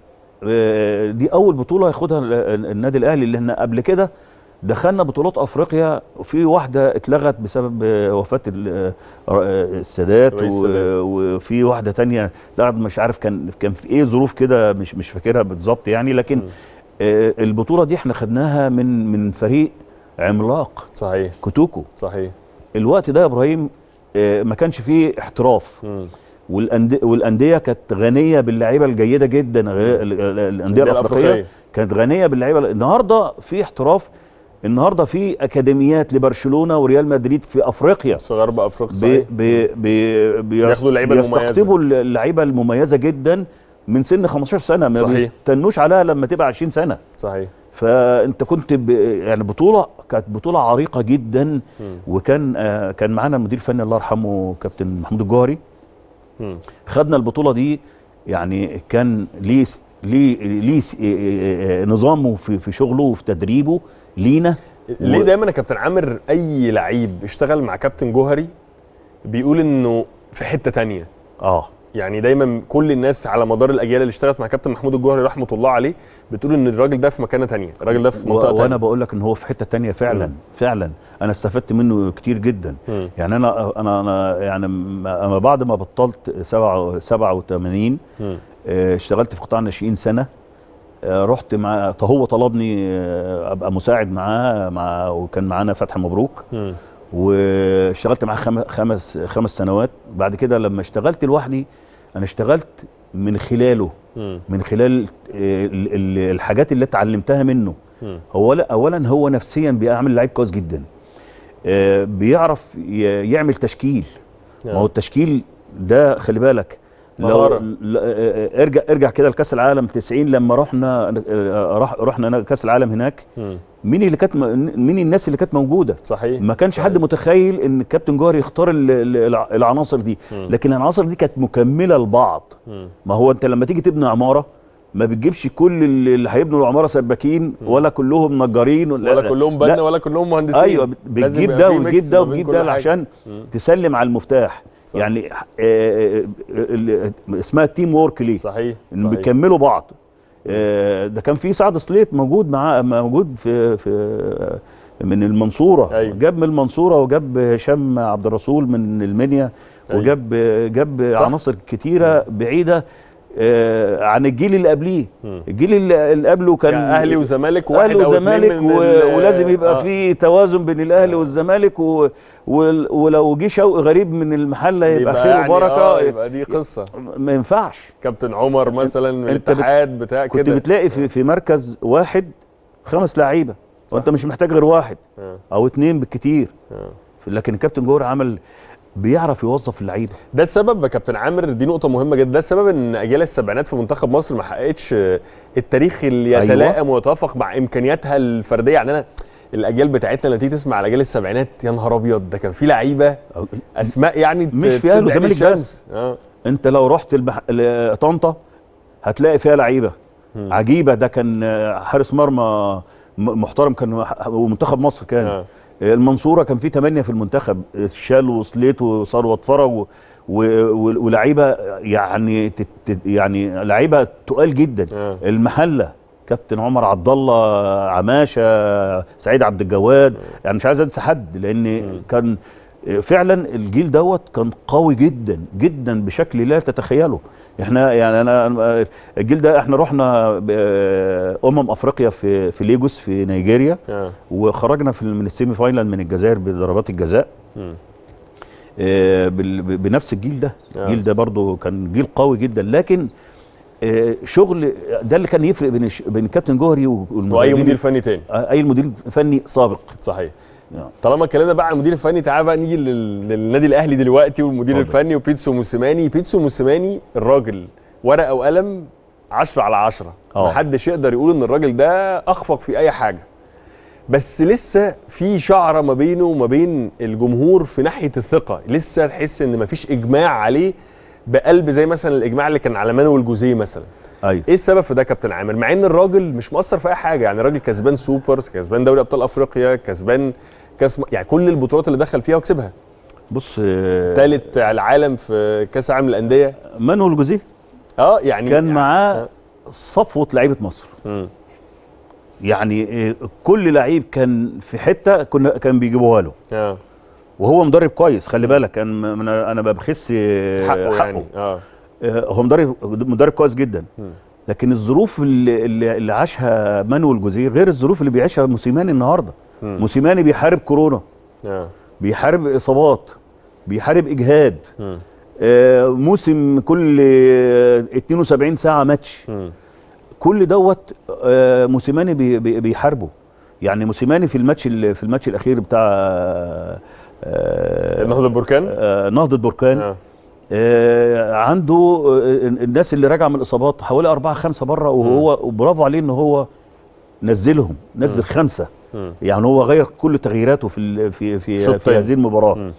آه، دي اول بطوله ياخدها ال- ال- النادي الاهلي اللي احنا قبل كده دخلنا بطولات افريقيا وفي واحده اتلغت بسبب آه، وفاه ال- آه، آه، السادات رئيس و- السادات. وفي واحده تانية اتلغت مش عارف كان كان في ايه ظروف كده مش مش فاكرها بالظبط يعني لكن آه، البطوله دي احنا خدناها من من فريق عملاق صحيح كوتوكو صحيح الوقت ده يا ابراهيم آه، ما كانش فيه احتراف مم. والأندية والأندية كانت غنية باللعيبة الجيدة جدا غ- ال- ال- الأندية الأفريقية كانت غنية باللعيبة النهاردة في احتراف النهاردة في أكاديميات لبرشلونة وريال مدريد في أفريقيا في غرب افريقيا بي صحيح بي بي بي بياخدوا اللعيبة المميزة. بيستقطبوا اللعيبة المميزة جدا من سن 15 سنة ما صحيح. بيستنوش عليها لما تبقى 20 سنة صحيح فانت كنت ب... يعني بطوله كانت بطوله عريقه جدا وكان آه كان معانا المدير الفني الله يرحمه كابتن محمود الجوهري مم. خدنا البطوله دي يعني كان ليه س- ليه ليه س- آه، آه، نظامه في في شغله وفي تدريبه لينا ليه دايما يا كابتن عامر اي لعيب اشتغل مع كابتن جوهري بيقول انه في حته تانية اه يعني دايما كل الناس على مدار الاجيال اللي اشتغلت مع كابتن محمود الجوهري رحمه الله عليه بتقول ان الراجل ده في مكانه تانية الراجل ده في و- منطقه وانا تانية بقول لك ان هو في حته تانية فعلا مم. فعلا انا استفدت منه كتير جدا مم. يعني انا انا انا يعني م- انا بعد ما بطلت 87 مم. آه، اشتغلت في قطاع الناشئين سنه آه، رحت مع هو طلبني آه، ابقى مساعد معاه مع وكان معانا فتحي مبروك مم. واشتغلت معاه خم- خمس خمس سنوات بعد كده لما اشتغلت لوحدي انا اشتغلت من خلاله مم. من خلال آه، ال- ال- الحاجات اللي اتعلمتها منه مم. هو لا اولا هو نفسيا بيعمل لعيب كويس جدا آه، بيعرف ي- يعمل تشكيل ما هو التشكيل ده خلي بالك لو مهارة. ل- آه، آه، ارجع ارجع كده لكاس العالم 90 لما رحنا آه، راح رحنا كاس العالم هناك مم. مين اللي كانت م- مين الناس اللي كانت موجوده صحيح ما كانش حد صحيح. متخيل ان الكابتن جوهري يختار ال- ال- الع- العناصر دي مم. لكن العناصر دي كانت مكمله لبعض مم. ما هو انت لما تيجي تبني عماره ما بتجيبش كل اللي اللي هيبنوا العماره سباكين ولا كلهم نجارين ولا كلهم لا. بنا ولا كلهم مهندسين ايوه بت- لازم بتجيب يبقى ده في وتجيب ميكس ده ما بين وتجيب كل ده حاجة. عشان مم. تسلم على المفتاح صح. يعني آه، آه، ال- اسمها تيم وورك ليه صحيح إن صحيح. بيكملوا بعض آه، ده كان في سعد سليط موجود مع موجود في في من المنصوره أيوة. جاب من المنصوره وجاب هشام عبد الرسول من المنيا أيوة. وجاب جاب صح. عناصر كتيره بعيده آه، عن الجيل اللي قبليه مم. الجيل اللي اللي قبله كان يعني اهلي وزمالك واحد اهلي او وزمالك اتنين من و... ال- ولازم يبقى آه. في توازن بين الاهلي والزمالك و... و... ولو جه شوقي غريب من المحله يبقى, خير يعني وبركه آه يبقى دي قصه ما ينفعش كابتن عمر مثلا من أنت بت- الاتحاد بتاع كنت كده بتلاقي في في مركز واحد خمس لعيبه وانت مش محتاج غير واحد آه. او اتنين بالكتير آه. لكن الكابتن جوهر عمل بيعرف يوظف اللعيبه ده السبب يا كابتن عامر دي نقطة مهمة جدا ده السبب ان اجيال السبعينات في منتخب مصر ما حققتش التاريخ اللي أيوة. يتلائم ويتوافق مع امكانياتها الفردية يعني انا الاجيال بتاعتنا لما تيجي تسمع على اجيال السبعينات يا نهار ابيض ده كان في لعيبه اسماء يعني ت- مش في تسد أهلي عين وزمالك الشمس. بس. اه انت لو رحت المح... ل- طنطا هتلاقي فيها لعيبه عجيبه ده كان آه، حارس مرمى م- محترم كان مح- ومنتخب مصر كان آه. المنصوره كان فيه ثمانيه في المنتخب شال وصليت وثروت فرج و... و... و... ولعيبه يعني تت... تت- يعني لعيبه تقال جدا آه. المحله كابتن عمر عبد الله عماشه سعيد عبد الجواد يعني مش عايز انسى حد لان كان فعلا الجيل دوت كان قوي جدا جدا بشكل لا تتخيله احنا يعني انا الجيل ده احنا رحنا ب- امم افريقيا في في ليجوس في نيجيريا اه وخرجنا في من السيمي فاينال من الجزائر بضربات الجزاء مم. آه، بال- ب- بنفس الجيل ده آه. الجيل ده برضو كان جيل قوي جدا لكن آه، شغل ده اللي كان يفرق بين الش- بين الكابتن جوهري واي والمدربين مدير فني تاني آه، اي مدير فني سابق صحيح آه. طالما اتكلمنا بقى عن المدير الفني تعالى بقى نيجي لل- للنادي الاهلي دلوقتي والمدير اتفضل. الفني وبيتسو موسيماني بيتسو موسيماني الراجل ورقه وقلم 10 على 10 آه. محدش يقدر يقول ان الراجل ده اخفق في اي حاجه بس لسه في شعره ما بينه وما بين الجمهور في ناحيه الثقه لسه تحس ان مفيش اجماع عليه بقلب زي مثلا الاجماع اللي كان على مانويل جوزيه مثلا ايوه ايه السبب في ده يا كابتن عامر مع ان الراجل مش مؤثر في اي حاجه يعني الراجل كسبان سوبر كسبان دوري ابطال افريقيا كسبان كاس م- يعني كل البطولات اللي دخل فيها وكسبها بص آه، ثالث على العالم في كاس العالم للانديه مانويل جوزيه اه يعني كان يعني- معاه صفوه لعيبه مصر مم. يعني آه، كل لعيب كان في حته كنا كان بيجيبوها له اه وهو مدرب كويس خلي بالك انا انا انا ما بخس آه، حقه, يعني اه آه، هو مدرب مدرب كويس جدا مم. لكن الظروف اللي, اللي, اللي عاشها مانويل جوزيه غير الظروف اللي بيعيشها موسيماني النهارده مم. موسيماني بيحارب كورونا اه بيحارب اصابات بيحارب اجهاد مم. آه، موسم كل آه، 72 ساعه ماتش مم. كل دوت آه، موسيماني بي- بي- بيحاربه يعني موسيماني في الماتش ال- في الماتش الاخير بتاع آه، آه، النهضه البركان آه، نهضه بركان اه آه، عنده آه، الناس اللي راجعه من الاصابات حوالي أربعة خمسة بره وهو وبرافو عليه ان هو نزلهم نزل خمسه مم. يعني هو غير كل تغييراته في ال- في في, الشوط في التاني. هذه المباراه مم.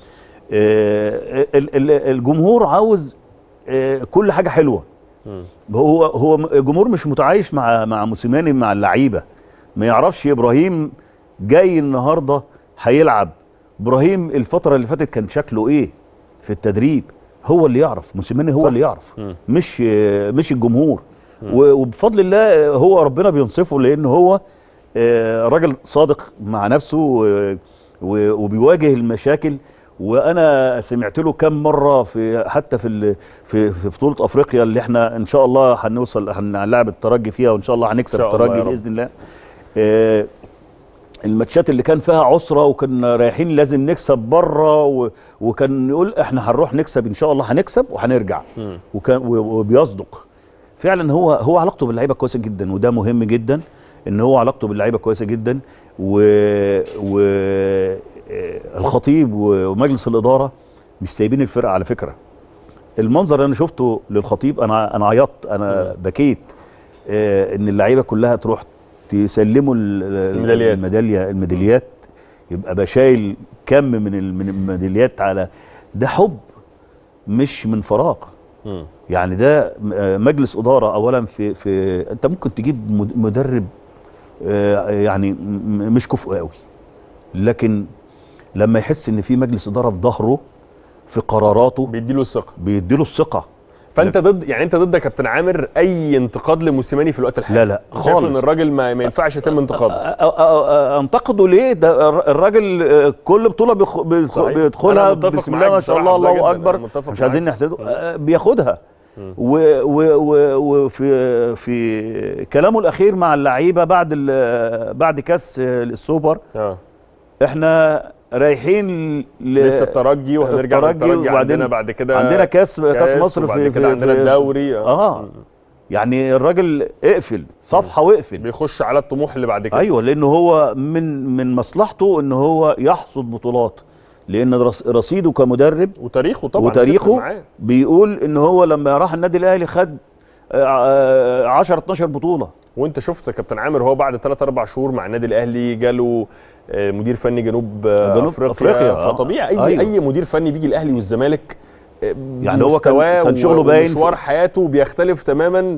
آه، ال- ال- الجمهور عاوز آه، كل حاجه حلوه مم. هو هو م- الجمهور مش متعايش مع مع موسيماني مع اللعيبه ما يعرفش ابراهيم جاي النهارده هيلعب ابراهيم الفتره اللي فاتت كان شكله ايه في التدريب هو اللي يعرف موسيماني هو صح. اللي يعرف مم. مش آه، مش الجمهور و- وبفضل الله هو ربنا بينصفه لان هو آه، راجل صادق مع نفسه و- و- وبيواجه المشاكل وانا سمعت له كم مره في حتى في ال- في في بطوله افريقيا اللي احنا ان شاء الله هنوصل هنلعب الترجي فيها وان شاء الله هنكسب إن شاء الله يا الترجي رب. باذن الله آه، الماتشات اللي كان فيها عسره وكنا رايحين لازم نكسب بره و- وكان يقول احنا هنروح نكسب ان شاء الله هنكسب وهنرجع مم. وكان و- وبيصدق فعلا هو هو علاقته باللعيبه كويسه جدا وده مهم جدا ان هو علاقته باللعيبه كويسه جدا و, و... آه، الخطيب ومجلس الاداره مش سايبين الفرقه على فكره المنظر اللي انا شفته للخطيب انا انا عيطت انا بكيت آه، ان اللعيبه كلها تروح تسلموا ال- ال- الميداليات. الميداليه الميداليات يبقى بشايل كم من ال- من الميداليات على ده حب مش من فراغ مم. يعني ده م- آه، مجلس اداره اولا في في انت ممكن تجيب مد- مدرب آه، يعني م- م- مش كفء قوي لكن لما يحس ان في مجلس اداره في ظهره في قراراته بيديله الثقه بيديله الثقه فانت ضد يعني انت ضد يا كابتن عامر اي انتقاد لموسيماني في الوقت الحالي لا لا أنت شايف ان خالص الراجل ما, ما ينفعش يتم انتقاده أ- أ- أ- انتقده ليه ده الر- الراجل آه، كل بطوله بيخ- بيدخ- صحيح. بيدخلها أنا متفق بسم معاك الله ما شاء بصراحة الله في ده الله جداً. أنا اكبر متفق مش عايزين معاك. نحسده آه، بياخدها و- و- و- وفي في كلامه الاخير مع اللعيبه بعد ال- بعد كاس السوبر اه احنا رايحين ل... لسه الترجي وهنرجع الترجي للترجي وبعدين عندنا بعد كده عندنا كاس كاس مصر وبعد في كده في عندنا في- الدوري اه يعني الراجل اقفل صفحه واقفل بيخش على الطموح اللي بعد كده ايوه لانه هو من من مصلحته ان هو يحصد بطولات لان رص- رصيده كمدرب وتاريخه طبعا هتفرق وتاريخه معاه. بيقول ان هو لما راح النادي الاهلي خد آه، 10 12 بطوله وانت شفت يا كابتن عامر هو بعد 3 4 شهور مع النادي الاهلي جاله آه، مدير فني جنوب, آه، جنوب افريقيا, أفريقيا، آه. فطبيعي اي أيوة. اي مدير فني بيجي الاهلي والزمالك آه، يعني هو كان- مستواه كان شغله و- باين في- ومشوار حياته بيختلف تماما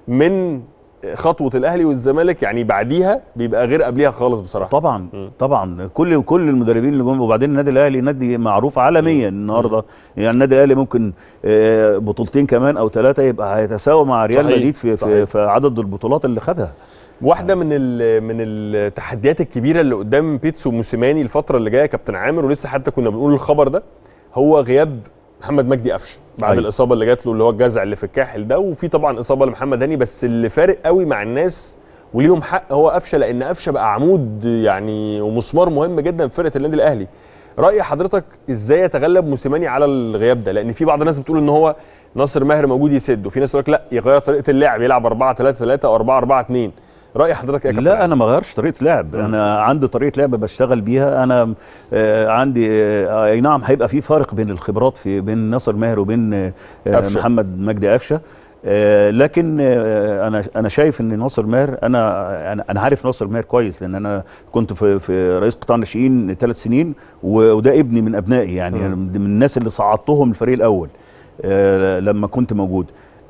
من خطوه الاهلي والزمالك يعني بعديها بيبقى غير قبليها خالص بصراحه طبعا طبعا كل كل المدربين اللي جم وبعدين النادي الاهلي نادي معروف عالميا النهارده يعني النادي الاهلي ممكن آه، بطولتين كمان او ثلاثه يبقى هيتساوى مع ريال صحيح، مدريد في, صحيح. في في عدد البطولات اللي خدها واحده من ال- من التحديات الكبيره اللي قدام بيتسو موسيماني الفتره اللي جايه يا كابتن عامر ولسه حتى كنا بنقول الخبر ده هو غياب محمد مجدي قفشه بعد أيوة. الاصابه اللي جات له اللي هو الجزع اللي في الكاحل ده وفي طبعا اصابه لمحمد هاني بس اللي فارق قوي مع الناس وليهم حق هو قفشه لان قفشه بقى عمود يعني ومسمار مهم جدا في فرقه النادي الاهلي راي حضرتك ازاي يتغلب موسيماني على الغياب ده لان في بعض الناس بتقول ان هو ناصر ماهر موجود يسد وفي ناس تقول لك لا يغير طريقه اللعب يلعب 4 3 3 او 4 4 2 راي حضرتك ايه يا كابتن لا انا ما غيرش طريقه لعب انا عندي طريقه لعب بشتغل بيها انا آه عندي آه اي نعم هيبقى في فرق بين الخبرات في بين ناصر ماهر وبين آه قفشة. محمد مجدي قفشه آه لكن آه انا انا شايف ان ناصر ماهر انا انا انا عارف ناصر ماهر كويس لان انا كنت في في رئيس قطاع الناشئين ثلاث سنين و- وده ابني من ابنائي يعني أنا من الناس اللي صعدتهم الفريق الاول آه لما كنت موجود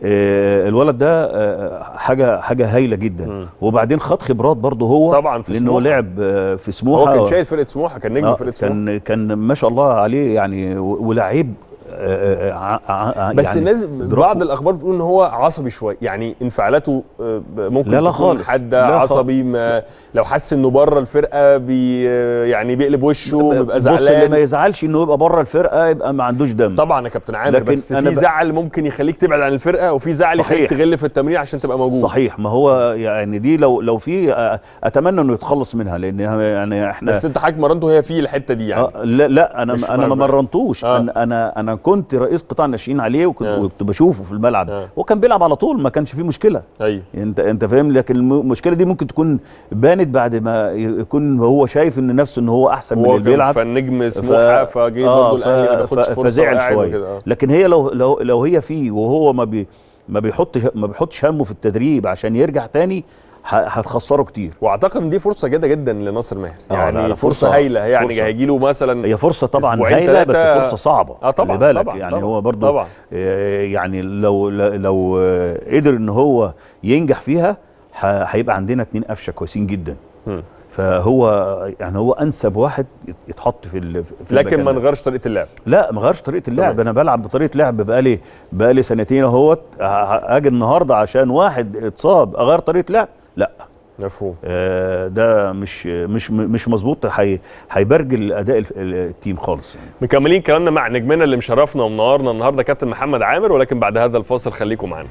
آه الولد ده آه حاجه حاجه هايله جدا مم. وبعدين خد خبرات برضه هو طبعا في لانه سموحة. لعب آه، في هو سموحه كان شايل فرقه سموحه كان نجم آه، فرقه سموحه كان كان ما شاء الله عليه يعني و- ولاعيب آه، آه، آه، آه، بس يعني الناس درجته- بعض الاخبار بتقول ان هو عصبي شويه يعني انفعالاته آه، ممكن لا لا تكون خالص. حاده لا عصبي ما لو حس انه بره الفرقه بي يعني بيقلب وشه بيبقى بص اللي ما زعلان يزعلش انه يبقى بره الفرقه يبقى ما عندوش دم طبعا يا كابتن عامر لكن بس أنا في ب- زعل ممكن يخليك تبعد عن الفرقه وفي زعل يخليك صحيح. تغل في التمرين عشان تبقى موجود صحيح ما هو يعني دي لو لو في آه، اتمنى انه يتخلص منها لان يعني احنا بس انت حضرتك مرنته هي في الحته دي يعني آه لا لا انا مش انا ما مرة. مرنتوش آه. انا انا انا كنت رئيس قطاع الناشئين عليه وكنت, آه. وكنت بشوفه في الملعب آه. هو كان بيلعب على طول ما كانش فيه مشكله ايوه انت انت فاهم لكن الم- المشكله دي ممكن تكون بانت بعد ما يكون هو شايف ان نفسه ان هو احسن من هو اللي كان بيلعب فالنجم سموحه فجه آه، برضه الاهلي ما ف- بياخدش ف- فرصه فزعل وقاعد شويه وكده، آه. لكن هي لو لو لو هي فيه وهو ما بي ما بيحطش ما بيحطش همه في التدريب عشان يرجع تاني ه- هتخسره كتير واعتقد ان دي فرصه جيده جدا لناصر ماهر آه، يعني لا، لا، فرصه فرصة- هايله يعني فرصة. هيجي له مثلا هي فرصه طبعا أسبوعين هايله بس تلاتة. فرصه صعبه اه طبعا خلي بالك طبعا يعني طبعا هو برضه طبعا آه، يعني لو لو آه، قدر ان هو ينجح فيها ه- هيبقى عندنا اتنين قفشه كويسين جدا مم. فهو يعني هو انسب واحد يتحط في ال- في لكن المكان ما ده. نغيرش طريقه اللعب لا ما غيرش طريقه اللعب تمام. انا بلعب بطريقه لعب بقالي بقالي سنتين اهوت ه- ه- اجي النهارده عشان واحد اتصاب اغير طريقه لعب لا مفهوم آه، ده مش مش مش مظبوط هي- هيبرجل اداء الف- التيم خالص يعني. مكملين كلامنا مع نجمنا اللي مشرفنا ومنورنا النهارده كابتن محمد عامر ولكن بعد هذا الفاصل خليكم معانا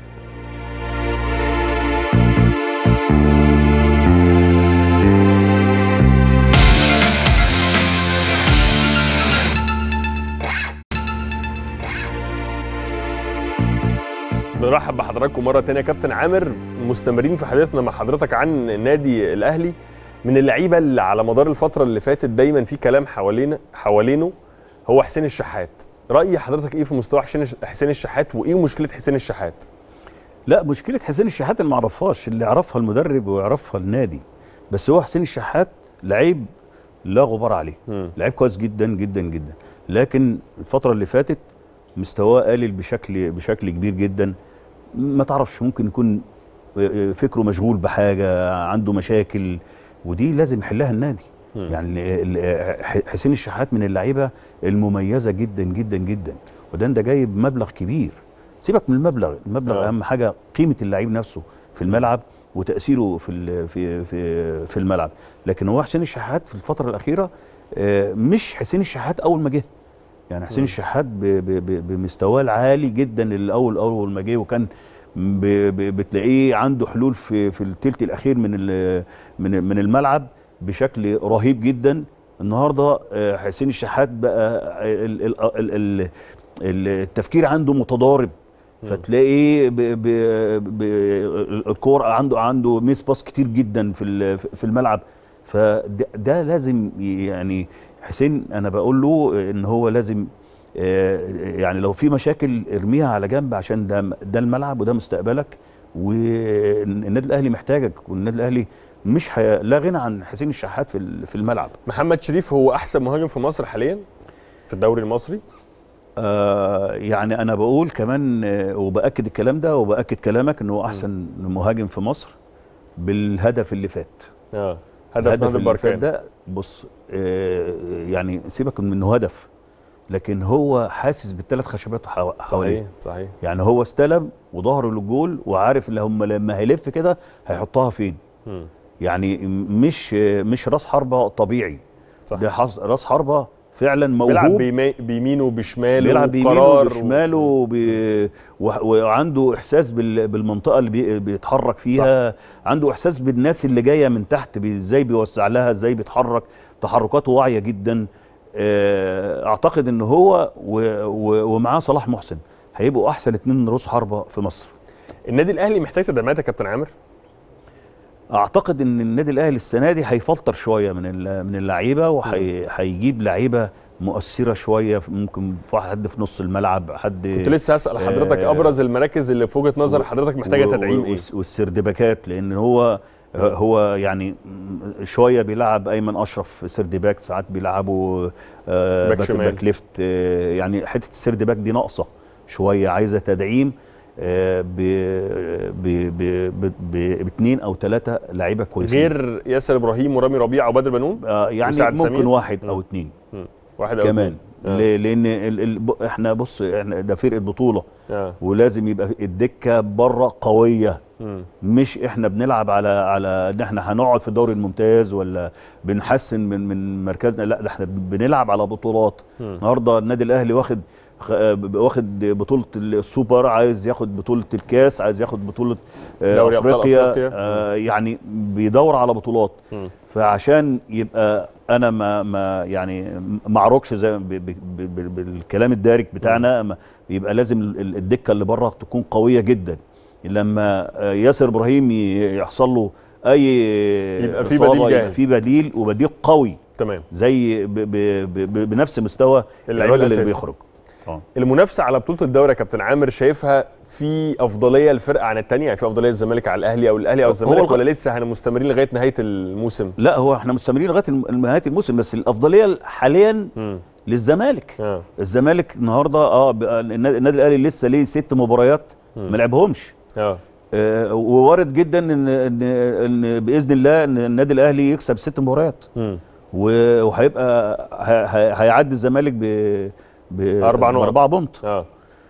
بنرحب بحضراتكم مره تانية يا كابتن عامر مستمرين في حديثنا مع حضرتك عن النادي الاهلي من اللعيبه اللي على مدار الفتره اللي فاتت دايما في كلام حوالينا حوالينه هو حسين الشحات راي حضرتك ايه في مستوى حسين حسين الشحات وايه مشكله حسين الشحات لا مشكله حسين الشحات اللي ما عرفهاش اللي يعرفها المدرب ويعرفها النادي بس هو حسين الشحات لعيب لا غبار عليه مم. لعيب كويس جدا جدا جدا لكن الفتره اللي فاتت مستواه قلل بشكل بشكل كبير جدا ما تعرفش ممكن يكون آه، فكره مشغول بحاجه عنده مشاكل ودي لازم يحلها النادي يعني ال- ال- ح- حسين الشحات من اللعيبه المميزه جدا جدا جدا وده انت جايب مبلغ كبير سيبك من المبلغ المبلغ آه. اهم حاجه قيمه اللعيب نفسه في الملعب وتاثيره في ال- في في في الملعب لكن هو حسين الشحات في الفتره الاخيره آه، مش حسين الشحات اول ما جه يعني حسين الشحات ب- ب- ب- بمستواه العالي جدا الاول اول ما جه وكان ب- ب- بتلاقيه عنده حلول في في الثلث الاخير من ال- من من الملعب بشكل رهيب جدا النهارده آه، حسين الشحات بقى ال- ال- ال- ال- ال- التفكير عنده متضارب فتلاقيه ب- ب- ب- الكور عنده عنده ميس باس كتير جدا في ال- في الملعب فده ده لازم ي- يعني حسين انا بقول له ان هو لازم آه، يعني لو في مشاكل ارميها على جنب عشان ده ده الملعب وده مستقبلك والنادي الاهلي محتاجك والنادي الاهلي مش حي... لا غنى عن حسين الشحات في ال- في الملعب محمد شريف هو احسن مهاجم في مصر حاليا في الدوري المصري آه يعني انا بقول كمان آه، وباكد الكلام ده وباكد كلامك ان هو احسن مهاجم في مصر بالهدف اللي فات اه هدف نادي اللي فات البركان ده بص آه يعني سيبك من انه هدف لكن هو حاسس بالثلاث خشبات حوا- حواليه صحيح صحيح يعني هو استلم وظهره للجول وعارف اللي هم لما هيلف كده هيحطها فين مم. يعني م- مش آه، مش راس حربه طبيعي صح ده حص- راس حربه فعلا بيلعب موهوب بيمي- بيمينه وبشماله بيلعب بيمينه وقرار وبشماله وبي... و- وعنده احساس بال... بالمنطقه اللي بي... بيتحرك فيها صح. عنده احساس بالناس اللي جايه من تحت بي... ازاي بيوسع لها ازاي بيتحرك تحركاته واعيه جدا آه، اعتقد ان هو و... و... ومعاه صلاح محسن هيبقوا احسن اتنين رؤوس حربه في مصر النادي الاهلي محتاج تدعيمات يا كابتن عامر اعتقد ان النادي الاهلي السنه دي هيفلتر شويه من ال- من اللعيبه وهيجيب لعيبه مؤثره شويه ممكن في حد في نص الملعب حد كنت لسه هسال حضرتك آه، ابرز المراكز اللي في وجهه نظر حضرتك محتاجه و- تدعيم و- ايه والس- والسردباكات لان هو هو يعني م- شويه بيلعب ايمن اشرف سرد باك ساعات بيلعبوا آه، باك باك, شمال. باك ليفت آه، يعني حته السرد باك دي ناقصه شويه عايزه تدعيم آه، ب ب ب ب- ب- باثنين او ثلاثه لعيبه كويسين غير ياسر ابراهيم ورامي ربيعه وبدر بنون آه، يعني وسعد ممكن سمير؟ واحد او مم. اثنين واحد أو كمان اتنين. آه. ليه؟ لان ال ال ب- احنا بص احنا ده فرقه بطوله اه ولازم يبقى الدكه بره قويه مم. مش احنا بنلعب على على ان احنا هنقعد في الدوري الممتاز ولا بنحسن من من مركزنا لا ده احنا بنلعب على بطولات مم. النهارده النادي الاهلي واخد خ- آه، واخد بطوله السوبر عايز ياخد بطوله الكاس عايز ياخد بطوله آه، دوري أبطال افريقيا, أفريقيا. آه يعني بيدور على بطولات مم. فعشان يبقى انا ما ما يعني ما اعرجش زي ب- ب- ب- ب- بالكلام الدارج بتاعنا ما- يبقى لازم ال- الدكه اللي بره تكون قويه جدا لما آه، ياسر ابراهيم ي- يحصل له اي يبقى في إصابة، بديل يبقى جاهز. في بديل وبديل قوي تمام زي ب ب ب ب بنفس مستوى اللعيب الراجل اللي الأساسي. بيخرج اه المنافسه على بطوله الدوري يا كابتن عامر شايفها في افضليه الفرقه عن الثانيه يعني في افضليه الزمالك على الاهلي او الاهلي او هو الزمالك الغ- ولا لسه احنا مستمرين لغايه نهايه الموسم لا هو احنا مستمرين لغايه الم- نهايه الموسم بس الافضليه حاليا مم. للزمالك اه الزمالك النهارده اه بقى- النادي النادي الاهلي لسه ليه ست مباريات ما لعبهمش اه آه، ووارد جدا ان ان ان باذن الله ان النادي الاهلي يكسب ست مباريات مم. و- وهيبقى ه- ه- هيعدي الزمالك ب ب أربع نقط. باربعه بونت اه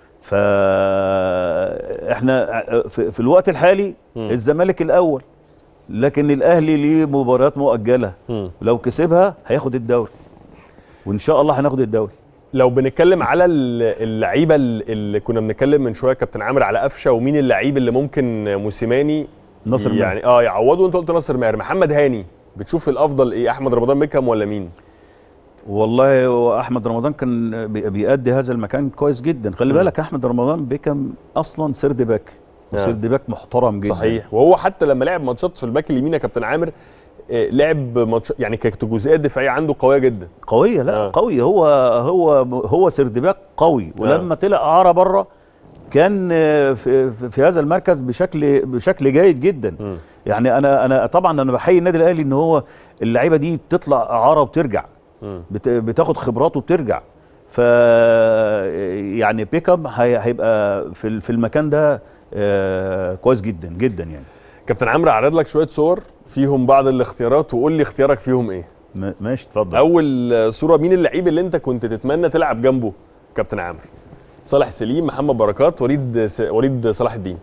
فاحنا في, في الوقت الحالي مم. الزمالك الاول لكن الاهلي ليه مباريات مؤجله مم. لو كسبها هياخد الدوري وان شاء الله هناخد الدوري لو بنتكلم على ال- اللعيبه ال- اللي كنا بنتكلم من شويه كابتن عامر على قفشه ومين اللعيب اللي ممكن موسيماني ناصر ماهر. يعني اه يعوضه انت قلت ناصر ماهر محمد هاني بتشوف الافضل ايه احمد رمضان بيكهام ولا مين والله هو احمد رمضان كان بي- بيأدي هذا المكان كويس جدا خلي مم. بالك احمد رمضان بيكم اصلا سرد باك آه. وسرد باك محترم جدا صحيح وهو حتى لما لعب ماتشات في الباك اليمين يا كابتن عامر آه، لعب ماتش يعني كانت الجزئيه الدفاعيه عنده قويه جدا قويه لا آه. آه. قوي هو هو هو سرد باك قوي ولما طلع اعاره بره كان آه، في, في, في هذا المركز بشكل بشكل جيد جدا مم. يعني انا انا طبعا انا بحيي النادي الاهلي ان هو اللعيبه دي بتطلع اعاره وترجع مم. بت- بتاخد خبرات وبترجع ف يعني بيكاب هي- هيبقى في ال- في المكان ده آه، كويس جدا جدا يعني كابتن عمرو اعرض لك شويه صور فيهم بعض الاختيارات وقول لي اختيارك فيهم ايه ما- ماشي اتفضل اول صوره مين اللعيب اللي انت كنت تتمنى تلعب جنبه كابتن عامر صالح سليم محمد بركات وليد س... وليد صلاح الدين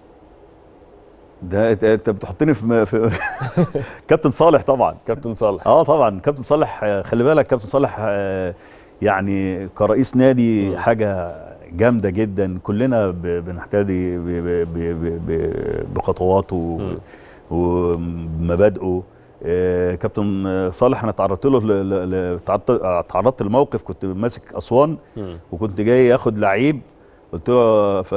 ده إنت- انت بتحطني في, م- في كابتن صالح طبعا كابتن صالح اه طبعا كابتن صالح آه، خلي بالك كابتن صالح آه، يعني كرئيس نادي حاجه جامده جدا كلنا ب- بنحتدي ب- ب- ب- ب- بخطواته ومبادئه آه، كابتن آه، صالح انا تعرضت له ل- ل- ل- تعرضت تعرضت لموقف كنت ماسك اسوان مم. وكنت جاي اخد لعيب قلت له ف...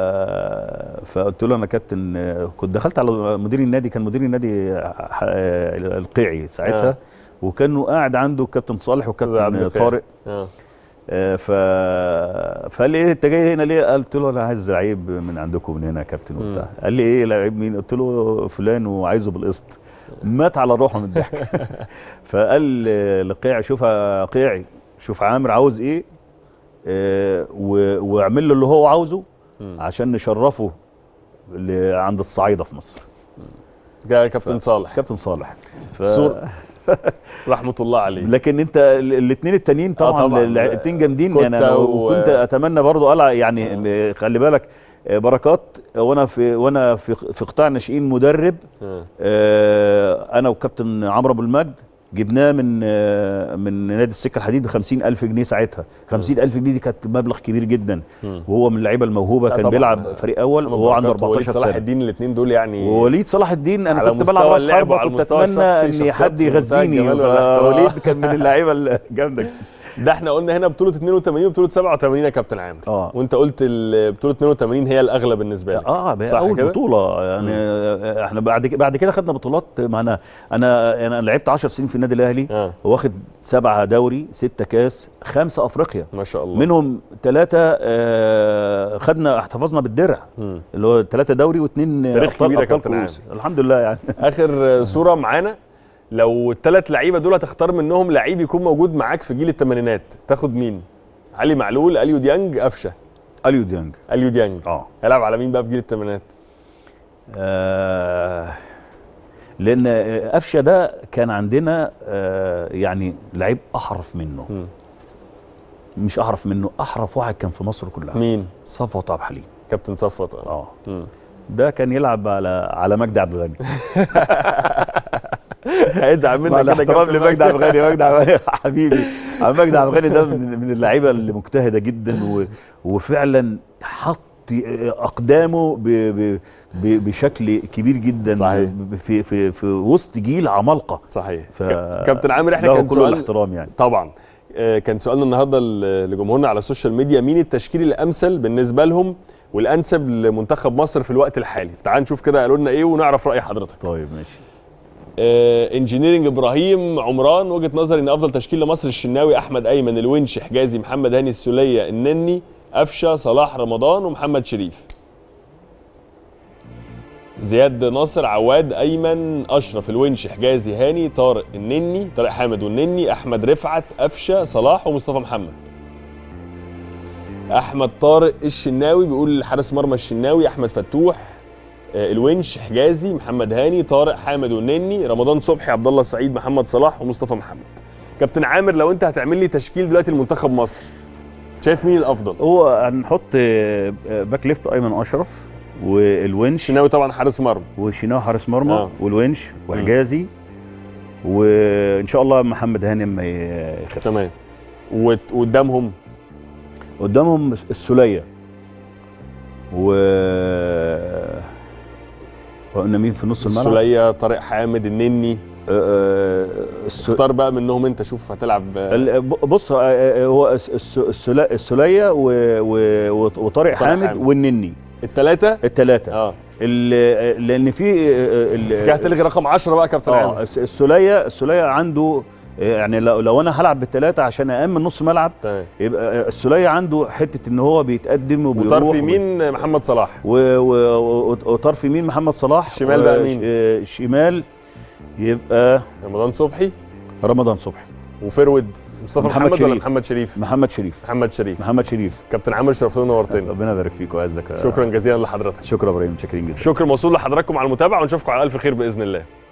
فقلت له انا كابتن آه، كنت دخلت على مدير النادي كان مدير النادي آه، آه، القيعي ساعتها آه. وكانوا قاعد عنده كابتن صالح أستاذ عبد وكابتن القاهر. طارق اه آه، ف فقال لي ايه انت جاي هنا ليه؟ قلت له انا عايز لعيب من عندكم من هنا يا كابتن وبتاع قال لي ايه لعيب مين؟ قلت له فلان وعايزه بالقسط مات على روحه من الضحك فقال آه، لقيعي شوف يا قيعي شوف عامر عاوز ايه آه، و- واعمل له اللي هو عاوزه عشان نشرفه ل- عند الصعايده في مصر جاء كابتن صالح كابتن صالح ف... صور رحمه الله عليه لكن انت الاثنين التانيين طبعا, طبعاً. الاثنين جامدين كوتا يعني أنا و- وكنت اتمنى برضو قلع يعني خلي بالك آه، بركات وانا في وانا في في قطاع الناشئين مدرب آه. آه، انا وكابتن عمرو ابو المجد جبناه من آه، من نادي السكه الحديد ب 50000 جنيه ساعتها 50000 جنيه دي كانت مبلغ كبير جدا وهو من اللعيبه الموهوبه لا كان طبعاً. بيلعب فريق اول وهو عنده بركات ووليد 14 صلاح سنه الدين الاثنين دول يعني ووليد صلاح الدين انا على كنت مستوى بلعب راس اللعب حربه وعلى كنت المستوى اتمنى الشخصي ان شخصيات حد في منتهى يغذيني الجمال والاحترام. فوليد كان من اللعيبه الجامده ده احنا قلنا هنا بطوله 82 وبطوله 87 يا كابتن عامر اه. وانت قلت ال- بطوله 82 هي الاغلى بالنسبه لك اه صح اول كده؟ بطوله يعني آه، احنا بعد كده بعد كده خدنا بطولات ما انا انا انا لعبت 10 سنين في النادي الاهلي اه واخد سبعه دوري سته كاس خمسه افريقيا ما شاء الله منهم ثلاثه خدنا احتفظنا بالدرع مم. اللي هو ثلاثه دوري واثنين تاريخ كبير يا كابتن كؤوس. الحمد لله يعني اخر صوره معانا لو الثلاث لعيبه دول هتختار منهم لعيب يكون موجود معاك في جيل الثمانينات تاخد مين علي معلول اليو ديانج قفشه اليو ديانج اليو ديانج اه هيلعب على مين بقى في جيل الثمانينات آه، لان آه، قفشه ده كان عندنا آه، يعني لعيب احرف منه مم. مش احرف منه احرف واحد كان في مصر كلها مين صفوت عبد الحليم كابتن صفوت اه اه مم. ده كان يلعب على على مجدي عبد الغني هيزعل مع منك كده الاحترام كابتن لمجدي عبد الغني مجدي عبد الغني حبيبي عم مجدي عبد الغني ده من من اللعيبه اللي مجتهده جدا و وفعلا حط اقدامه ب ب ب بشكل كبير جدا صحيح. في في في وسط جيل عمالقه صحيح ف... كابتن عامر احنا له كان كل سؤال الاحترام يعني طبعا آه، كان سؤالنا النهارده ل- لجمهورنا على السوشيال ميديا مين التشكيل الامثل بالنسبه لهم والانسب لمنتخب مصر في الوقت الحالي تعال نشوف كده قالوا لنا ايه ونعرف راي حضرتك طيب ماشي آه، انجينيرنج ابراهيم عمران وجهه نظري ان افضل تشكيل لمصر الشناوي احمد ايمن الونش حجازي محمد هاني السوليه النني قفشه صلاح رمضان ومحمد شريف زياد ناصر عواد ايمن اشرف الونش حجازي هاني طارق النني طارق حامد والنني احمد رفعت قفشه صلاح ومصطفى محمد احمد طارق الشناوي بيقول حارس مرمى الشناوي احمد فتوح آه، الونش حجازي محمد هاني طارق حامد والنني رمضان صبحي عبد الله السعيد محمد صلاح ومصطفى محمد كابتن عامر لو انت هتعمل لي تشكيل دلوقتي لمنتخب مصر شايف مين الافضل هو هنحط آه، آه، باك ليفت ايمن اشرف والونش الشناوي طبعا حارس مرمى وشيناو حارس مرمى آه. والونش وحجازي وان شاء الله محمد هاني اما يخف تمام وت- وقدامهم قدامهم السوليه و وقلنا مين في نص الملعب؟ السوليه طارق حامد النني آه، آه، الس- اختار بقى منهم انت شوف هتلعب آه، ال- ب- بص آه، آه، هو الس- الس- السلا- السوليه و- و- وط- وطارق حامد حامد. والنني الثلاثه الثلاثه اه لان في آه، ال- بس كده هتلغي رقم 10 بقى يا كابتن اه عامر الس- السوليه السوليه عنده آه، يعني لو, لو انا هلعب بالثلاثه عشان امن نص ملعب تمام يبقى آه، السوليه عنده حته ان هو بيتقدم وبيروح وطرف يمين محمد صلاح و- و- و- وطرف يمين محمد صلاح الشمال بقى و- مين؟ ش- شمال يبقى رمضان صبحي رمضان صبحي وفرود مصطفى محمد محمد, ولا شريف. محمد شريف محمد شريف محمد شريف محمد شريف كابتن عامر شرفتني ونورتني ربنا يبارك فيك ويعزك شكرا جزيلا لحضرتك شكرا يا ابراهيم شاكرين جدا شكر موصول لحضراتكم على المتابعه ونشوفكم على الف خير باذن الله